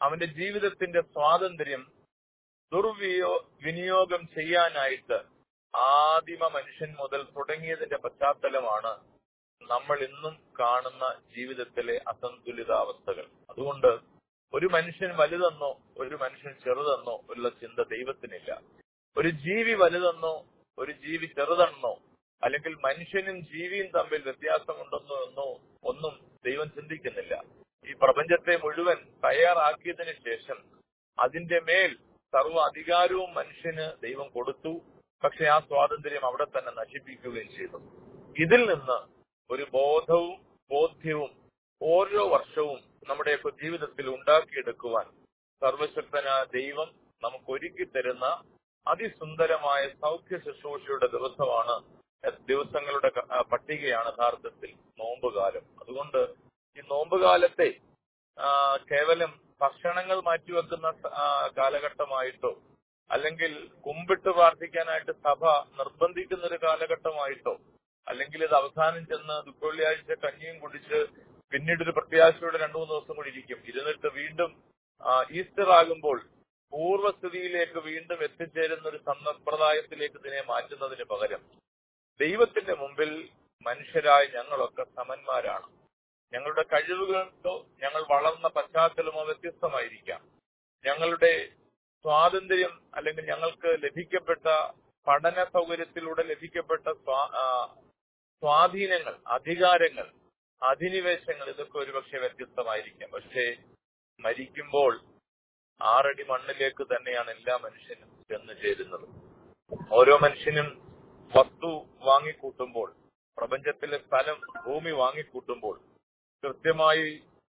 S6: അവന്റെ ജീവിതത്തിന്റെ സ്വാതന്ത്ര്യം ദുർവിയോ വിനിയോഗം ചെയ്യാനായിട്ട് ആദിമ മനുഷ്യൻ മുതൽ തുടങ്ങിയതിന്റെ പശ്ചാത്തലമാണ് നമ്മൾ ഇന്നും കാണുന്ന ജീവിതത്തിലെ അസന്തുലിതാവസ്ഥകൾ അതുകൊണ്ട് ഒരു മനുഷ്യൻ വലുതെന്നോ ഒരു മനുഷ്യൻ ചെറുതെന്നോ ഉള്ള ചിന്ത ദൈവത്തിനില്ല ഒരു ജീവി വലുതെന്നോ ഒരു ജീവി ചെറുതെന്നോ അല്ലെങ്കിൽ മനുഷ്യനും ജീവിയും തമ്മിൽ വ്യത്യാസമുണ്ടെന്നോ എന്നോ ഒന്നും ദൈവം ചിന്തിക്കുന്നില്ല ഈ പ്രപഞ്ചത്തെ മുഴുവൻ തയ്യാറാക്കിയതിനു ശേഷം അതിന്റെ മേൽ സർവ്വ അധികാരവും മനുഷ്യന് ദൈവം കൊടുത്തു പക്ഷെ ആ സ്വാതന്ത്ര്യം അവിടെ തന്നെ നശിപ്പിക്കുകയും ചെയ്തു ഇതിൽ നിന്ന് ഒരു ബോധവും ബോധ്യവും ഓരോ വർഷവും നമ്മുടെയൊക്കെ ജീവിതത്തിൽ ഉണ്ടാക്കിയെടുക്കുവാൻ സർവശക്തനായ ദൈവം നമുക്ക് ഒരുക്കി തരുന്ന അതിസുന്ദരമായ സൗഖ്യ ശുശ്രൂഷയുടെ ദിവസമാണ് ദിവസങ്ങളുടെ ക- ആ, പട്ടികയാണ് യഥാർത്ഥത്തിൽ നോമ്പുകാലം അതുകൊണ്ട് ഈ നോമ്പുകാലത്തെ ആ, കേവലം ഭക്ഷണങ്ങൾ മാറ്റിവെക്കുന്ന സ- ആ, കാലഘട്ടമായിട്ടോ അല്ലെങ്കിൽ കുമ്പിട്ട് പ്രാർത്ഥിക്കാനായിട്ട് സഭ നിർബന്ധിക്കുന്ന ഒരു കാലഘട്ടമായിട്ടോ അല്ലെങ്കിൽ ഇത് അവസാനം ചെന്ന് ദുഃഖവെള്ളിയാഴ്ച കഞ്ഞിയും കുടിച്ച് പിന്നീട് ഒരു പ്രത്യാശയോടെ രണ്ടു മൂന്ന് ദിവസം കൂടി ഇരിക്കും ഇരുന്നിട്ട് വീണ്ടും ആ, ഈസ്റ്റർ ആകുമ്പോൾ പൂർവ്വസ്ഥിതിയിലേക്ക് വീണ്ടും എത്തിച്ചേരുന്ന ഒരു സമ്പ്രദായത്തിലേക്ക് ഇതിനെ മാറ്റുന്നതിന് പകരം ദൈവത്തിന്റെ മുമ്പിൽ മനുഷ്യരായ ഞങ്ങളൊക്കെ സമന്മാരാണ് ഞങ്ങളുടെ കഴിവുകളോ ഞങ്ങൾ വളർന്ന പശ്ചാത്തലമോ വ്യത്യസ്തമായിരിക്കാം ഞങ്ങളുടെ സ്വാതന്ത്ര്യം അല്ലെങ്കിൽ ഞങ്ങൾക്ക് ലഭിക്കപ്പെട്ട പഠന സൗകര്യത്തിലൂടെ ലഭിക്കപ്പെട്ട സ്വാ- ആ, സ്വാധീനങ്ങൾ അധികാരങ്ങൾ അധിനിവേശങ്ങൾ ഇതൊക്കെ ഒരുപക്ഷെ വ്യത്യസ്തമായിരിക്കാം പക്ഷേ മരിക്കുമ്പോൾ ആറടി മണ്ണിലേക്ക് തന്നെയാണ് എല്ലാ മനുഷ്യനും ചെന്ന് ചേരുന്നത് ഓരോ മനുഷ്യനും വസ്തു വാങ്ങിക്കൂട്ടുമ്പോൾ പ്രപഞ്ചത്തിലെ സ്ഥലം ഭൂമി വാങ്ങിക്കൂട്ടുമ്പോൾ കൃത്യമായി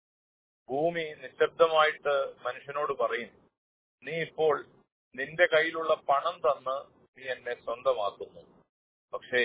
S6: ഭൂമി നിശബ്ദമായിട്ട് മനുഷ്യനോട് പറയും നീ ഇപ്പോൾ നിന്റെ കയ്യിലുള്ള പണം തന്ന് നീ എന്നെ സ്വന്തമാക്കുന്നു പക്ഷേ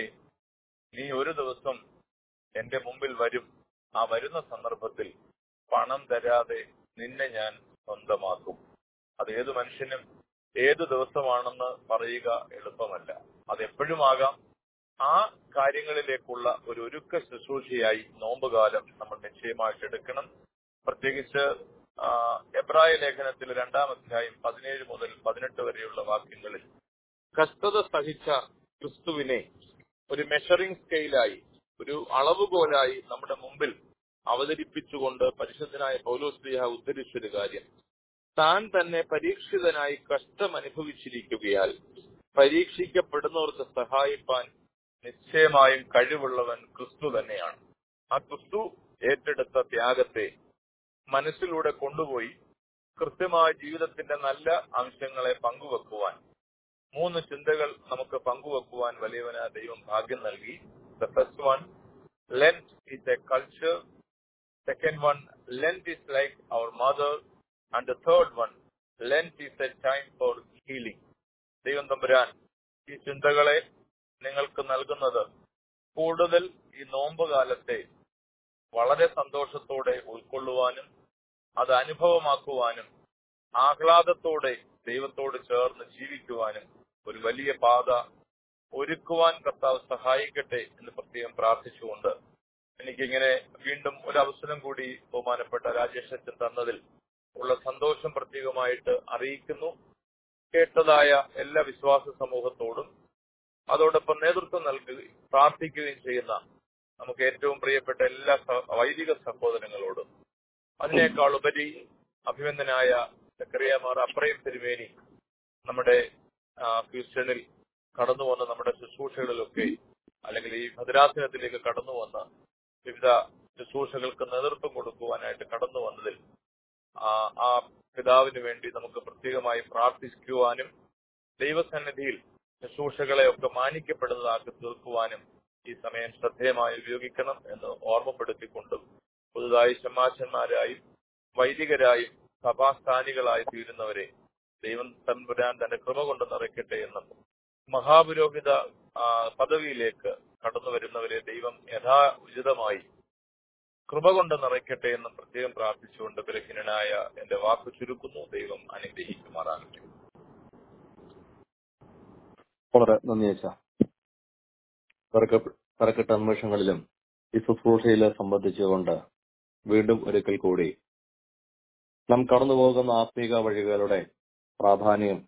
S6: നീ ഒരു ദിവസം എന്റെ മുമ്പിൽ വരും ആ വരുന്ന സന്ദർഭത്തിൽ പണം തരാതെ നിന്നെ ഞാൻ സ്വന്തമാക്കും അത് ഏത് മനുഷ്യനും ഏത് ദിവസമാണെന്ന് പറയുക എളുപ്പമല്ല അത് എപ്പോഴും ആകാം ആ കാര്യങ്ങളിലേക്കുള്ള ഒരു ഒരുക്ക ശുശ്രൂഷയായി നോമ്പുകാലം നമ്മൾ നിശ്ചയമായിട്ട് എടുക്കണം പ്രത്യേകിച്ച് ആ, എബ്രായ ലേഖനത്തിൽ രണ്ടാം അധ്യായം പതിനേഴ് മുതൽ പതിനെട്ട് വരെയുള്ള വാക്യങ്ങളിൽ കഷ്ടത സഹിച്ച ക്രിസ്തുവിനെ ഒരു മെഷറിംഗ് സ്കെയിലായി ഒരു അളവുകോലായി നമ്മുടെ മുമ്പിൽ അവതരിപ്പിച്ചുകൊണ്ട് പരിശുദ്ധനായ പൗലോസ്ലിഹ ഉദ്ധരിച്ചൊരു കാര്യം താൻ തന്നെ പരീക്ഷിതനായി കഷ്ടം അനുഭവിച്ചിരിക്കുകയാൽ പരീക്ഷിക്കപ്പെടുന്നവർക്ക് സഹായിപ്പാൻ നിശ്ചയമായും കഴിവുള്ളവൻ ക്രിസ്തു തന്നെയാണ് ആ ക്രിസ്തു ഏറ്റെടുത്ത ത്യാഗത്തെ മനസ്സിലൂടെ കൊണ്ടുപോയി കൃത്യമായ ജീവിതത്തിന്റെ നല്ല അംശങ്ങളെ പങ്കുവെക്കുവാൻ മൂന്ന് ചിന്തകൾ നമുക്ക് പങ്കുവെക്കുവാൻ വലിയവനായ ദൈവം ഭാഗ്യം നൽകി the first one lent is a culture second one lent is like our mother and the third one lent is a time for healing ദൈവം തമ്പുരാൻ ഈ ചിന്തകളെ നിങ്ങൾക്ക് നൽകുന്നത് കൂടുതൽ ഈ നോമ്പ് കാലത്തെ വളരെ സന്തോഷത്തോടെ ഉൾക്കൊള്ളുവാനും അത് അനുഭവമാക്കുവാനും ആഹ്ലാദത്തോടെ ദൈവത്തോട് ചേർന്ന് ജീവിക്കുവാനും ഒരു വലിയ പാത ഒരുക്കുവാൻ കർത്താവ് സഹായിക്കട്ടെ എന്ന് പ്രത്യേകം പ്രാർത്ഥിച്ചുകൊണ്ട് എനിക്കിങ്ങനെ വീണ്ടും ഒരു അവസരം കൂടി ബഹുമാനപ്പെട്ട രാജേഷ് അച്ഛൻ തന്നതിൽ ഉള്ള സന്തോഷം പ്രത്യേകമായിട്ട് അറിയിക്കുന്നു കേട്ടതായ എല്ലാ വിശ്വാസ സമൂഹത്തോടും അതോടൊപ്പം നേതൃത്വം നൽകുകയും പ്രാർത്ഥിക്കുകയും ചെയ്യുന്ന നമുക്ക് ഏറ്റവും പ്രിയപ്പെട്ട എല്ലാ സ- വൈദിക സഹോദരങ്ങളോടും അതിനേക്കാൾ ഉപരി അഭിനന്ദനായ സക്കറിയമാർ അപ്രയം തിരുമേനി നമ്മുടെ ആ, ഹ്യൂസ്റ്റണിൽ കടന്നു വന്ന നമ്മുടെ ശുശ്രൂഷകളിലൊക്കെ അല്ലെങ്കിൽ ഈ ഭദ്രാസനത്തിലേക്ക് കടന്നു വന്ന വിവിധ ശുശ്രൂഷകൾക്ക് നേതൃത്വം കൊടുക്കുവാനായിട്ട് കടന്നു വന്നതിൽ ആ ആ പിതാവിന് വേണ്ടി നമുക്ക് പ്രത്യേകമായി പ്രാർത്ഥിക്കുവാനും ദൈവസന്നിധിയിൽ ശുശ്രൂഷകളെ ഒക്കെ മാനിക്കപ്പെടുന്നതാക്കി തീർക്കുവാനും ഈ സമയം ശ്രദ്ധേയമായി ഉപയോഗിക്കണം എന്ന് ഓർമ്മപ്പെടുത്തിക്കൊണ്ടും പുതുതായി ശമാശന്മാരായും വൈദികരായും സഭാസ്ഥാനികളായി തീരുന്നവരെ ദൈവം തമ്പുരാൻ തന്റെ കൃപ കൊണ്ട് നിറയ്ക്കട്ടെ എന്നും മഹാപുരോഹിത ആ, പദവിയിലേക്ക് കടന്നു വരുന്നവരെ ദൈവം യഥാഉചിതമായി കൃപ കൊണ്ട് നിറയ്ക്കട്ടെ എന്നും പ്രത്യേകം പ്രാർത്ഥിച്ചുകൊണ്ട് ബലഹീനനായ എന്റെ വാക്ക് ചുരുക്കുന്നു ദൈവം അനുഗ്രഹിക്കുമാറാകട്ടെ
S2: വളരെ നന്ദി അച്ഛാ പറക്കട്ട നിമിഷങ്ങളിലും ഈ ശുശ്രൂഷയിൽ സംബന്ധിച്ചുകൊണ്ട് വീണ്ടും ഒരിക്കൽ കൂടി നാം കടന്നു പോകുന്ന ആത്മീക വഴികളുടെ പ്രാധാന്യം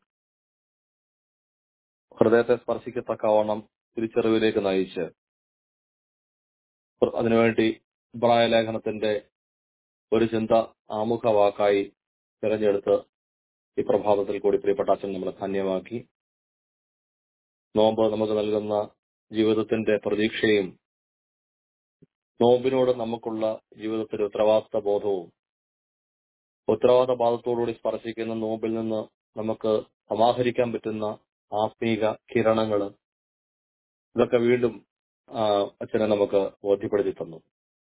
S2: ഹൃദയത്തെ സ്പർശിക്കത്തക്കവണ്ണം തിരിച്ചറിവിലേക്ക് നയിച്ച് അതിനുവേണ്ടി ഇബ്രായ ലേഖനത്തിന്റെ ഒരു ചിന്ത ആമുഖ വാക്കായി തിരഞ്ഞെടുത്ത് ഈ പ്രഭാതത്തിൽ കൂടി പ്രിയപ്പെട്ട അച്ഛൻ നമ്മളെ ധന്യമാക്കി നോമ്പ് നമുക്ക് നൽകുന്ന ജീവിതത്തിന്റെ പ്രതീക്ഷയും നോമ്പിനോട് നമുക്കുള്ള ജീവിതത്തിലെ ഉത്തരവാദിത്ത ബോധവും ഉത്തരവാദിത്ത ബാധത്തോടുകൂടി സ്പർശിക്കുന്ന നോമ്പിൽ നിന്ന് നമുക്ക് സമാഹരിക്കാൻ പറ്റുന്ന ആത്മീക കിരണങ്ങൾ ഇതൊക്കെ വീണ്ടും ആ, അച്ഛനെ നമുക്ക് ബോധ്യപ്പെടുത്തി തന്നു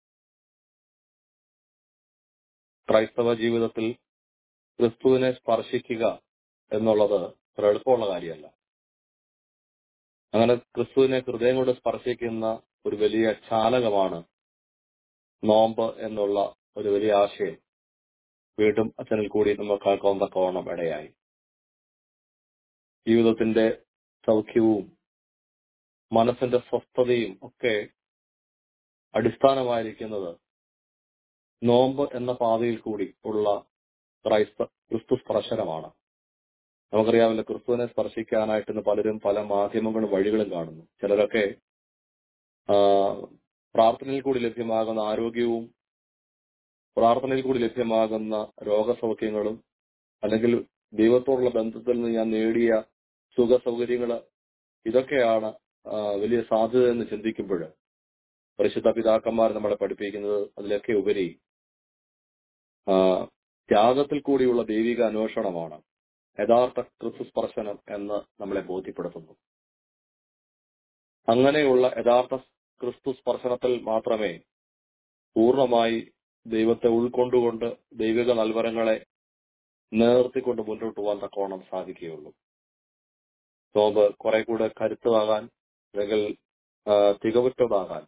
S2: ക്രൈസ്തവ ജീവിതത്തിൽ ക്രിസ്തുവിനെ സ്പർശിക്കുക എന്നുള്ളത് അത്ര എളുപ്പമുള്ള കാര്യമല്ല അങ്ങനെ ക്രിസ്തുവിനെ ഹൃദയം കൊണ്ട് സ്പർശിക്കുന്ന ഒരു വലിയ ചാലകമാണ് നോമ്പ് എന്നുള്ള ഒരു വലിയ ആശയം വീണ്ടും അച്ഛനിൽ കൂടി നമ്മൾ കേൾക്കാൻ തക്കവണ്ണം ഇടയായി ജീവിതത്തിന്റെ സൗഖ്യവും മനസ്സിന്റെ സ്വസ്ഥതയും ഒക്കെ അടിസ്ഥാനമായിരിക്കുന്നത് നോമ്പ് എന്ന പാതയിൽ കൂടി ഉള്ള ക്രൈസ്ത ക്രിസ്തു സ്പർശനമാണ് നമുക്കറിയാമല്ലോ ക്രിസ്തുവിനെ സ്പർശിക്കാനായിട്ട് ഇന്ന് പലരും പല മാധ്യമങ്ങളും വഴികളും കാണുന്നു ചിലരൊക്കെ ആ, പ്രാർത്ഥനയിൽ കൂടി ലഭ്യമാകുന്ന ആരോഗ്യവും പ്രാർത്ഥനയിൽ കൂടി ലഭ്യമാകുന്ന രോഗസൗഖ്യങ്ങളും അല്ലെങ്കിൽ ദൈവത്തോടുള്ള ബന്ധത്തിൽ നിന്ന് ഞാൻ നേടിയ സുഖ സൗകര്യങ്ങള് ഇതൊക്കെയാണ് ആ, വലിയ സാധ്യത എന്ന് ചിന്തിക്കുമ്പോൾ പരിശുദ്ധ പിതാക്കന്മാർ നമ്മളെ പഠിപ്പിക്കുന്നത് അതിലൊക്കെ ഉപരി ആ, ത്യാഗത്തിൽ കൂടിയുള്ള ദൈവിക അന്വേഷണമാണ് യഥാർത്ഥ ക്രിസ്തു സ്പർശനം എന്ന് നമ്മളെ ബോധ്യപ്പെടുത്തുന്നു അങ്ങനെയുള്ള യഥാർത്ഥ ക്രിസ്തു സ്പർശനത്തിൽ മാത്രമേ പൂർണ്ണമായി ദൈവത്തെ ഉൾക്കൊണ്ടുകൊണ്ട് ദൈവിക നൽവരങ്ങളെ നിലനിർത്തിക്കൊണ്ട് മുന്നോട്ട് പോകാൻ തക്കവണ്ണം സാധിക്കുകയുള്ളൂ നോമ്പ് കുറെ കൂടെ കരുത്തതാകാൻ അല്ലെങ്കിൽ ആ, തികവുറ്റതാകാൻ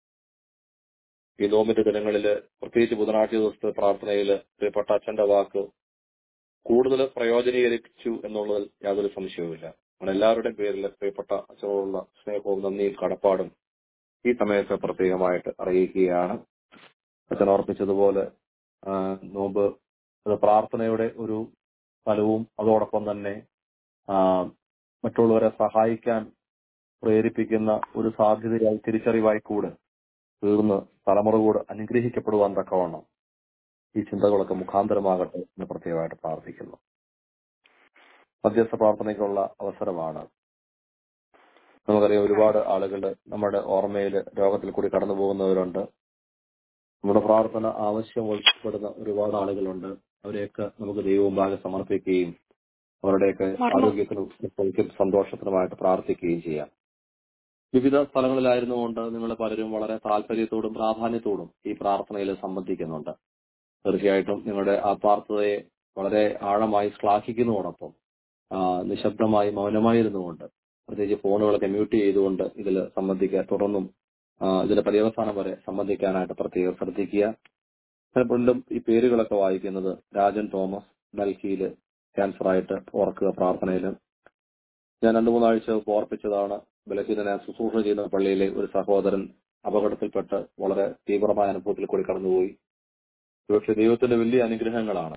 S2: ഈ നോമ്പിന്റെ ദിനങ്ങളില് പ്രത്യേകിച്ച് ബുധനാഴ്ച ദിവസത്തെ പ്രാർത്ഥനയില് പ്രിയപ്പെട്ട അച്ഛന്റെ വാക്ക് കൂടുതൽ പ്രയോജനീകരിച്ചു എന്നുള്ളതിൽ യാതൊരു സംശയവുമില്ല അങ്ങനെ എല്ലാവരുടെയും പേരിൽ പ്രിയപ്പെട്ട അച്ഛനോടുള്ള സ്നേഹവും നന്ദിയും കടപ്പാടും ഈ സമയത്ത് പ്രത്യേകമായിട്ട് അറിയിക്കുകയാണ് അച്ഛൻ ഓർപ്പിച്ചതുപോലെ ആ, നോമ്പ് അത് പ്രാർത്ഥനയുടെ ഒരു ഫലവും അതോടൊപ്പം തന്നെ ആ, മറ്റുള്ളവരെ സഹായിക്കാൻ പ്രേരിപ്പിക്കുന്ന ഒരു സാധ്യതയായി തിരിച്ചറിവായി കൂടെ തീർന്ന് തലമുറ കൂടെ അനുഗ്രഹിക്കപ്പെടുവാൻ തക്കവണ്ണം ഈ ചിന്തകളൊക്കെ മുഖാന്തരമാകട്ടെ എന്ന് പ്രത്യേകമായിട്ട് പ്രാർത്ഥിക്കുന്നു മധ്യസ്ഥ പ്രാർത്ഥനയ്ക്കുള്ള അവസരമാണ് നമുക്കറിയാം ഒരുപാട് ആളുകൾ നമ്മുടെ ഓർമ്മയിൽ രോഗത്തിൽ കൂടി കടന്നു പോകുന്നവരുണ്ട് നമ്മുടെ പ്രാർത്ഥന ആവശ്യം ഉൾപ്പെടുന്ന ഒരുപാട് ആളുകളുണ്ട് അവരെയൊക്കെ നമുക്ക് ദൈവമുമ്പാകെ സമർപ്പിക്കുകയും അവരുടെയൊക്കെ ആരോഗ്യത്തിനും സൗഖ്യം സന്തോഷത്തിനുമായിട്ട് പ്രാർത്ഥിക്കുകയും ചെയ്യാം വിവിധ സ്ഥലങ്ങളിലായിരുന്നുകൊണ്ട് നിങ്ങൾ പലരും വളരെ താല്പര്യത്തോടും പ്രാധാന്യത്തോടും ഈ പ്രാർത്ഥനയിൽ സംബന്ധിക്കുന്നുണ്ട് തീർച്ചയായിട്ടും നിങ്ങളുടെ ആത്മാർത്ഥതയെ വളരെ ആഴമായി ശ്ലാഘിക്കുന്നതോടൊപ്പം ആ, നിശബ്ദമായി മൗനമായി ഇരുന്നുകൊണ്ട് പ്രത്യേകിച്ച് ഫോണുകളൊക്കെ മ്യൂട്ട് ചെയ്തുകൊണ്ട് ഇതിൽ സംബന്ധിക്കാൻ തുടർന്നും ആ, ഇതിന്റെ പര്യവസാനം വരെ സംബന്ധിക്കാനായിട്ട് പ്രത്യേകം ശ്രദ്ധിക്കുക ചിലപ്പോഴും ഈ പേരുകളൊക്കെ വായിക്കുന്നത് രാജൻ തോമസ് ഡൽഹിയിൽ ക്യാൻസർ ആയിട്ട് ഓർക്കുക പ്രാർത്ഥനയിൽ ഞാൻ രണ്ടു മൂന്നാഴ്ച മുമ്പ് ഓർപ്പിച്ചതാണ് ബലഹീനനെ ശുശ്രൂഷ ചെയ്യുന്ന പള്ളിയിലെ ഒരു സഹോദരൻ അപകടത്തിൽപ്പെട്ട് വളരെ തീവ്രമായ അനുഭവത്തിൽ കൂടി കടന്നുപോയി പക്ഷെ ദൈവത്തിന്റെ വലിയ അനുഗ്രഹങ്ങളാണ്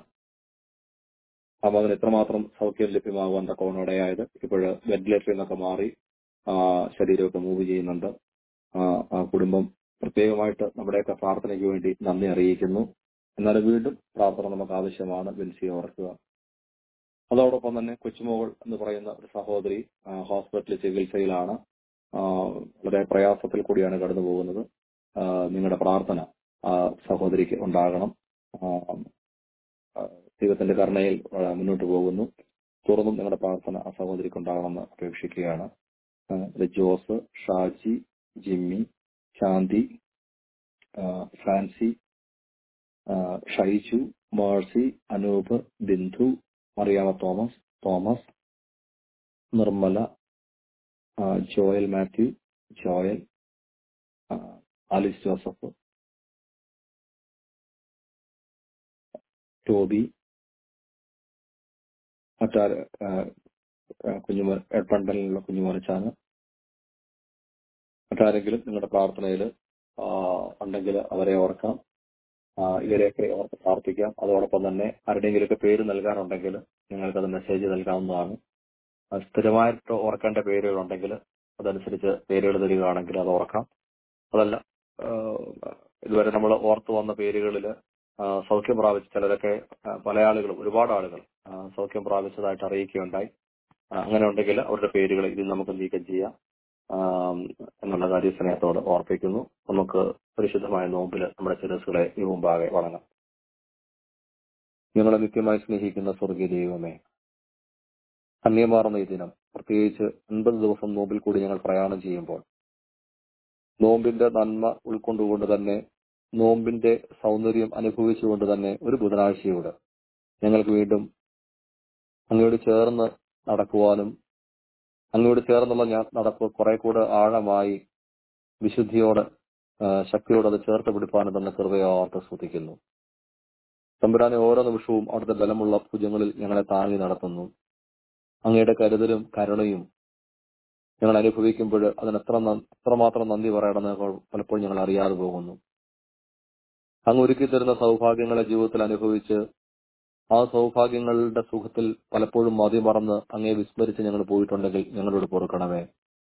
S2: ആ മകൻ എത്രമാത്രം സൗഖ്യം ലഭ്യമാകുവാൻ തക്കവണ്ണോടെയായത് ഇപ്പോഴ് വെന്റിലേറ്ററിൽ നിന്നൊക്കെ മാറി ആ ശരീരമൊക്കെ മൂവ് ചെയ്യുന്നുണ്ട് ആ ആ കുടുംബം പ്രത്യേകമായിട്ട് നമ്മുടെയൊക്കെ പ്രാർത്ഥനയ്ക്ക് വേണ്ടി നന്ദി അറിയിക്കുന്നു എന്നാൽ വീണ്ടും പ്രാർത്ഥന നമുക്ക് ആവശ്യമാണ് ബെൻസിയെ ഓർക്കുക അതോടൊപ്പം തന്നെ കൊച്ചുമോൾ എന്ന് പറയുന്ന ഒരു സഹോദരി ആ, ഹോസ്പിറ്റലിൽ ചികിത്സയിലാണ് ആ, വളരെ പ്രയാസത്തിൽ കൂടിയാണ് കടന്നു പോകുന്നത് ആ, നിങ്ങളുടെ പ്രാർത്ഥന ആ സഹോദരിക്ക് ഉണ്ടാകണം ആ, ആ, ദൈവത്തിന്റെ കരുണയിൽ ആ, മുന്നോട്ട് പോകുന്നു തുറന്നും നിങ്ങളുടെ പ്രാർത്ഥന ആ സഹോദരിക്ക് ഉണ്ടാകണമെന്ന് അപേക്ഷിക്കുകയാണ് ആ, ഇത് ജോസ് ഷാജി ജിമ്മി ശാന്തി ആ, ഫ്രാൻസി ആ, Shaiju Mercy Anoop Bindu Mariyama Thomas Thomas Nirmala ആ, ജോയൽ മാത്യു ജോയൽ ആ, ആലിസ് ജോസഫ് ടോബി മറ്റാര് കുഞ്ഞുമോ എഡ്മണ്ടനിലുള്ള കുഞ്ഞുമോനച്ചാന് മറ്റാരെങ്കിലും നിങ്ങളുടെ പ്രാർത്ഥനയിൽ ഉണ്ടെങ്കിൽ അവരെ ഓർക്കാം ആ, ഇവരെയൊക്കെ ഓർത്ത് പ്രാർത്ഥിക്കാം അതോടൊപ്പം തന്നെ ആരുടെയെങ്കിലുമൊക്കെ പേര് നൽകാനുണ്ടെങ്കിൽ നിങ്ങൾക്കത് മെസ്സേജ് നൽകാവുന്നതാണ് ആ, സ്ഥിരമായിട്ട് ഓർക്കേണ്ട പേരുകളുണ്ടെങ്കിൽ അതനുസരിച്ച് പേരുകൾ തരികയാണെങ്കിൽ അത് ഓർക്കാം അതല്ല ആ, ഇതുവരെ നമ്മൾ ഓർത്തു വന്ന പേരുകളിൽ സൗഖ്യം പ്രാപിച്ച ചിലരൊക്കെ ആ, പല ആളുകളും ഒരുപാട് ആളുകൾ ആ, സൗഖ്യം പ്രാപിച്ചതായിട്ട് അറിയിക്കുകയുണ്ടായി ആ, അങ്ങനെ ഉണ്ടെങ്കിൽ അവരുടെ പേരുകൾ ഇതിൽ നമുക്ക് നീക്കം ചെയ്യാം ആ, എന്നുള്ള കാര്യം സ്നേഹത്തോട് ഓർപ്പിക്കുന്നു നമുക്ക് പരിശുദ്ധമായ നോമ്പിൽ നമ്മുടെ ശിരസുകളെ ഈ മുമ്പാകെ വണങ്ങാം ഞങ്ങളെ നിത്യമായി സ്നേഹിക്കുന്ന സ്വർഗീയ ദൈവമേ അന്യമാർന്ന ഈ ദിനം പ്രത്യേകിച്ച് അൻപത് ദിവസം നോമ്പിൽ കൂടി ഞങ്ങൾ പ്രയാണം ചെയ്യുമ്പോൾ നോമ്പിന്റെ നന്മ ഉൾക്കൊണ്ടുകൊണ്ട് തന്നെ നോമ്പിന്റെ സൗന്ദര്യം അനുഭവിച്ചുകൊണ്ട് തന്നെ ഒരു ബുധനാഴ്ചയോട് ഞങ്ങൾക്ക് വീണ്ടും അങ്ങയോട് ചേർന്ന് നടക്കുവാനും അങ്ങയോട് ചേർന്നുള്ള ഞാൻ- നടപ്പ് കുറെ കൂടെ ആഴമായി വിശുദ്ധിയോട് ആ, ശക്തിയോട് അത് ചേർത്ത് പിടിപ്പാനും തന്നെ കൃപയോർത്ത് സ്തുതിക്കുന്നു തമ്പുരാനെ ഓരോ നിമിഷവും അവിടുത്തെ ബലമുള്ള ഭുജങ്ങളിൽ ഞങ്ങളെ താങ്ങി നടത്തുന്നു അങ്ങയുടെ കരുതലും കരുണയും ഞങ്ങൾ അനുഭവിക്കുമ്പോൾ അതിന് എത്ര ന- എത്രമാത്രം നന്ദി പറയണമെന്ന് പലപ്പോഴും ഞങ്ങൾ അറിയാതെ പോകുന്നു അങ്ങ് ഒരുക്കി തരുന്ന സൗഭാഗ്യങ്ങളെ ജീവിതത്തിൽ അനുഭവിച്ച് ആ സൗഭാഗ്യങ്ങളുടെ സുഖത്തിൽ പലപ്പോഴും മതിമറന്ന് അങ്ങേ വിസ്മരിച്ച് ഞങ്ങൾ പോയിട്ടുണ്ടെങ്കിൽ ഞങ്ങളോട് പൊറുക്കണമേ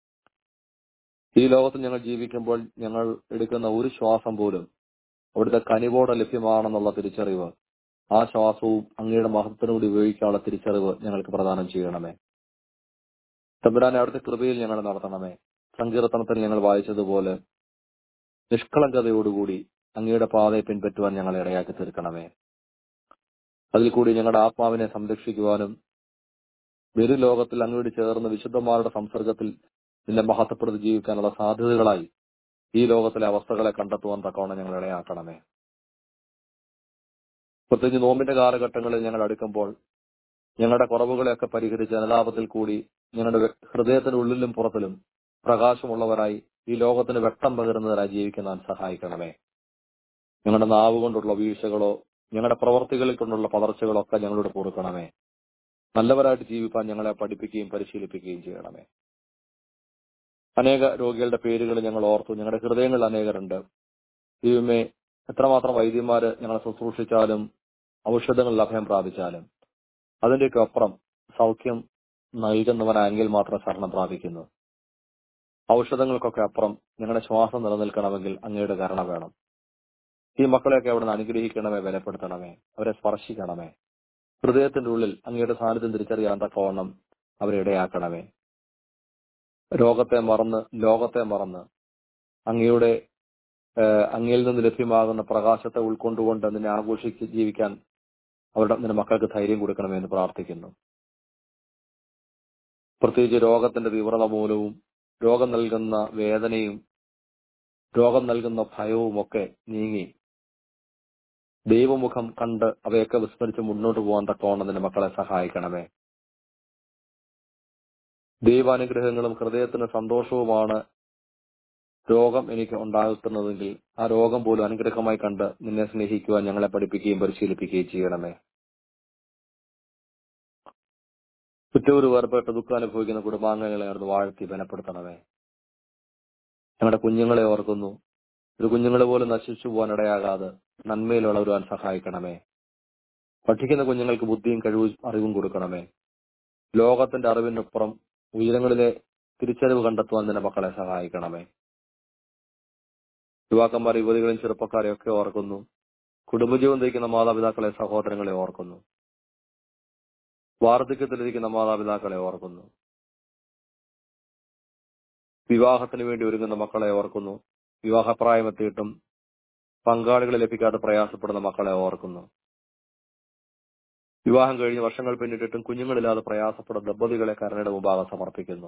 S2: ഈ ലോകത്തിൽ ഞങ്ങൾ ജീവിക്കുമ്പോൾ ഞങ്ങൾ എടുക്കുന്ന ഒരു ശ്വാസം പോലും അവിടുത്തെ കനിവോടെ ലഭ്യമാണെന്നുള്ള തിരിച്ചറിവ് ആ ശ്വാസവും അങ്ങയുടെ മഹത്വത്തിനോട് ഉപയോഗിക്കാനുള്ള തിരിച്ചറിവ് ഞങ്ങൾക്ക് പ്രദാനം ചെയ്യണമേ തമ്പുരാനെ അവിടുത്തെ കൃപയിൽ ഞങ്ങൾ നടത്തണമേ സങ്കീർത്തനത്തിൽ ഞങ്ങൾ വായിച്ചതുപോലെ നിഷ്കളങ്കതയോടുകൂടി അങ്ങയുടെ പാതയെ പിൻപറ്റുവാൻ ഞങ്ങളെ ഇടയാക്കി തീർക്കണമേ അതിൽ കൂടി ഞങ്ങളുടെ ആത്മാവിനെ സംരക്ഷിക്കുവാനും വരും ലോകത്തിൽ അങ്ങോട്ട് ചേർന്ന് വിശുദ്ധന്മാരുടെ സംസർഗത്തിൽ നിന്നെ മഹത്വപ്പെടുത്തി ജീവിക്കാനുള്ള സാധ്യതകളായി ഈ ലോകത്തിലെ അവസ്ഥകളെ കണ്ടെത്തുവാൻ തക്കവണ്ണം ഞങ്ങൾ ഇടയാക്കണമേ പ്രത്യേകിച്ച് നോമ്പിന്റെ കാലഘട്ടങ്ങളിൽ ഞങ്ങൾ അടുക്കുമ്പോൾ ഞങ്ങളുടെ കുറവുകളെയൊക്കെ പരിഹരിച്ച് അനുതാപത്തിൽ കൂടി ഞങ്ങളുടെ വ്യ- ഹൃദയത്തിന്റെ ഉള്ളിലും പുറത്തിലും പ്രകാശമുള്ളവരായി ഈ ലോകത്തിന് വെട്ടം പകരുന്നവരായി ജീവിക്കാൻ സഹായിക്കണമേ ഞങ്ങളുടെ നാവ് കൊണ്ടുള്ള വീഴ്ചകളോ ഞങ്ങളുടെ പ്രവർത്തികളിൽ കൊണ്ടുള്ള പതർച്ചകളോ ഒക്കെ ഞങ്ങളോട് പൊറുക്കണമേ നല്ലവരായിട്ട് ജീവിപ്പാൻ ഞങ്ങളെ പഠിപ്പിക്കുകയും പരിശീലിപ്പിക്കുകയും ചെയ്യണമേ അനേക രോഗികളുടെ പേരുകൾ ഞങ്ങൾ ഓർത്തു ഞങ്ങളുടെ ഹൃദയങ്ങളിൽ അനേകരുണ്ട് ദൈവമേ എത്രമാത്രം വൈദ്യന്മാര് ഞങ്ങളെ ശുശ്രൂഷിച്ചാലും ഔഷധങ്ങളിൽ അഭയം പ്രാപിച്ചാലും അതിന്റെയൊക്കെ അപ്പുറം സൗഖ്യം നൽകുന്നവനായെങ്കിൽ മാത്രം ശരണം പ്രാപിക്കുന്നു ഔഷധങ്ങൾക്കൊക്കെ അപ്പുറം ഞങ്ങളുടെ ശ്വാസം നിലനിൽക്കണമെങ്കിൽ അങ്ങയുടെ കരുണ വേണം ഈ മക്കളെയൊക്കെ അവിടെ നിന്ന് അനുഗ്രഹിക്കണമേ ബലപ്പെടുത്തണമേ അവരെ സ്പർശിക്കണമേ ഹൃദയത്തിന്റെ ഉള്ളിൽ അങ്ങയുടെ സാന്നിധ്യം തിരിച്ചറിയാൻ തക്കവണ്ണം അവരെ ഇടയാക്കണമേ രോഗത്തെ മറന്ന് ലോകത്തെ മറന്ന് അങ്ങയുടെ ഏഹ്, അങ്ങയിൽ നിന്ന് ലഭ്യമാകുന്ന പ്രകാശത്തെ ഉൾക്കൊണ്ടുകൊണ്ട് നിന്നെ ആഘോഷിച്ച് ജീവിക്കാൻ അവരുടെ നിന്റെ മക്കൾക്ക് ധൈര്യം കൊടുക്കണമേ എന്ന് പ്രാർത്ഥിക്കുന്നു പ്രത്യേകിച്ച് രോഗത്തിന്റെ തീവ്രത മൂലവും രോഗം നൽകുന്ന വേദനയും രോഗം നൽകുന്ന ഭയവും ഒക്കെ നീങ്ങി ദൈവമുഖം കണ്ട് അവയൊക്കെ വിസ്മരിച്ച് മുന്നോട്ട് പോകാൻ തക്കവണ്ണം നിന്റെ മക്കളെ സഹായിക്കണമേ ദൈവാനുഗ്രഹങ്ങളും ഹൃദയത്തിന് സന്തോഷവുമാണ് രോഗം എനിക്ക് ഉണ്ടാകുന്നതെങ്കിൽ ആ രോഗം പോലും അനുഗ്രഹമായി കണ്ട് നിന്നെ സ്നേഹിക്കുവാൻ ഞങ്ങളെ പഠിപ്പിക്കുകയും പരിശീലിപ്പിക്കുകയും ചെയ്യണമേ കുറ്റൂര് വേർപെട്ട് ദുഃഖം അനുഭവിക്കുന്ന കുടുംബാംഗങ്ങളെ അവിടുന്ന് വാഴ്ത്തി ബലപ്പെടുത്തണമേ ഞങ്ങളുടെ കുഞ്ഞുങ്ങളെ ഓർക്കുന്നു ഒരു കുഞ്ഞുങ്ങളെ പോലും നശിച്ചു പോകാൻ ഇടയാകാതെ നന്മയിൽ വളരുവാൻ സഹായിക്കണമേ പഠിക്കുന്ന കുഞ്ഞുങ്ങൾക്ക് ബുദ്ധിയും കഴിവും അറിവും കൊടുക്കണമേ ലോകത്തിന്റെ അറിവിനപ്പുറം ഉയരങ്ങളിലെ തിരിച്ചറിവ് കണ്ടെത്തുവാൻ തന്നെ മക്കളെ സഹായിക്കണമേ യുവാക്കന്മാർ യുവതികളെയും ചെറുപ്പക്കാരെയും ഒക്കെ ഓർക്കുന്നു കുടുംബജീവൻ നയിക്കുന്ന മാതാപിതാക്കളെ സഹോദരങ്ങളെ ഓർക്കുന്നു വാർദ്ധക്യത്തിലിരിക്കുന്ന മാതാപിതാക്കളെ ഓർക്കുന്നു വിവാഹത്തിന് വേണ്ടി ഒരുങ്ങുന്ന മക്കളെ ഓർക്കുന്നു വിവാഹപ്രായമെത്തിയിട്ടും പങ്കാളികളെ ലഭിക്കാതെ പ്രയാസപ്പെടുന്ന മക്കളെ ഓർക്കുന്നു വിവാഹം കഴിഞ്ഞ് വർഷങ്ങൾ പിന്നിട്ടിട്ടും കുഞ്ഞുങ്ങളില്ലാതെ പ്രയാസപ്പെടുന്ന ദമ്പതികളെ കരുണയുടെ മുമ്പാകെ സമർപ്പിക്കുന്നു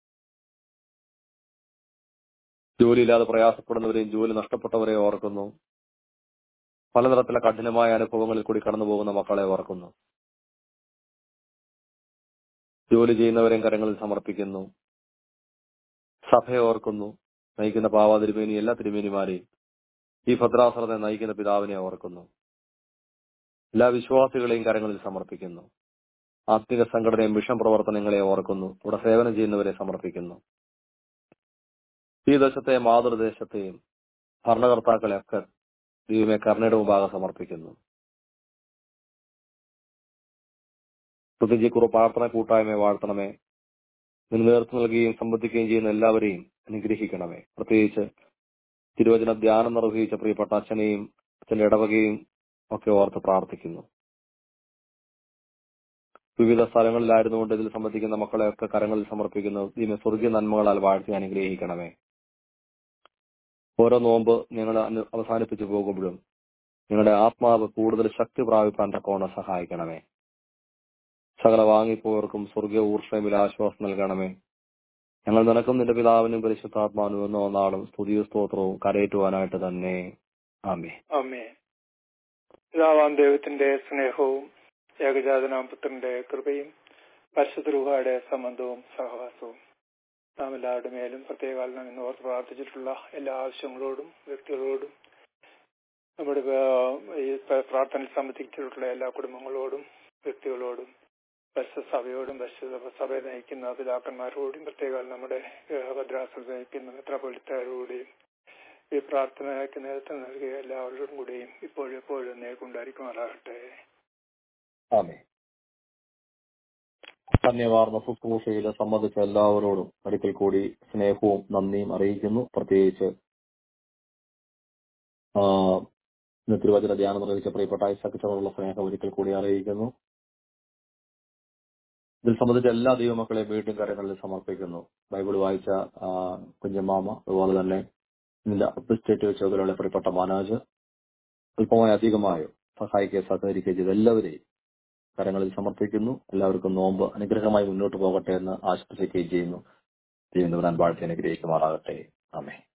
S2: ജോലിയില്ലാതെ പ്രയാസപ്പെടുന്നവരെയും ജോലി നഷ്ടപ്പെട്ടവരെയും ഓർക്കുന്നു പലതരത്തിലെ കഠിനമായ അനുഭവങ്ങളിൽ കൂടി കടന്നു പോകുന്ന മക്കളെ ഓർക്കുന്നു ജോലി ചെയ്യുന്നവരെയും കരങ്ങളിൽ സമർപ്പിക്കുന്നു സഭയെ ഓർക്കുന്നു നയിക്കുന്ന പാവ തിരുമേനി എല്ലാ തിരുമേനിമാരെയും ഈ ഭദ്രാസനത്തെ നയിക്കുന്ന പിതാവിനെ ഓർക്കുന്നു എല്ലാ വിശ്വാസികളെയും കരങ്ങളിൽ സമർപ്പിക്കുന്നു ആത്മിക സംഘടനയും മിഷൻ പ്രവർത്തനങ്ങളെ ഓർക്കുന്നു ഇവിടെ സേവനം ചെയ്യുന്നവരെ സമർപ്പിക്കുന്നു ഈ ദേശത്തെ മാതൃദേശത്തെയും ഭരണകർത്താക്കളെ ഒക്കെ ദൈവമേ കരുണയുടെ മുമ്പാകെ സമർപ്പിക്കുന്നു പ്രത്യേകിച്ച് കുറവ് പ്രാർത്ഥന കൂട്ടായ്മയെ വാഴ്ത്തണമേ നിന്ന് നേതൃത്വം നൽകുകയും സംബന്ധിക്കുകയും ചെയ്യുന്ന എല്ലാവരെയും അനുഗ്രഹിക്കണമേ പ്രത്യേകിച്ച് തിരുവചന ധ്യാനം നിർവഹിച്ച പ്രിയപ്പെട്ട അച്ഛനെയും അച്ഛന്റെ ഇടവകയും ഒക്കെ ഓർത്ത് പ്രാർത്ഥിക്കുന്നു വിവിധ സ്ഥലങ്ങളിലായിരുന്നുകൊണ്ട് ഇതിൽ സംബന്ധിക്കുന്ന മക്കളെയൊക്കെ കരങ്ങളിൽ സമർപ്പിക്കുന്നു ഇതിനെ സ്വർഗീയ നന്മകളാൽ വാഴ്ത്തി അനുഗ്രഹിക്കണമേ ഓരോ നോമ്പ് ഞങ്ങൾ അനു- അവസാനിപ്പിച്ചു പോകുമ്പോഴും നിങ്ങളുടെ ആത്മാവ് കൂടുതൽ ശക്തി പ്രാപിപ്പാൻ തക്കോണം സഹായിക്കണമേ സകല വാങ്ങിപ്പോയവർക്കും സ്വർഗീയ ഊർഷമിൽ ആശ്വാസം നൽകണമേ ഞങ്ങൾ നിനക്കും നിന്റെ പിതാവിനും പരിശുദ്ധാത്മാവിനും എന്നോ നാളും സ്തുതിയും സ്തോത്രവും കരയേറ്റുവാനായിട്ട് തന്നെ ആമേ
S4: അമ്മേ പിതാവാം ദൈവത്തിന്റെ സ്നേഹവും ഏകജാതനാം പുത്രന്റെ കൃപയും പരിശുദ്ധ സംബന്ധവും സഹവാസവും നാം എല്ലാവരുടെ മേലും പ്രത്യേക നാം ഇന്ന് ഓർത്ത് പ്രാർത്ഥിച്ചിട്ടുള്ള എല്ലാ ആവശ്യങ്ങളോടും വ്യക്തികളോടും നമ്മുടെ ആ, ഈ പ്ര- പ്രാർത്ഥനയിൽ സംബന്ധിച്ചിട്ടുള്ള എല്ലാ കുടുംബങ്ങളോടും വ്യക്തികളോടും പരിശുദ്ധ സഭയോടും പരിശുദ്ധ സഭയെ നയിക്കുന്ന പിതാക്കന്മാരോടും പ്രത്യേക നമ്മുടെ ആ, ഭദ്രാസനം നയിക്കുന്ന മെത്രാപൊലിത്തരോടെയും ഈ പ്രാർത്ഥനയ്ക്ക് നേതൃത്വം നൽകിയ എല്ലാവരോടും കൂടിയും ഇപ്പോഴും എപ്പോഴും നേക്കുണ്ടായിരിക്കുമാറാകട്ടെ
S2: ആമേ ധന്യവാർന്ന ശുശ്രൂഷയിൽ സംബന്ധിച്ച എല്ലാവരോടും ഒരിക്കൽ കൂടി സ്നേഹവും നന്ദിയും അറിയിക്കുന്നു പ്രത്യേകിച്ച് ആ, ഇന്ന് തിരുവചന ധ്യാനം നിർവഹിച്ച പ്രിയപ്പെട്ട ഐസക്കച്ചവറുള്ള സ്നേഹം ഒരിക്കൽ കൂടി അറിയിക്കുന്നു ഇതിൽ സംബന്ധിച്ച എല്ലാ ദൈവമക്കളെയും വീണ്ടും കരങ്ങളിൽ സമർപ്പിക്കുന്നു ബൈബിൾ വായിച്ച ആ, കുഞ്ഞമ്മാമ അതുപോലെ തന്നെ ഇതിന്റെ അഡ്മിനിസ്ട്രേറ്റീവ് ചുമതലയുള്ള പ്രിയപ്പെട്ട മാനാജ് അല്പമായി അധികമായോ സഹായിക്കുകയും സഹകരിക്കുകയും ചെയ്ത എല്ലാവരെയും കരങ്ങളിൽ സമർപ്പിക്കുന്നു എല്ലാവർക്കും നോമ്പ് അനുഗ്രഹമായി മുന്നോട്ട് പോകട്ടെ എന്ന് ആശംസിക്കുകയും ചെയ്യുന്നു ദൈവം വാഴ്ത്തി അനുഗ്രഹിക്കുമാറാകട്ടെ ആമേ